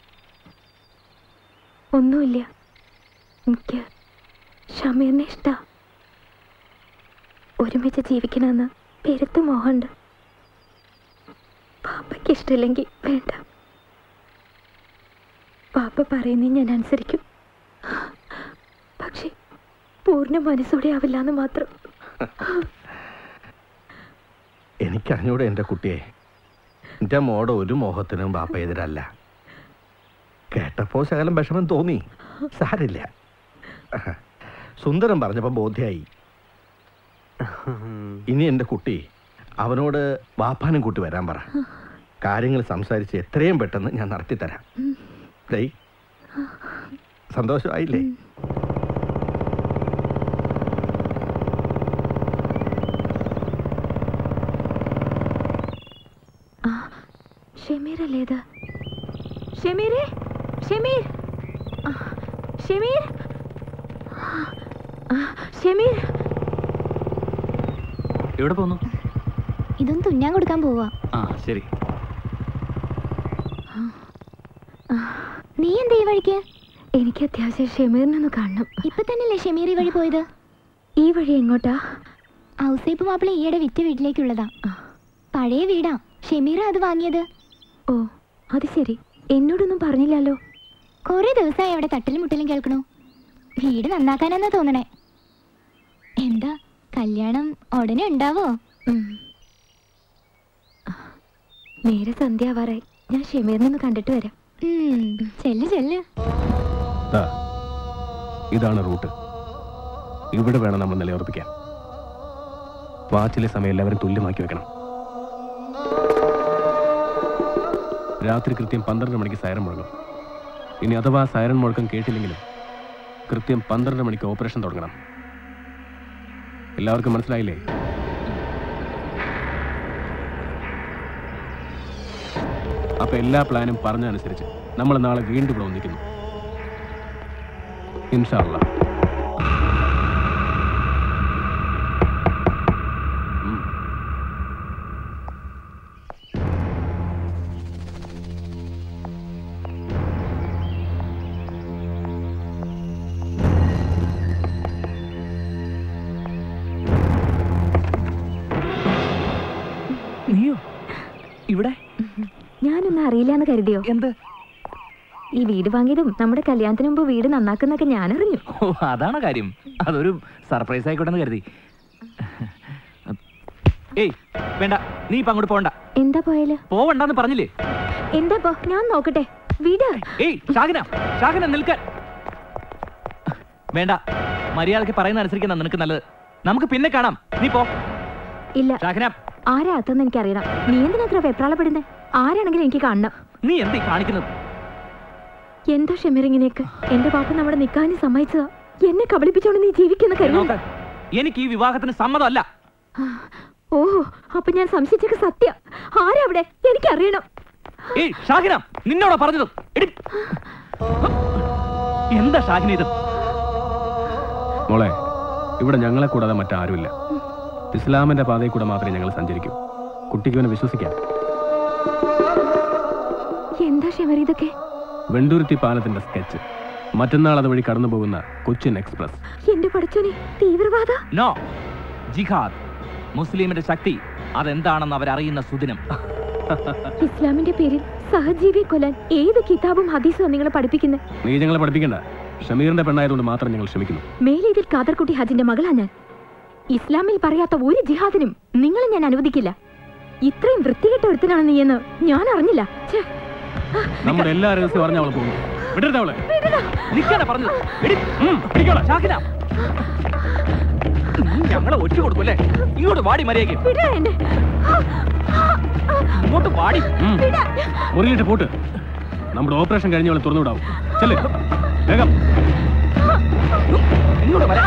S6: ഒന്നുമില്ല എനിക്ക് ഷമീറിനെ ഇഷ്ട ഒരുമിച്ച് ജീവിക്കണമെന്ന് പെരുത്ത് മോഹമുണ്ട് പാപ്പയ്ക്ക് ഇഷ്ടമില്ലെങ്കിൽ വേണ്ട പാപ്പ പറയുന്നേ ഞാൻ അനുസരിക്കും പക്ഷെ പൂർണ്ണ മനസ്സോടെ ആവില്ല എന്ന് മാത്രം
S10: എനിക്കറിഞ്ഞൂടെ എൻ്റെ കുട്ടിയെ എൻ്റെ മോടെ ഒരു മോഹത്തിനും ബാപ്പ എതിരല്ല കേട്ടപ്പോൾ ശകലം വിഷമം തോന്നി സാരില്ല സുന്ദരം പറഞ്ഞപ്പോൾ ബോധ്യായി ഇനി എൻ്റെ കുട്ടി അവനോട് വാപ്പാനും കൂട്ടി വരാൻ പറ കാര്യങ്ങൾ സംസാരിച്ച് എത്രയും പെട്ടെന്ന് ഞാൻ നടത്തിത്തരാം ഡേയ് സന്തോഷമായില്ലേ
S6: ഷമീർ അല്ലേ ഇത് ഷമീരെ ഷമീർ ആ, ഷമീർ ആ, ഷമീർ
S4: എവിടെ പോന്നു
S12: ഇതൊന്ന് തുന്നാൻ കൊടുക്കാൻ പോവാ
S4: ആ ശരി
S12: നീ എന്താ ഈ വഴിക്ക്
S6: എനിക്ക് അത്യാവശ്യം ഷമീറിനൊന്ന് കാണണം
S12: ഇപ്പൊ തന്നെയല്ലേ ഷമീർ ഈ വഴി പോയത്
S6: ഈ വഴി എങ്ങോട്ടാ
S12: ഔസേപ്പ് മാപ്പിള ഈയിടെ വിറ്റ വീട്ടിലേക്കുള്ളതാ പഴയ വീടാ ഷമീർ അത് വാങ്ങിയത്
S6: ഓ അത് ശരി എന്നോടൊന്നും പറഞ്ഞില്ലല്ലോ
S12: കുറെ ദിവസമായി അവിടെ തട്ടലും മുട്ടലും കേൾക്കണു വീട് നന്നാക്കാനെന്നാ തോന്നണേ എന്താ കല്യാണം ഉടനെ ഉണ്ടാവോ
S6: നേരെ സന്ധ്യ ആവാറായി ഞാൻ ഷമീറിനൊന്ന് കണ്ടിട്ട് വരാം
S12: ചെല്ല് ചെല്ല്
S7: ദാ, ഇതാണ് റൂട്ട് ഇവിടെ വേണം നമ്മൾ നിലയുറപ്പിക്കാൻ വാച്ചിലെ സമയം എല്ലാവരും തുല്യമാക്കി വെക്കണം രാത്രി കൃത്യം പന്ത്രണ്ട് മണിക്ക് സൈറൻ മുഴങ്ങും ഇനി അഥവാ സൈറൻ മുഴക്കം കേട്ടില്ലെങ്കിലും കൃത്യം പന്ത്രണ്ട് മണിക്ക് ഓപ്പറേഷൻ തുടങ്ങണം എല്ലാവർക്കും മനസ്സിലായില്ലേ അപ്പൊ എല്ലാ പ്ലാനും പറഞ്ഞതനുസരിച്ച് നമ്മൾ നാളെ വീണ്ടും ഇവിടെ ഒന്നിക്കുന്നു ഇൻഷാല്ല
S4: നീയോ ഇവിടെ
S6: ഞാനൊന്നും അറിയില്ല എന്ന് കരുതിയോ
S4: എന്ത്
S6: ഈ വീട് വാങ്ങിയതും നമ്മുടെ കല്യാണത്തിന് മുമ്പ് വീട് നന്നാക്കുന്നൊക്കെ ഞാൻ അറിഞ്ഞു
S4: ഓ അതാണ് കാര്യം അതൊരു സർപ്രൈസ് ആയിക്കോട്ടെ എന്ന് കരുതി ഏയ് വേണ്ട നീ ഇപ്പൊ അങ്ങോട്ട് പോണ്ട
S6: എന്താ പോയാല്
S4: പോവണ്ടെന്ന് പറഞ്ഞില്ലേ
S6: എന്താ പോ ഞാൻ നോക്കട്ടെ വീട്
S4: ഏയ് ഷാഗിന ഷാഗിന നിൽക്കാൻ വേണ്ട മര്യാദക്ക് പറയുന്ന അനുസരിക്കുന്ന നിനക്ക് നല്ലത് നമുക്ക് പിന്നെ കാണാം നീ പോ
S6: ഇല്ല
S4: ഷാഹിന
S6: ആരാ അതെന്ന് എനിക്കറിയണം നീ എന്തിനാ വെപ്രാളപ്പെടുന്നേ ആരാണെങ്കിലും എനിക്ക് കാണണം
S4: നീ എന്തീ കാണിക്കുന്നത്
S6: എന്താ ഷമീർ ഇങ്ങനെയൊക്കെ എന്റെ പാപ്പ നമ്മുടെ നിക്കാനും സമ്മതിച്ചതാ എന്നെ കബളിപ്പിച്ചോണ്ട് നീ ജീവിക്കുന്ന കരുതൽ
S4: നോക്ക്, എനിക്ക് ഈ വിവാഹത്തിന് സമ്മതമല്ല
S6: ഓ അപ്പൊ ഞാൻ സംശയിച്ചൊക്കെ സത്യ ആരാ അവിടെ എനിക്കറിയണം
S4: ഏയ് ഷാഹിന നിന്നോടാ പറഞ്ഞത് എടി എന്താ ഷാഹിന ഇത്
S7: മോളെ ഇവിടെ ഞങ്ങളെ കൂടാതെ മറ്റാരുമില്ല ഇസ്ലാമിന്റെ പാതയിൽ കൂടെ മാത്രമേ ഞങ്ങൾ സഞ്ചരിക്കൂ കുട്ടിക്ക് ഇവനെ വിശ്വസിക്കാം
S16: എന്താ ഷെമർ ഇതൊക്കെ
S7: വെണ്ടൂരുത്തി പാലത്തിന്റെ സ്കെച്ച് മറ്റന്നാൾ അതുവഴി കടന്നു പോകുന്ന കൊച്ചിൻ എക്സ്പ്രസ്
S16: എന്റെ പഠിച്ചോനെ തീവ്രവാദ
S4: നോ ജിഹാദ് മുസ്ലിമിന്റെ ശക്തി അതെന്താണെന്ന് അവരറിയുന്ന സുദിനം
S16: ഇസ്ലാമിന്റെ പേരിൽ സഹജീവിയെ കൊല്ലാൻ ഏത് കിതാബും ഹദീസും നിങ്ങളെ പഠിപ്പിക്കുന്നത്
S7: നീ ഞങ്ങളെ പഠിപ്പിക്കണ്ട ഷമീറിന്റെ പെണ്ണായതുകൊണ്ട് മാത്രം ഞങ്ങൾ ക്ഷമിക്കുന്നു
S16: മേലെ ഇതിൽ കാദർകുട്ടി ഹജിന്റെ മകളാ ഞാൻ ഇസ്ലാമിൽ പറയാത്ത ഒരു ജിഹാദിനും നിങ്ങളെ ഞാൻ അനുവദിക്കില്ല ഇത്രയും വൃത്തികെട്ട ഒരുത്തനാണ് നീ എന്ന് ഞാൻ അറിഞ്ഞില്ല ഛേ,
S7: നമ്മുടെ എല്ലാ രഹസ്യം അറിഞ്ഞ അവൾ പോകുന്നു വിടരുത് അവളെ
S4: നിൽക്കാനാ പറഞ്ഞത് എടി, ഉം, പിടിക്കോളാം. ഷാഹിന നീ ഞങ്ങളെ ഒറ്റ കൊടുക്കൂല്ലേ ഇങ്ങോട്ട് വാടി മര്യാദയ്ക്ക്
S16: വിടാ എന്നെ.
S4: ഇങ്ങോട്ട് വാടി
S7: ഉം. മുറിയിട്ട് പോട്ട് നമ്മുടെ ഓപ്പറേഷൻ കഴിഞ്ഞ് അവളെ തുറന്നുവിടാവും ചെല്ലേ വേഗം
S4: ഇങ്ങോട്ട് വരാ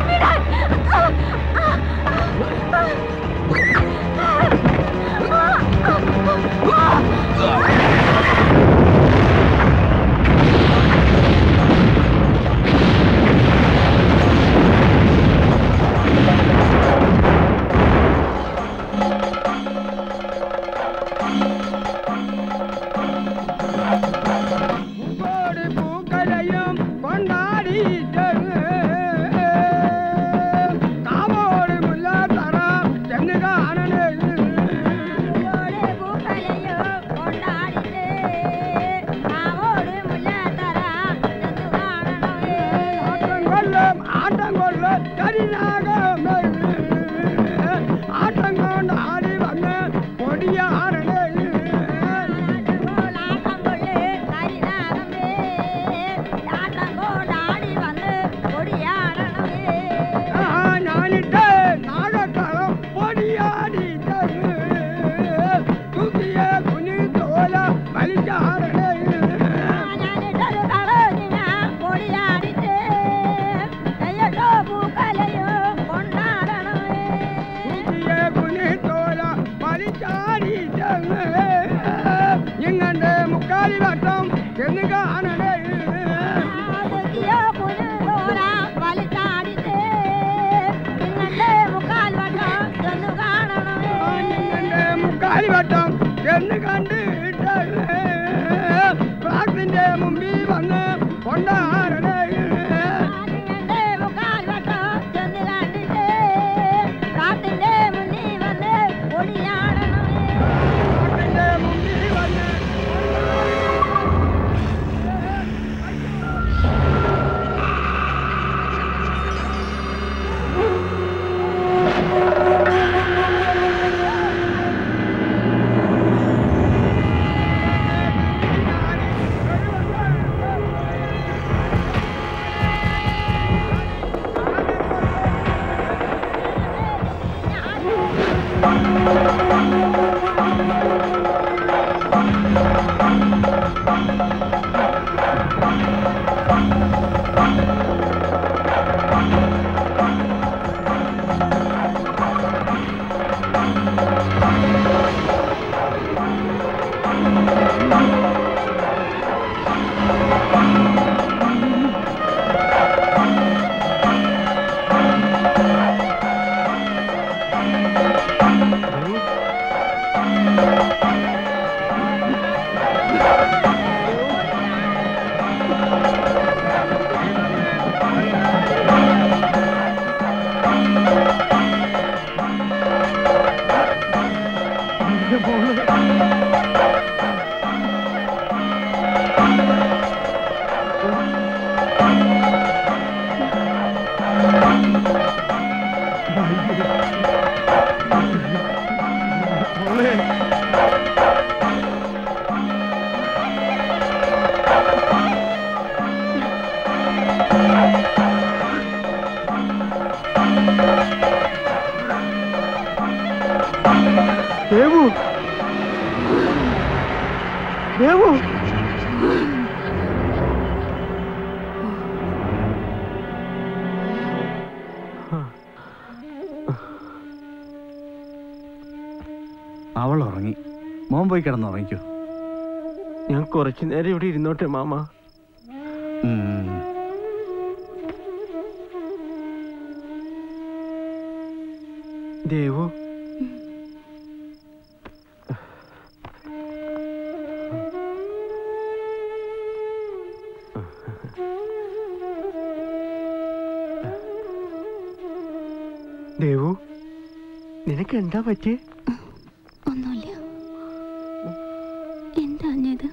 S18: പൂക്കലയും കൊണ്ടാടിയിട്ട് കാവോട് മുല്ലാത്തറ ചെന്ന് കാണണേ ആട്ടം കൊള്ളും ആട്ടം കൊള്ളും കരിനാഗം ആട്ടം കൊണ്ട് ആടി വന്ന് പൊടിയാറണേ ആ ഞാനിട്ട് നാഗക്കളം പൊടിയാടിയിട്ട് തുകിയ കുനി തോല വലിച്ചാറണേ തുകിയ കുനി തോല വലിച്ചാടിയിട്ട് നിങ്ങളുടെ മുക്കാലി വട്ടം ചെന്ന് കാണണേ നിങ്ങളുടെ മുക്കാലി വട്ടം ചെന്ന് കണ്ടിട്ട് ക്ലാസിന്റെ മുമ്പിൽ വന്ന് കൊണ്ടാടണേ ക്ലാസിന്റെ മുമ്പിൽ വന്ന് ദേവു ദേവു
S1: അവൾ ഉറങ്ങി മോൻ പോയി കിടന്ന് ഉറങ്ങിക്കോ
S11: ഞാൻ കുറച്ചു നേരം ഇവിടെ ഇരുന്നോട്ടെ മാമ ദേവു ദേവു നിനക്ക് എന്താ പറ്റിയേ
S6: ഒന്നുമില്ല എന്താ അഞ്ഞത്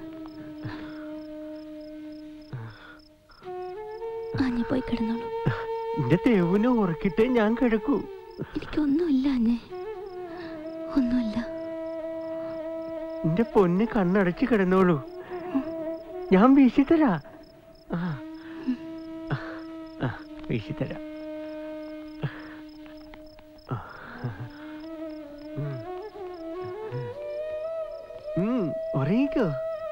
S6: ആഞ്ഞ പോയി കിടന്നോളൂ
S11: എന്റെ ദേവുനെ ഉറക്കിട്ടേ ഞാൻ കിടക്കൂ
S6: എനിക്കൊന്നുമില്ല അഞ്ഞേ ഒന്നുമില്ല
S11: എന്റെ പൊന്ന് കണ്ണടച്ച് കിടന്നോളൂ ഞാൻ വീശിത്തരാ ആ. ആ, വീശിത്തരാം ഉം, ഉറങ്ങിക്കോ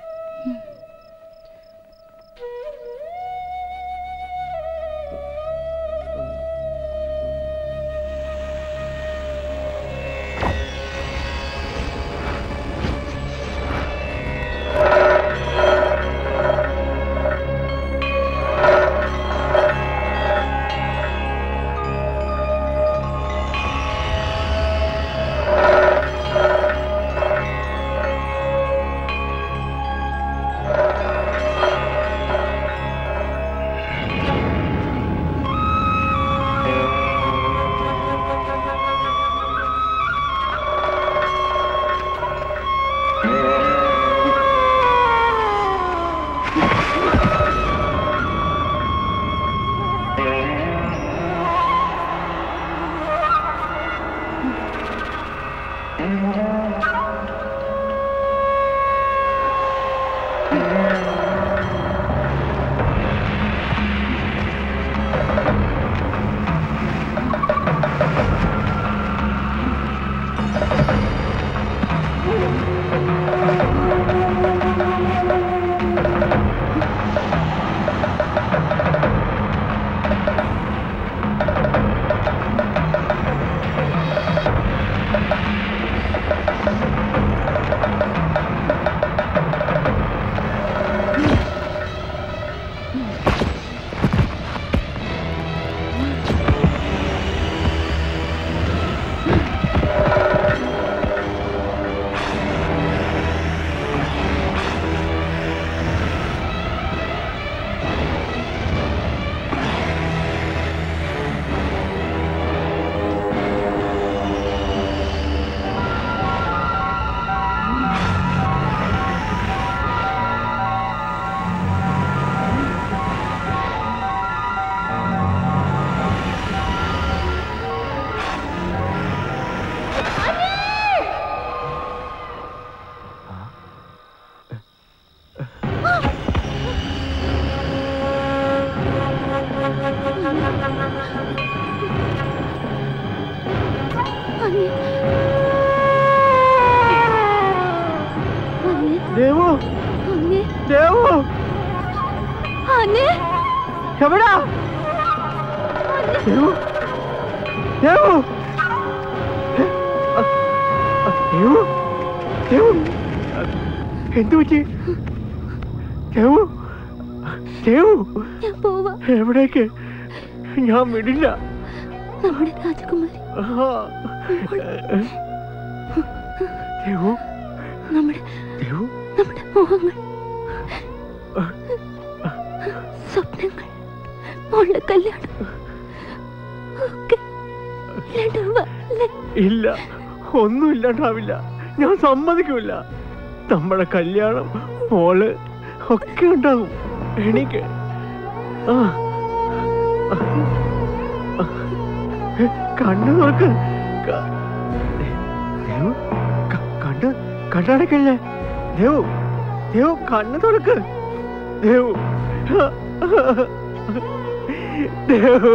S11: ദേവു ദേവു എവിടാ ദേവു ദേവു ദേവു ദേവു എന്തു പറ്റി ദേവു ദേവു
S6: ഞാൻ പോവാ
S11: എവിടേക്ക് ഞാൻ വിടില്ല
S6: നമ്മുടെ രാജകുമാരി
S11: ദേവു
S6: നമ്മുടെ
S11: ദേവു
S6: നമ്മുടെ മോഹങ്ങൾ സ്വപ്നങ്ങൾ മോളുടെ കല്യാണം ഒക്കെ ഇല്ലാണ്ടാവുക അല്ലേ?
S11: ഇല്ല ഒന്നും ഇല്ലാണ്ടാവില്ല ഞാൻ സമ്മതിക്കില്ല നമ്മുടെ കല്യാണം മോള് ഒക്കെ ഉണ്ടാകും എനിക്ക് ആ ആ. കണ്ണു നോക്ക് ക- ദേവു ക- കണ്ണ് കണ്ണടക്കല്ലേ ദേവു ദേവു കണ്ണ് തുറക്ക് ദേവു ദേവു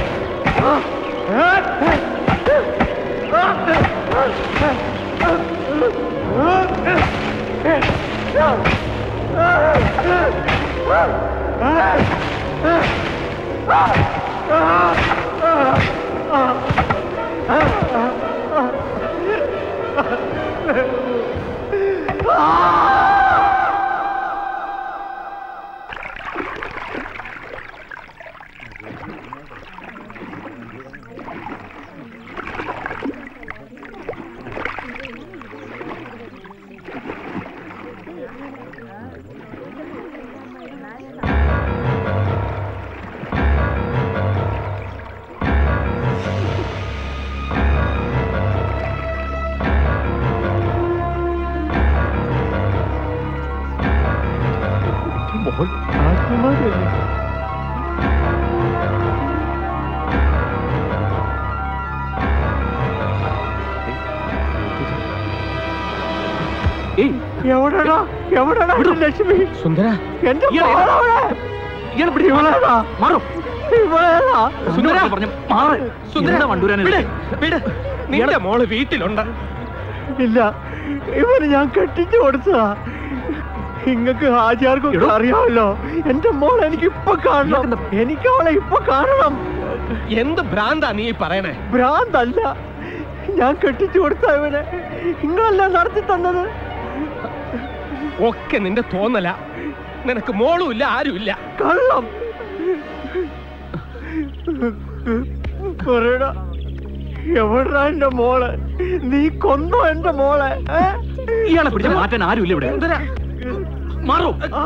S11: ദേവു
S18: മോൾ രാജകുമാരല്ലേ എവിടെടാ എവിടെടാ എന്റെ ലക്ഷ്മി
S2: സുന്ദര
S18: എന്റെ
S4: ഇയാളെ-
S18: മോളവിടെ ഇവളേതാ?
S2: മാറും
S18: ഇവളേതാ?
S2: സുന്ദര
S4: പറഞ്ഞു മാറ്
S2: സുന്ദര
S4: എന്താ വണ്ടൂരാൻ
S2: വിട് വിട് നിന്റെ മോള് വീട്ടിലുണ്ട്
S18: ഇല്ല ഇവന് ഞാൻ കെട്ടിച്ചു കൊടുത്തതാ നിങ്ങക്ക് ഹാജിയാർക്കൊക്കെ അറിയാമല്ലോ എന്റെ മോൾ എനിക്ക് ഇപ്പൊ കാണണം എനിക്ക് അവളെ ഇപ്പൊ കാണണം
S2: എന്ത് ഭ്രാന്താ നീ ഈ പറയണേ
S18: ഭ്രാന്തല്ല ഞാൻ കെട്ടിച്ചു കൊടുത്ത ഇവനെ നിങ്ങളല്ല നടത്തി തന്നത്
S2: ഒക്കെ നിന്റെ തോന്നല നിനക്ക് മോളും ഇല്ല ആരും ഇല്ല
S18: കള്ളം പറയടാ എവിടാ എന്റെ മോളെ നീ കൊന്നോ എന്റെ മോളെ ഏ?
S4: ഇയാളെ പിടിച്ച് മാറ്റാൻ ആരുമില്ല ഇവിടെ മാറൂ
S18: ആ,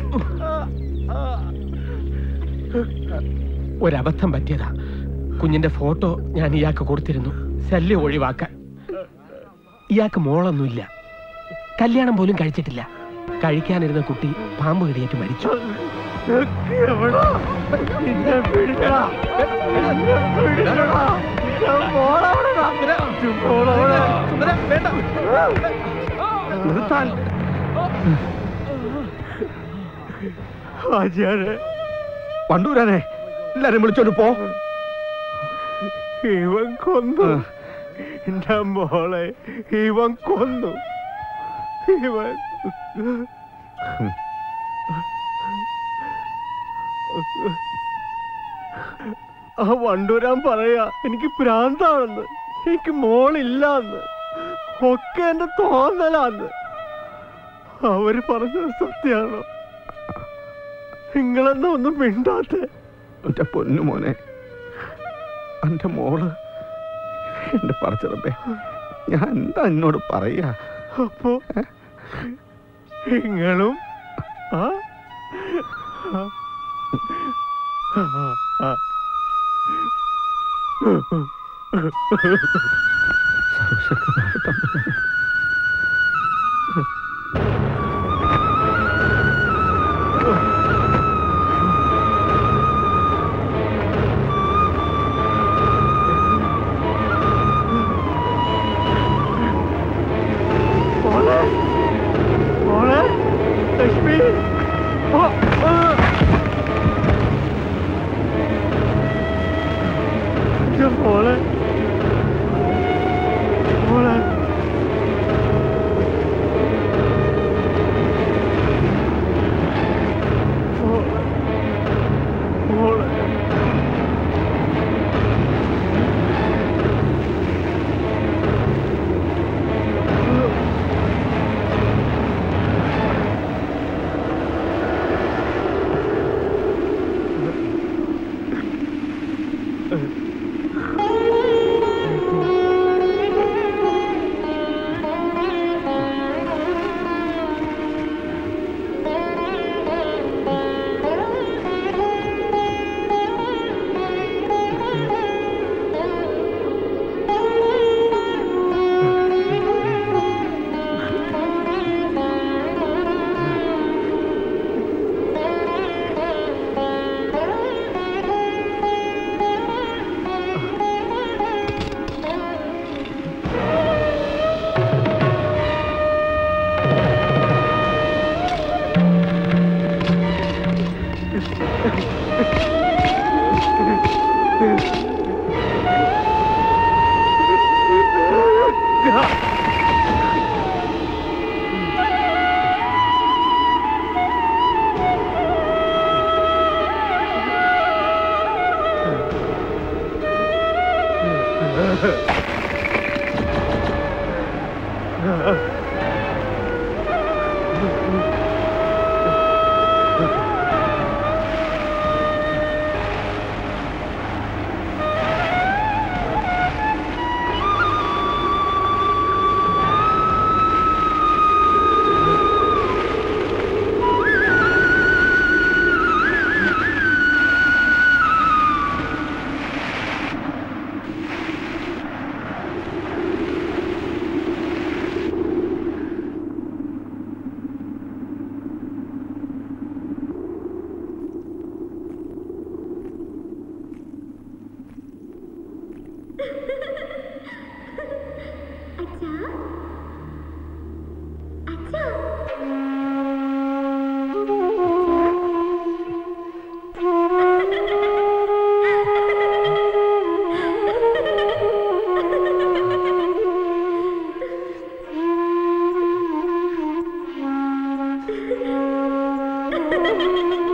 S2: ഒരബദ്ധം പറ്റിയതാ കുഞ്ഞിന്റെ ഫോട്ടോ ഞാൻ ഇയാൾക്ക് കൊടുത്തിരുന്നു ശല്യം ഒഴിവാക്കാൻ ഇയാൾക്ക് മോളൊന്നുമില്ല കല്യാണം പോലും കഴിച്ചിട്ടില്ല കഴിക്കാനിരുന്ന കുട്ടി പാമ്പ് കടിയേറ്റ് മരിച്ചു
S18: എവിടാ? എന്നെ പിടിക്കടാ. എന്നെ പിടിക്കടാ. എന്റെ മോളെവിടെടാ? മോളെവിടെ? നിർത്താൻ. ഹാജിയാരെ
S10: വണ്ടൂരാനെ എല്ലാരും വിളിച്ചോണ്ട് പോ
S18: ഇവൻ കൊന്നു എന്റെ മോളെ ഇവൻ കൊന്നു ഇവൻ ആ വണ്ടൂരാൻ പറയാ എനിക്ക് ഭ്രാന്താണെന്ന് എനിക്ക് മോളില്ലാന്ന് ഒക്കെ എന്റെ തോന്നലാന്ന് അവര് പറഞ്ഞത് സത്യാണോ നിങ്ങളെന്നാ ഒന്നും മിണ്ടാത്തെ
S10: എന്റെ പൊന്നു മോനെ എന്റെ മോള് എന്റെ പറച്ചിറപ്പേ ഞാൻ എന്താ എന്നോട് പറയാ
S18: അപ്പോ നിങ്ങളും ആ ആ. ആ. ആ. മോളെ മോളെ ലക്ഷ്മി ഓ, ആ. എന്റെ മോളെ മോളെ മോളെ മോളെ
S6: Thank you.